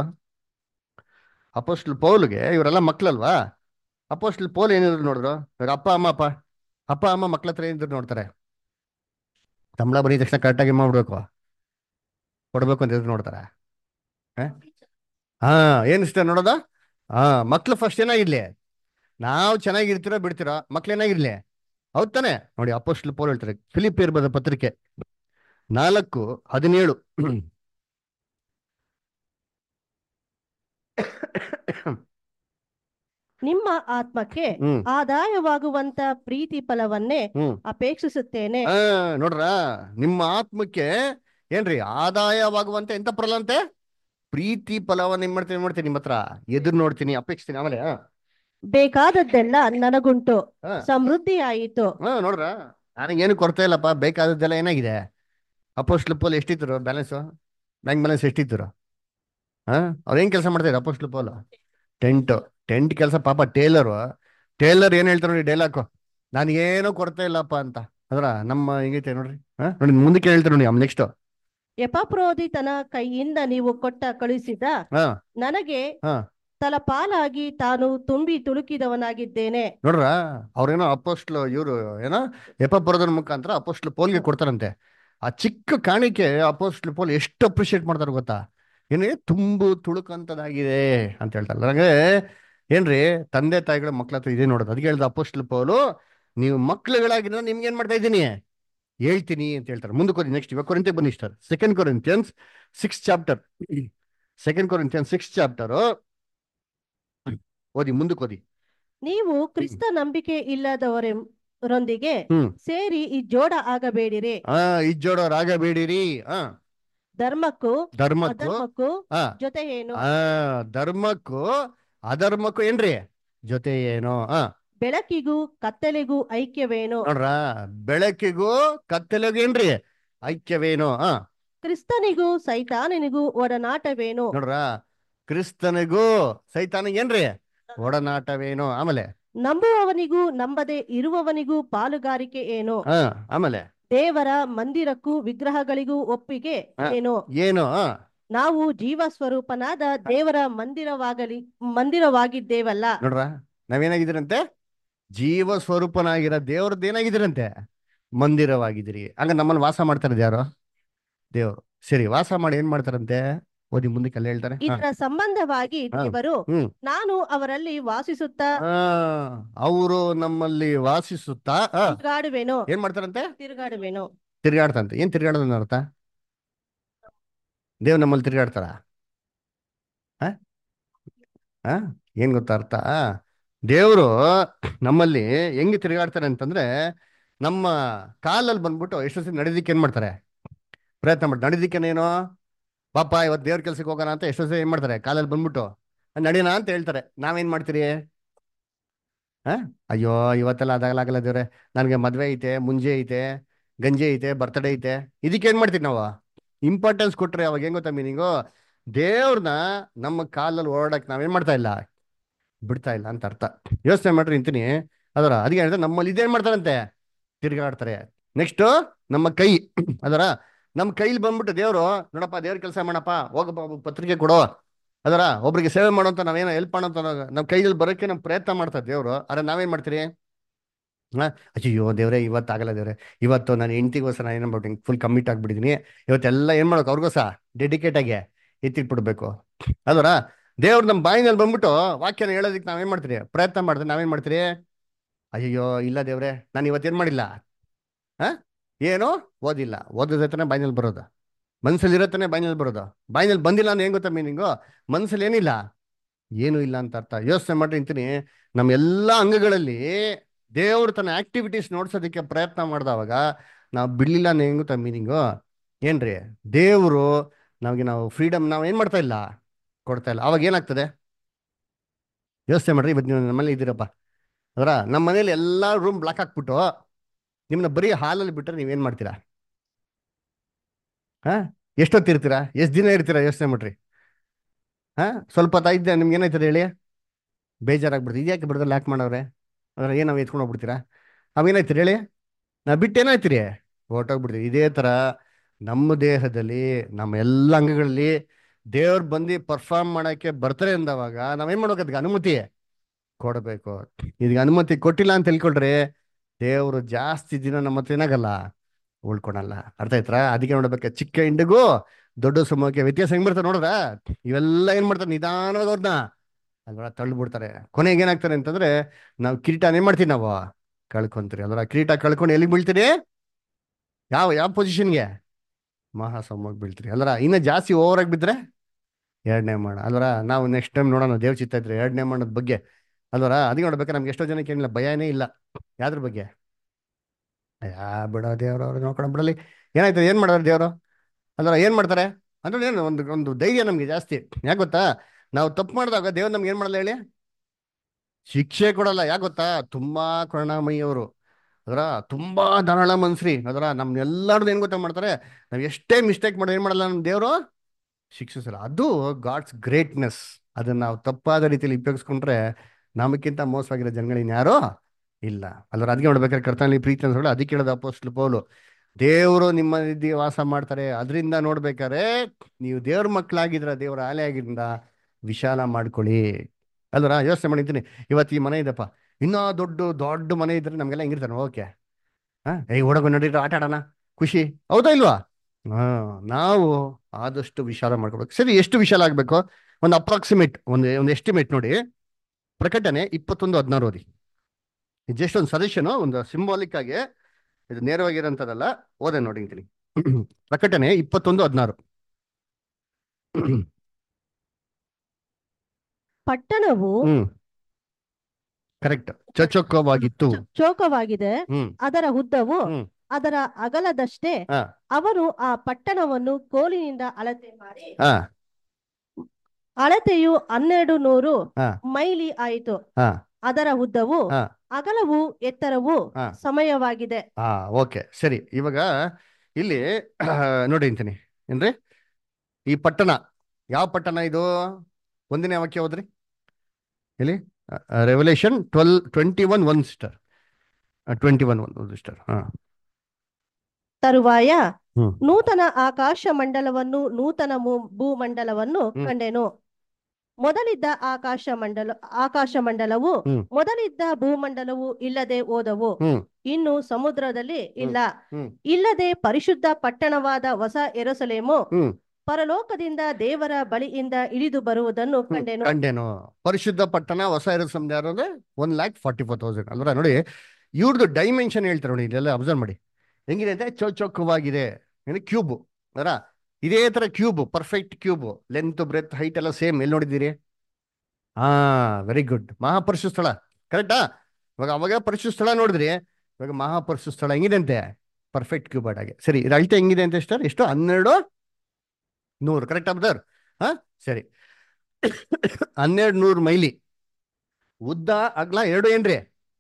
ಅಪೋಸ್ಟಲ್ ಪೌಲ್ಗೆ ಇವರೆಲ್ಲ ಮಕ್ಳಲ್ವಾ ಅಪೋಸ್ಟಲ್ ಪೌಲ್ ಏನಿದ್ರು ನೋಡಿದ್ರು ಇವ್ರ ಅಪ್ಪ ಅಮ್ಮ ಅಪ್ಪ ಅಪ್ಪ ಅಮ್ಮ ಮಕ್ಳ ಹತ್ರ ಏನಿದ್ರು ನೋಡ್ತಾರೆ ಸಂಬಳ ಬರೀ ತಕ್ಷಣ ಕರೆಕ್ಟಾಗಿ ಮಾಡ್ಬೇಕು ಕೊಡ್ಬೇಕು ಅಂತ ಎದುರು ನೋಡ್ತಾರೆ ಹಾ ಏನಿಷ್ಟ ನೋಡೋದ ಹಾ ಮಕ್ಳು ಫಸ್ಟ್ ಏನಾಗಿರ್ಲಿ ನಾವು ಚೆನ್ನಾಗಿರ್ತೀರೋ ಬಿಡ್ತೀರೋ ಮಕ್ಳು ಏನಾಗಿರ್ಲಿ ಹೌದ್ ತಾನೆ ನೋಡಿ ಅಪೋಸ್ಟಲ್ ಪೌಲ್ ಹೇಳ್ತಾರೆ ಫಿಲಿಪ್ ಇರ್ಬೋದ ಪತ್ರಿಕೆ ನಾಲ್ಕು ಹದಿನೇಳು ನಿಮ್ಮ ಆತ್ಮಕ್ಕೆ ಹ್ಮ್ ಆದಾಯವಾಗುವಂತ ಪ್ರೀತಿ ಫಲವನ್ನೇ ಹ್ಮ್ ಅಪೇಕ್ಷಿಸುತ್ತೇನೆ ಆ ನೋಡ್ರ ನಿಮ್ಮ ಆತ್ಮಕ್ಕೆ ಏನ್ರಿ ಆದಾಯವಾಗುವಂತೆ ಎಂತ ಫಲ ಅಂತೆ ಪ್ರೀತಿ ಫಲವನ್ನ ಏನ್ ಮಾಡ್ತೀನಿ ಏನ್ ಮಾಡ್ತೀನಿ ನಿಮ್ಮ ಹತ್ರ ಎದುರು ನೋಡ್ತೀನಿ ಅಪೇಕ್ಷಿಸ್ತೀನಿ ಆಮೇಲೆ ಆ, ಬೇಕಾದದ್ದೆಲ್ಲ ನನಗುಂಟು ಹಾ. ಸಮೃದ್ಧಿ ಆಯಿತು ಹಾ ನೋಡ್ರ ನನಗೇನು ಕೊರತೆ ಇಲ್ಲಪ್ಪ ಬೇಕಾದದ್ದೆಲ್ಲ ಏನಾಗಿದೆ ಅಪೋಸ್ಟ್ಲ್ ಪೋಲ್ ಎಷ್ಟಿತ್ತು ಬ್ಯಾಲೆನ್ಸ್ ಬ್ಯಾಂಕ್ ಬ್ಯಾಲೆನ್ಸ್ ಎಷ್ಟಿತ್ತು ಹಾ ಅವ್ರು ಏನ್ ಕೆಲಸ ಮಾಡ್ತಾರೆ ಅಪೋಸ್ಟ್ಲ್ ಪೋಲ್ ಟೆಂಟ್ ಟೆಂಟ್ ಕೆಲಸ ಪಾಪ ಟೇಲರ್ ಟೇಲರ್ ಏನ್ ಹೇಳ್ತಾರೆ ನೋಡಿ ಡೈಲಾಕು ನನಗೇನೋ ಕೊರತೆ ಇಲ್ಲಪ್ಪ ಅಂತ ಅದರ ನಮ್ಮ ಹೆಂಗೈತೆ ನೋಡ್ರಿ ಹಾ ನೋಡಿ ಮುಂದಕ್ಕೆ ಹೇಳ್ತಾರೆ ನೋಡಿ ನೆಕ್ಸ್ಟ್ ಎಪಪ್ರೋದಿತನ ಕೈಯಿಂದ ನೀವು ಕೊಟ್ಟ ಕಳುಹಿಸಿದ ಹಾ ನನಗೆ ಹಾ. ತಲಪಾಲಾಗಿ ತಾನು ತುಂಬಿ ತುಳುಕಿದವನಾಗಿದ್ದೇನೆ ನೋಡ್ರ ಅವ್ರೇನೋ ಅಪೋಸ್ಟ್ಲು ಇವರು ಏನೋ ಎಪಪುರದನ ಮುಖಾಂತರ ಅಪೋಸ್ಟ್ಲು ಪೋಲ್ಗೆ ಕೊಡ್ತಾರಂತೆ ಆ ಚಿಕ್ಕ ಕಾಣಿಕೆ ಅಪೋಸ್ಟ್ಲು ಪೋಲ್ ಎಷ್ಟು ಅಪ್ರಿಷಿಯೇಟ್ ಮಾಡ್ತಾರೆ ಗೊತ್ತಾ ಏನೇ ತುಂಬು ತುಳುಕಂತದಾಗಿದೆ ಅಂತ ಹೇಳ್ತಾರೆ ನನಗೆ ಏನ್ರಿ ತಂದೆ ತಾಯಿಗಳ ಮಕ್ಳ ಹತ್ರ ಇದೇ ನೋಡೋದು ಅದಕ್ಕೆ ಹೇಳ್ದ ಅಪೋಸ್ಟ್ಲು ಪೋಲು ನೀವು ಮಕ್ಳುಗಳಾಗಿರೋ ನಿಮ್ಗೆ ಏನ್ ಮಾಡ್ತಾ ಇದ್ದೀನಿ ಹೇಳ್ತೀನಿ ಅಂತ ಹೇಳ್ತಾರೆ ಮುಂದಕ್ಕೆ ಹೋಗಿ ನೆಕ್ಸ್ಟ್ ಇವಾಗ ಕೊರಿಂತೆ ಬನ್ನಿ sir second Corinthians six chapter second Corinthians six chapter ಓದಿ ಮುಂದಕ್ಕೆ ಓದಿ ನೀವು ಕ್ರಿಸ್ತ ನಂಬಿಕೆ ಇಲ್ಲದವರೊಂದಿಗೆ ಹ್ಮ್. ಸೇರಿ ಈ ಜೋಡ ಆಗಬೇಡಿರಿ ಆ ಇಜ್ಜೋಡೋರಾಗಬೇಡಿರಿ ಆ ಧರ್ಮಕ್ಕೂ ಧರ್ಮಕ್ಕೂ ಅಧರ್ಮಕ್ಕೂ ಆ ಜೊತೆ ಏನು ಆ ಧರ್ಮಕ್ಕೂ ಅಧರ್ಮಕ್ಕೂ ಏನ್ರಿ ಜೊತೆ ಏನೋ ಆ ಬೆಳಕಿಗೂ ಕತ್ತಲೆಗೂ ಐಕ್ಯವೇನು ನೋಡ್ರ ಬೆಳಕಿಗೂ ಕತ್ತಲೆಗೂ ಏನ್ರಿ ಐಕ್ಯವೇನೋ ಆ ಕ್ರಿಸ್ತನಿಗೂ ಸೈತಾನನಿಗೂ ಒಡನಾಟವೇನು ನೋಡ್ರ ಕ್ರಿಸ್ತನಿಗೂ ಸೈತಾನಿಗೆ ಏನ್ರಿ ಒಡನಾಟವೇನೋ ಆಮೇಲೆ ನಂಬುವವನಿಗೂ ನಂಬದೆ ಇರುವವನಿಗೂ ಪಾಲುಗಾರಿಕೆ ಏನು ಆ ಆಮೇಲೆ ದೇವರ ಮಂದಿರಕ್ಕೂ ವಿಗ್ರಹಗಳಿಗೂ ಒಪ್ಪಿಗೆ ಆ. ಏನು ಏನು ಆ ನಾವು ಜೀವ ಸ್ವರೂಪನಾದ ದೇವರ ಮಂದಿರವಾಗಲಿ ಮಂದಿರವಾಗಿದ್ದೇವಲ್ಲ ನೋಡ್ರ ನಾವೇನಾಗಿದ್ದೀರಂತೆ ಜೀವ ಸ್ವರೂಪನಾಗಿರೋ ದೇವ್ರದ್ದು ಏನಾಗಿದ್ದೀರಂತೆ ಮಂದಿರವಾಗಿದ್ದೀರಿ ಹಂಗ ನಮ್ಮಲ್ಲಿ ವಾಸ ಮಾಡ್ತಾರೆ ಯಾರು ದೇವ್ರು ಸರಿ ವಾಸ ಮಾಡಿ ಏನ್ ಮಾಡ್ತಾರಂತೆ ಓದಿ ಮುಂದಕ್ಕೆ ಅಲ್ಲಿ ಹೇಳ್ತಾರೆ ಹಾ. ಇದರ ಸಂಬಂಧವಾಗಿ ಹಾ. ದೇವರು ಹ್ಮ್. ನಾನು ಅವರಲ್ಲಿ ವಾಸಿಸುತ್ತಾ ಆ, ಅವರು ನಮ್ಮಲ್ಲಿ ವಾಸಿಸುತ್ತಾ ಆ, ತಿರುಗಾಡುವೆನು ಏನ್ ಮಾಡ್ತಾರಂತೆ ತಿರುಗಾಡುವೆನು ತಿರ್ಗಾಡ್ತಂತೆ ಏನ್ ತಿರ್ಗಾಡೋದನ್ನ ಅರ್ಥ ದೇವ್ ನಮ್ಮಲ್ಲಿ ತಿರ್ಗಾಡ್ತಾರ ಆ? ಆ? ಏನ್ ಗೊತ್ತಾ ಅರ್ಥ ದೇವರು ನಮ್ಮಲ್ಲಿ ಹೆಂಗೆ ತಿರುಗಾಡ್ತಾರೆ ಅಂತಂದ್ರೆ ನಮ್ಮ ಕಾಲಲ್ಲಿ ಬಂದ್ಬಿಟ್ಟು ಎಷ್ಟು ಸತಿ ನಡೆದಿಕ್ಕೆ ಏನ್ ಮಾಡ್ತಾರೆ ಪ್ರಯತ್ನ ಮಾಡಿ ನಡೆದಿಕ್ಕೇನೇನೋ ಪಾಪ ಇವತ್ತು ದೇವ್ರ ಕೆಲ್ಸಕ್ಕೆ ಹೋಗೋಣ ಅಂತ ಎಷ್ಟೋ ಸತಿ ಏನ್ ಮಾಡ್ತಾರೆ ಕಾಲಲ್ಲಿ ಬಂದ್ಬಿಟ್ಟು ನಡೀನ ಅಂತ ಹೇಳ್ತಾರೆ ನಾವೇನ್ ಮಾಡ್ತೀರಿ ಆ ಅಯ್ಯೋ ಇವತ್ತೆಲ್ಲ ಅದಾಗಲಾಗಲ್ಲ ದೇವ್ರೆ ನನಗೆ ಮದ್ವೆ ಐತೆ ಮುಂಜೆ ಐತೆ ಗಂಜಿ ಐತೆ ಬರ್ತಡೇ ಐತೆ ಇದಕ್ಕೆ ಏನ್ ಮಾಡ್ತೀವಿ ನಾವು ಇಂಪಾರ್ಟೆನ್ಸ್ ಕೊಟ್ರೆ ಅವಾಗ ಹೆಂಗ್ ಗೊತ್ತಾ ಮೀನಿಂಗು ದೇವ್ರನ್ನ ನಮ್ಮ ಕಾಲಲ್ಲಿ ಓಡಾಡಕ್ ನಾವೇನ್ ಮಾಡ್ತಾ ಇಲ್ಲ ಬಿಡ್ತಾ ಇಲ್ಲ ಅಂತ ಅರ್ಥ ಯೋಚನೆ ಮಾಡ್ರಿ ನಿಂತೀನಿ ಅದರ ಅದಕ್ಕೆ ಹೇಳಿದ್ರೆ ನಮ್ಮಲ್ಲಿ ಇದೇನ್ ಮಾಡ್ತಾರಂತೆ ತಿರ್ಗಾಡ್ತಾರೆ ನೆಕ್ಸ್ಟ್ ನಮ್ಮ ಕೈ ಅದರ ನಮ್ಮ ಕೈಲಿ ಬಂದ್ಬಿಟ್ಟು ದೇವ್ರು ನೋಡಪ್ಪ ದೇವ್ರ ಕೆಲಸ ಮಾಡಪ್ಪ ಹೋಗಪ್ಪ ಒಬ್ಬ ಪತ್ರಿಕೆ ಕೊಡೋ ಅದರ ಒಬ್ರಿಗೆ ಸೇವೆ ಮಾಡೋಂತ ನಾವೇನೋ ಹೆಲ್ಪ್ ಮಾಡೋಂತ ನಮ್ಮ ಕೈಯಲ್ಲಿ ಬರೋಕ್ಕೆ ನಾವು ಪ್ರಯತ್ನ ಮಾಡ್ತಾರೆ ದೇವ್ರು ಆದ್ರೆ ನಾವೇನ್ ಮಾಡ್ತೀರಿ ಹಾ ಅಯ್ಯೋ ದೇವ್ರೆ ಇವತ್ತು ಆಗಲ್ಲ ದೇವ್ರೆ ಇವತ್ತು ನಾನು ಹೆಂಡತಿಗೋಸ್ಕರ ಏನು ಮಾಡ್ಬಿಟ್ಟು ಫುಲ್ ಕಮಿಟ್ ಆಗ್ಬಿಟ್ಟಿದೀನಿ ಇವತ್ತೆಲ್ಲ ಏನ್ ಮಾಡ್ಬೇಕು ಅವ್ರಿಗೋಸ ಡೆಡಿಕೇಟ್ ಆಗಿ ಎತ್ತಿಟ್ಬಿಡ್ಬೇಕು ಅದರ ದೇವ್ರು ನಮ್ಮ ಬಾಯಿನಲ್ಲಿ ಬಂದ್ಬಿಟ್ಟು ವಾಕ್ಯನ ಹೇಳೋದಕ್ಕೆ ನಾವೇನ್ ಮಾಡ್ತೀರಿ ಪ್ರಯತ್ನ ಮಾಡ್ತೀರಿ ನಾವೇನ್ ಮಾಡ್ತೀರಿ ಅಯ್ಯೋ ಇಲ್ಲ ದೇವ್ರೆ ನಾನು ಇವತ್ತೇನ್ ಮಾಡಿಲ್ಲ ಹಾ ಏನು ಓದಿಲ್ಲ ಓದೋದೈತನೇ ಬಾಯಿನಲ್ಲಿ ಬರೋದು ಮನ್ಸಲ್ಲಿ ಇರತ್ತನೇ ಬಾಯಿನಲ್ಲಿ ಬರೋದು ಬಾಯಿನಲ್ಲಿ ಬಂದಿಲ್ಲ ಅಂದ್ರೆ ಏನ್ ಗೊತ್ತಾ ಮೀನಿಂಗು ಮನ್ಸಲ್ಲಿ ಏನಿಲ್ಲ ಏನೂ ಇಲ್ಲ ಅಂತ ಅರ್ಥ ಯೋಚನೆ ಮಾಡಿ ನಿಂತೀನಿ ನಮ್ಮ ಎಲ್ಲಾ ಅಂಗಗಳಲ್ಲಿ ದೇವ್ರು ತನ್ನ ಆಕ್ಟಿವಿಟೀಸ್ ನೋಡ್ಸೋದಕ್ಕೆ ಪ್ರಯತ್ನ ಮಾಡ್ದವಾಗ ನಾವು ಬಿಡ್ಲಿಲ್ಲ ಅಂದ್ರೆ ಹೆಂಗ್ ಗೊತ್ತಾ ಮೀನಿಂಗು ಏನ್ರಿ ದೇವ್ರು ನಮಗೆ ನಾವು ಫ್ರೀಡಮ್ ನಾವು ಏನ್ ಮಾಡ್ತಾ ಇಲ್ಲ ಕೊಡ್ತಾ ಇಲ್ಲ ಅವಾಗ ಏನಾಗ್ತದೆ ಯೋಚನೆ ಮಾಡ್ರಿ ಇವತ್ತು ನೀವು ನಮ್ಮಲ್ಲಿ ಇದ್ದೀರಪ್ಪ ಅದರ ನಮ್ಮ ಮನೇಲಿ ಎಲ್ಲಾ ರೂಮ್ ಬ್ಲಾಕ್ ಹಾಕ್ಬಿಟ್ಟು ನಿಮ್ಮನ್ನ ಬರೀ ಹಾಲಲ್ಲಿ ಬಿಟ್ರೆ ನೀವೇನ್ ಮಾಡ್ತೀರಾ ಹಾ ಎಷ್ಟೊತ್ತಿರ್ತೀರಾ ಎಷ್ಟು ದಿನ ಇರ್ತೀರಾ ಯೋಚನೆ ಮಾಡ್ರಿ ಹಾ ಸ್ವಲ್ಪ ಹೊತ್ತು ಇದ್ದೆ ನಿಮ್ಗೆ ಏನಾಯ್ತದೆ ಹೇಳಿ ಬೇಜಾರಾಗ್ಬಿಡ್ತು ಇದ್ಯಾಕೆ ಬಿಡ್ದಲ್ಲಿ ಯಾಕೆ ಮಾಡವ್ರೆ ಅದ್ರ ಏನು ನಾವು ಎತ್ಕೊಂಡು ಹೋಗ್ಬಿಡ್ತೀರಾ ಅವೇನಾಯ್ತೀರಿ ಹೇಳಿ ನಾ ಬಿಟ್ಟು ಏನಾಯ್ತೀರಿ ಹೊರ್ಟೋಗ್ಬಿಡ್ತೀರಿ ಇದೇ ಥರ ನಮ್ಮ ದೇಹದಲ್ಲಿ ನಮ್ಮ ಎಲ್ಲ ಅಂಗಗಳಲ್ಲಿ ದೇವ್ರು ಬಂದು ಪರ್ಫಾರ್ಮ್ ಮಾಡೋಕ್ಕೆ ಬರ್ತಾರೆ ಅಂದವಾಗ ನಾವೇನ್ ಮಾಡ್ಬೇಕು ಅದಕ್ಕೆ ಅನುಮತಿ ಕೊಡಬೇಕು ಇದಕ್ಕೆ ಅನುಮತಿ ಕೊಟ್ಟಿಲ್ಲ ಅಂತ ತಿಳ್ಕೊಳ್ರಿ ದೇವರು ಜಾಸ್ತಿ ದಿನ ನಮ್ಮ ಹತ್ರ ಏನಾಗಲ್ಲ ಉಳ್ಕೊಳಲ್ಲ ಅರ್ಥ ಆಯ್ತಾ ಅದಕ್ಕೆ ನೋಡ್ಬೇಕು ಚಿಕ್ಕ ಹಿಂಡಿಗೂ ದೊಡ್ಡ ಸಮೂಹಕ್ಕೆ ವ್ಯತ್ಯಾಸ ಹೆಂಗ್ ಬರ್ತದೆ ನೋಡ್ರ ಇವೆಲ್ಲ ಏನ್ ಮಾಡ್ತಾರೆ ನಿಧಾನವಾಗಿ ಅವ್ರನ್ನ ಅಲ್ವಾ ತಳ್ಳಿಬಿಡ್ತಾರೆ ಕೊನೆಗೆ ಏನಾಗ್ತಾರೆ ಅಂತಂದ್ರೆ ನಾವು ಕಿರೀಟನ ಏನ್ ಮಾಡ್ತೀವಿ ನಾವು ಕಳ್ಕೊಂತೀರಿ ಅಲ್ವಾ ಕಿರೀಟ ಕಳ್ಕೊಂಡು ಎಲ್ಲಿಗೆ ಬೀಳ್ತೀರಿ ಯಾವ ಯಾವ ಪೊಸಿಷನ್ಗೆ ಮಹಾಸಮೂಹಕ್ಕೆ ಬೀಳ್ತೀರಿ ಅಲ್ರ ಇನ್ನ ಜಾಸ್ತಿ ಓವರ್ ಆಗಿ ಬಿದ್ರೆ ಎರಡನೇ ಮಾಡ ಅಲ್ವರ ನಾವು ನೆಕ್ಸ್ಟ್ ಟೈಮ್ ನೋಡೋಣ ದೇವ್ ಚಿತ್ತ ಇದ್ರೆ ಎರಡನೇ ಮಾಡೋದ್ ಬಗ್ಗೆ ಅಲ್ವರ ಅದಕ್ಕೆ ನೋಡ್ಬೇಕಾದ್ರೆ ನಮ್ಗೆ ಎಷ್ಟೋ ಜನಕ್ಕೆ ಏನಿಲ್ಲ ಭಯನೇ ಇಲ್ಲ ಯಾವ್ದ್ರ ಬಗ್ಗೆ ಯಾ ಬಿಡೋ ದೇವ್ರು ಅವ್ರು ನೋಡ್ಕೊಂಡು ಬಿಡಲಿ ಏನಾಯ್ತು ಏನ್ ಮಾಡೋರು ದೇವ್ರು ಅಲ್ವರ ಏನ್ ಮಾಡ್ತಾರೆ ಅಂದ್ರೆ ಏನು ಒಂದು ಒಂದು ಧೈರ್ಯ ನಮ್ಗೆ ಜಾಸ್ತಿ ಯಾಕೆ ಗೊತ್ತಾ ನಾವು ತಪ್ಪು ಮಾಡಿದಾಗ ದೇವ್ರು ನಮ್ಗೆ ಏನ್ ಮಾಡಲ್ಲ ಹೇಳಿ ಶಿಕ್ಷೆ ಕೊಡಲ್ಲ ಯಾಕೆ ಗೊತ್ತಾ ತುಂಬಾ ಕರುಣಾಮಯಿಯವರು ಅದರ ತುಂಬಾ ಧಾರಾಳ ಮನ್ಸ್ರಿ ಅದರ ನಮ್ನೆಲ್ಲರದ್ದು ಏನ್ ಗೊತ್ತಾ ಮಾಡ್ತಾರೆ ನಾವ್ ಎಷ್ಟೇ ಮಿಸ್ಟೇಕ್ ಮಾಡೋದು ಏನ್ ಮಾಡಲ್ಲ ನಮ್ ದೇವ್ರು ಶಿಕ್ಷಿಸಲ್ಲ ಅದು ಗಾಡ್ಸ್ ಗ್ರೇಟ್ನೆಸ್ ಅದನ್ನ ನಾವು ತಪ್ಪಾದ ರೀತಿಯಲ್ಲಿ ಉಪಯೋಗಿಸ್ಕೊಂಡ್ರೆ ನಮಕ್ಕಿಂತ ಮೋಸವಾಗಿರೋ ಜನಗಳು ಇನ್ಯಾರೋ ಇಲ್ಲ ಅಲ್ಲರ ಅದಕ್ಕೆ ನೋಡ್ಬೇಕಾದ್ರೆ ಕರ್ತನಲ್ಲಿ ಪ್ರೀತಿ ಅಂತ ಅದಕ್ಕೆ ಹೇಳೋದು ಅಪೋಸ್ಟ್ಲ್ ಪೌಲು ದೇವರು ನಿಮ್ಮ ಮಧ್ಯೆ ವಾಸ ಮಾಡ್ತಾರೆ ಅದರಿಂದ ನೋಡ್ಬೇಕಾದ್ರೆ ನೀವು ದೇವ್ರ ಮಕ್ಕಳಾಗಿದ್ರ ದೇವರ ಆಲೆ ಆಗಿದ್ರಿಂದ ವಿಶಾಲ ಮಾಡ್ಕೊಳ್ಳಿ ಅಲ್ವರ ಯೋಚನೆ ಮಾಡಿದ್ದೀನಿ ಇವತ್ತು ಈ ಮನೆ ಇದೆಪ್ಪ ಇನ್ನೂ ದೊಡ್ಡ ದೊಡ್ಡ ಮನೆ ಇದ್ರೆ ನಮಗೆಲ್ಲ ಹೆಂಗಿರ್ತಾನೆ ಓಕೆ ಹಾ ಏ ಹುಡುಗ ನಡೀರಿ ಆಟ ಆಡೋಣ ಖುಷಿ ಹೌದಾ ಇಲ್ವಾ ಹಾ ನಾವು ಆದಷ್ಟು ವಿಶಾಲ ಮಾಡ್ಕೋಬೇಕು ಸರಿ ಎಷ್ಟು ವಿಶಾಲ ಆಗ್ಬೇಕು ಒಂದು ಅಪ್ರಾಕ್ಸಿಮೇಟ್ ಒಂದು ಒಂದು ಎಸ್ಟಿಮೇಟ್ ನೋಡಿ ಪ್ರಕಟಣೆ ಇಪ್ಪತ್ತೊಂದು ಹದಿನಾರು ಓದಿ ಜಸ್ಟ್ ಒಂದು ಸಜೆಷನ್ ಒಂದು ಸಿಂಬಾಲಿಕ್ ಆಗಿ ಇದು ನೇರವಾಗಿರೋಂಥದ್ದಲ್ಲ ಓದೆ ನೋಡಿ ಅಂತೀನಿ ಪ್ರಕಟಣೆ ಇಪ್ಪತ್ತೊಂದು ಹದಿನಾರು ಪಟ್ಟಣವು ಹ್ಮ್ ಕರೆಕ್ಟ್ ಚೊಚ್ಚೊಕ್ಕವಾಗಿತ್ತು ಚೊ- ಚೌಕವಾಗಿದೆ ಹ್ಮ್ ಅದರ ಉದ್ದವು ಹ್ಮ್. ಅದರ ಅಗಲದಷ್ಟೇ ಹಾ. ಅವರು ಆ ಪಟ್ಟಣವನ್ನು ಕೋಲಿನಿಂದ ಅಳತೆ ಮಾಡಿ ಹಾ ಅಳತೆಯು ಹನ್ನೆರಡು ನೂರು ಹಾ. ಮೈಲಿ ಆಯಿತು ಹಾ ಅದರ ಉದ್ದವು ಹಾ. ಅಗಲವು ಎತ್ತರವು ಹಾ. ಸಮಯವಾಗಿದೆ ಹಾ ಓಕೆ ಸರಿ ಇವಾಗ ಇಲ್ಲಿ ನೋಡಿ ಅಂತೀನಿ ಏನ್ರಿ ಈ ಪಟ್ಟಣ ಯಾವ ಪಟ್ಟಣ ಇದು ಒಂದನೇ ವಾಕ್ಯ ಹೋದ್ರಿ ಇಲ್ಲಿ revelation twelve twenty one one star twenty one one star ಹಾ ತರುವಾಯ ಹ್ಮ್. ನೂತನ ಆಕಾಶ ಮಂಡಲವನ್ನು ನೂತನ ಮು- ಭೂಮಂಡಲವನ್ನು ಹ್ಮ್. ಕಂಡೆನು ಮೊದಲಿದ್ದ ಆಕಾಶ ಮಂಡಲ ಆಕಾಶ ಮಂಡಲವು ಹ್ಮ್. ಮೊದಲಿದ್ದ ಭೂಮಂಡಲವು ಇಲ್ಲದೆ ಹೋದವು ಹ್ಮ್ ಇನ್ನು ಸಮುದ್ರದಲ್ಲಿ ಇಲ್ಲ ಹ್ಮ್. ಇಲ್ಲದೆ ಪರಿಶುದ್ಧ ಪಟ್ಟಣವಾದ ಹೊಸ ಎರುಸಲೇಮು ಹ್ಮ್. ಪರಲೋಕದಿಂದ ದೇವರ ಬಳಿಯಿಂದ ಇಳಿದು ಬರುವುದನ್ನು ಹ್ಮ್, ಕಂಡೆನು ಕಂಡೇನು ಪರಿಶುದ್ಧ ಪಟ್ಟಣ ಹೊಸ ಇರೋ ಸಮುದಾಯ ಅಂದ್ರೆ one lakh forty four thousand ಅಲ್ವಾ ನೋಡಿ ಇವ್ರದ್ದು ಡೈಮೆನ್ಷನ್ ಹೇಳ್ತಾರೆ ನೋಡಿ ಇದೆಲ್ಲ ಅಬ್ಸರ್ವ್ ಮಾಡಿ ಹೆಂಗಿದೆ ಅಂದ್ರೆ ಚೌಚೌಕವಾಗಿದೆ ಏನು ಕ್ಯೂಬ್ ಅದರ ಇದೇ ತರ cube perfect cube length breadth height ಎಲ್ಲ ಸೇಮ್ ಎಲ್ಲಿ ನೋಡಿದ್ದೀರಿ ಹಾ ವೆರಿ ಗುಡ್ ಮಹಾಪರಿಶು ಸ್ಥಳ ಕರೆಕ್ಟಾ ಇವಾಗ ಅವಾಗ ಪರಿಶು ಸ್ಥಳ ನೋಡಿದ್ರಿ ಇವಾಗ ಮಹಾಪರಿಶು ಸ್ಥಳ ಹೆಂಗಿದೆ ಅಂತೆ ಪರ್ಫೆಕ್ಟ್ ಕ್ಯೂಬ್ ಆಟಾಗೆ ಸರಿ ಇದು ಅಳತೆ ಹೆಂಗಿದೆ ಅಂತ ಎಷ್ಟು ಎಷ್ಟು ಹನ್ನೆರಡು ನೂರು ಕರೆಕ್ಟ್ ಬ್ರದರ್ ಹಾ ಸರಿ ಹನ್ನೆರಡು ನೂರು ಮೈಲಿ ಉದ್ದ ಅಗ್ಲ ಎರಡು ಏನ್ರಿ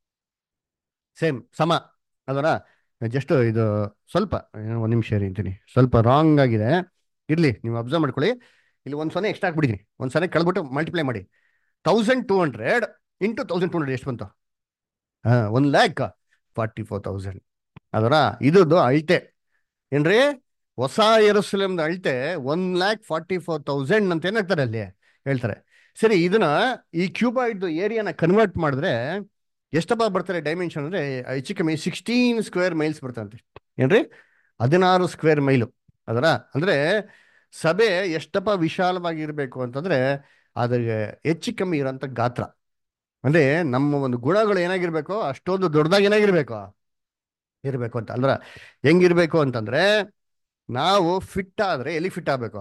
ಸೇಮ್ ಸಮ ಅದರ ಜಸ್ಟ್ ಇದು ಸ್ವಲ್ಪ ಏನೋ ಒಂದು ನಿಮಿಷ ರೀ ಅಂತೀನಿ ಸ್ವಲ್ಪ ರಾಂಗ್ ಆಗಿದೆ ಇರ್ಲಿ ನೀವು ಅಬ್ಸರ್ವ್ ಮಾಡ್ಕೊಳ್ಳಿ ಇಲ್ಲಿ ಒಂದು ಸೊನ್ನೆ ಎಕ್ಸ್ಟ್ರಾ ಹಾಕ್ಬಿಟ್ಟಿದ್ದೀನಿ ಒಂದು ಸೊನ್ನೆ ಕಳ್ಬಿಟ್ಟು ಮಲ್ಟಿಪ್ಲೈ ಮಾಡಿ thousand two hundred into thousand two hundred ಎಷ್ಟು ಬಂತು ಹಾಂ one lakh forty four thousand ಅದರ ಇದ್ದು ಅಳತೆ ಏನ್ರಿ ಹೊಸ ಎರಸಲೇಮ್ದ ಅಳತೆ one lakh forty four thousand ಅಂತ ಏನಾಗ್ತಾರೆ ಅಲ್ಲಿ ಹೇಳ್ತಾರೆ ಸರಿ ಇದನ್ನ ಈ ಕ್ಯೂಬಾಯ್ಡ್ ಏರಿಯಾನ ಕನ್ವರ್ಟ್ ಮಾಡಿದ್ರೆ ಎಷ್ಟಪ್ಪ ಬರ್ತಾರೆ ಡೈಮೆನ್ಷನ್ ಅಂದ್ರೆ ಹೆಚ್ಚು ಕಮ್ಮಿ ಸಿಕ್ಸ್ಟೀನ್ ಸ್ಕ್ವೇರ್ ಮೈಲ್ಸ್ ಬರ್ತಂತೆ ಏನ್ರಿ ಹದಿನಾರು ಸ್ಕ್ವೇರ್ ಮೈಲು ಅದರ ಅಂದ್ರೆ ಸಭೆ ಎಷ್ಟಪ್ಪ ವಿಶಾಲವಾಗಿರ್ಬೇಕು ಅಂತಂದ್ರೆ ಅದ್ರಿಗೆ ಹೆಚ್ಚು ಕಮ್ಮಿ ಇರೋಂಥ ಗಾತ್ರ ಅಂದ್ರೆ ನಮ್ಮ ಒಂದು ಗುಣಗಳು ಏನಾಗಿರ್ಬೇಕು ಅಷ್ಟೊಂದು ದೊಡ್ಡದಾಗಿ ಏನಾಗಿರ್ಬೇಕು ಇರಬೇಕು ಅಂತ ಅಲ್ರ ಹೆಂಗಿರ್ಬೇಕು ಅಂತಂದ್ರೆ ನಾವು ಫಿಟ್ ಆದ್ರೆ ಎಲ್ಲಿ ಫಿಟ್ ಆಗ್ಬೇಕು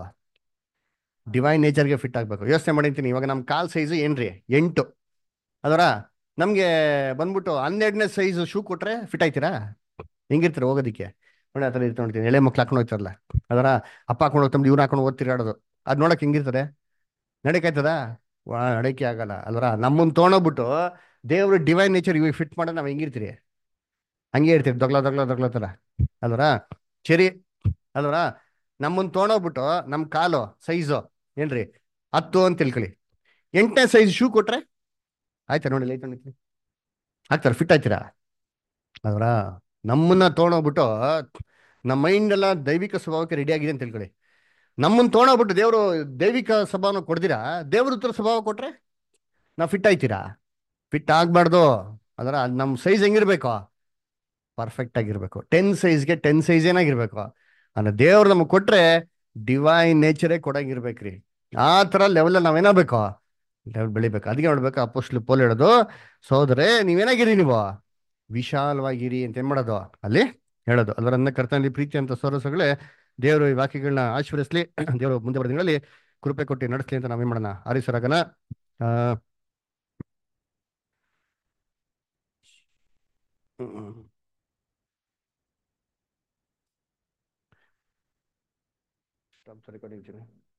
ಡಿವೈನ್ ನೇಚರ್ಗೆ ಫಿಟ್ ಆಗ್ಬೇಕು ಯೋಚನೆ ಮಾಡಿರ್ತೀನಿ ಇವಾಗ ನಮ್ಮ ಕಾಲ್ ಸೈಜು ಏನ್ರಿ ಎಂಟು ಅದರ ನಮಗೆ ಬಂದ್ಬಿಟ್ಟು ಹನ್ನೆರಡನೇ ಸೈಜ್ ಶೂ ಕೊಟ್ರೆ ಫಿಟ್ ಆಯ್ತೀರಾ ಹೆಂಗಿರ್ತೀರ ಹೋಗೋದಿಕ್ಕೆ ನೋಡಿ ಆ ಥರ ಇರ್ತಾ ನೋಡ್ತೀನಿ ಎಳೆ ಮಕ್ಳು ಹಾಕೊಂಡು ಹೋಗ್ತಾರಲ್ಲ ಅದರ ಅಪ್ಪ ಹಾಕೊಂಡು ಹೋಗ್ತಂದು ಇವ್ರು ಹಾಕೊಂಡು ಓದ್ತಿರಾಡೋದು ಅದು ನೋಡಕ್ ಹೆಂಗಿರ್ತದೆ ನಡಕಾಯ್ತದ ವಾ ನಡಕೆ ಆಗಲ್ಲ ಅಲ್ವರ ನಮ್ಮನ್ನ ತೊಗೊಂಡೋಗ್ಬಿಟ್ಟು ದೇವ್ರ ಡಿವೈನ್ ನೇಚರ್ ಇವಾಗ ಫಿಟ್ ಮಾಡೋದು ನಾವು ಹೆಂಗಿರ್ತೀರಿ ಹಂಗೆ ಇರ್ತೀರಿ ದೊಗ್ಲ ದೊಗ್ಲ ದೊಗ್ಲ ಥರ ಅಲ್ವರ ಸರಿ ಅಲ್ವರ ನಮ್ಮನ್ನ ತೊಗೊಂಡೋಗ್ಬಿಟ್ಟು ನಮ್ಮ ಕಾಲು ಸೈಜು ಏನ್ರಿ ಹತ್ತು ಅಂತ ತಿಳ್ಕೊಳ್ಳಿ ಎಂಟನೇ ಸೈಜ್ ಶೂ ಕೊಟ್ರೆ ಆಯ್ತಾ ನೋಡಿ ಲೈಟ್ ನೋಡ್ತೀನಿ ಆಗ್ತಾರೆ ಫಿಟ್ ಆಯ್ತೀರಾ ಅದರ ನಮ್ಮನ್ನ ತೊಗೊಂಡೋಗ್ಬಿಟ್ಟು ನಮ್ಮ ಮೈಂಡ್ ಎಲ್ಲ ದೈವಿಕ ಸ್ವಭಾವಕ್ಕೆ ರೆಡಿ ಆಗಿದೆ ಅಂತ ತಿಳ್ಕೊಳ್ಳಿ ನಮ್ಮನ್ನ ತೊಗೊಂಡೋಗ್ಬಿಟ್ಟು ದೇವರು ದೈವಿಕ ಸ್ವಭಾವನ ಕೊಡ್ತೀರಾ ದೇವ್ರ ಉತ್ತರ ಸ್ವಭಾವ ಕೊಟ್ರೆ ನಾವು ಫಿಟ್ ಆಯ್ತೀರಾ ಫಿಟ್ ಆಗ್ಬಾರ್ದು ಅದರ ನಮ್ಮ ಸೈಜ್ ಹೆಂಗಿರ್ಬೇಕು ಪರ್ಫೆಕ್ಟ್ ಆಗಿರ್ಬೇಕು ಟೆನ್ ಸೈಜ್ಗೆ ಟೆನ್ ಸೈಜ್ ಏನಾಗಿರ್ಬೇಕು ಅಂದ್ರೆ ದೇವ್ರು ನಮಗೆ ಕೊಟ್ರೆ ಡಿವೈನ್ ನೇಚರೇ ಕೊಡಂಗಿರ್ಬೇಕ್ರಿ ಆ ಥರ ಲೆವೆಲಲ್ಲಿ ನಾವೇನಾಗಬೇಕು ಲೆವೆಲ್ ಬೆಳಿಬೇಕು ಅದಕ್ಕೆ ನೋಡ್ಬೇಕು ಅಪೋಸ್ಟ್ಲು ಪೋಲ್ ಹೇಳೋದು ಸೋದರೇ ನೀವೇನಾಗಿರಿ ನೀವು ವಿಶಾಲವಾಗಿರಿ ಅಂತ ಏನ್ ಮಾಡೋದು ಅಲ್ಲಿ ಹೇಳೋದು ಅದರ ಕರ್ತನಲ್ಲಿ ಪ್ರೀತಿ ಅಂತ ಸೋರಸಗಳೇ ದೇವರು ಈ ವಾಕ್ಯಗಳನ್ನ ಆಶೀರ್ವದಿಸ್ಲಿ ದೇವರು ಮುಂದೆ ಬರೋ ದಿನಗಳಲ್ಲಿ ಕೃಪೆ ಕೊಟ್ಟು ನಡೆಸ್ಲಿ ಅಂತ ನಾವೇನ್ ಮಾಡೋಣ ಆರಿಸರಾಗನ ಆ ಹ್ಮ್. Stop the recording, Jimmy.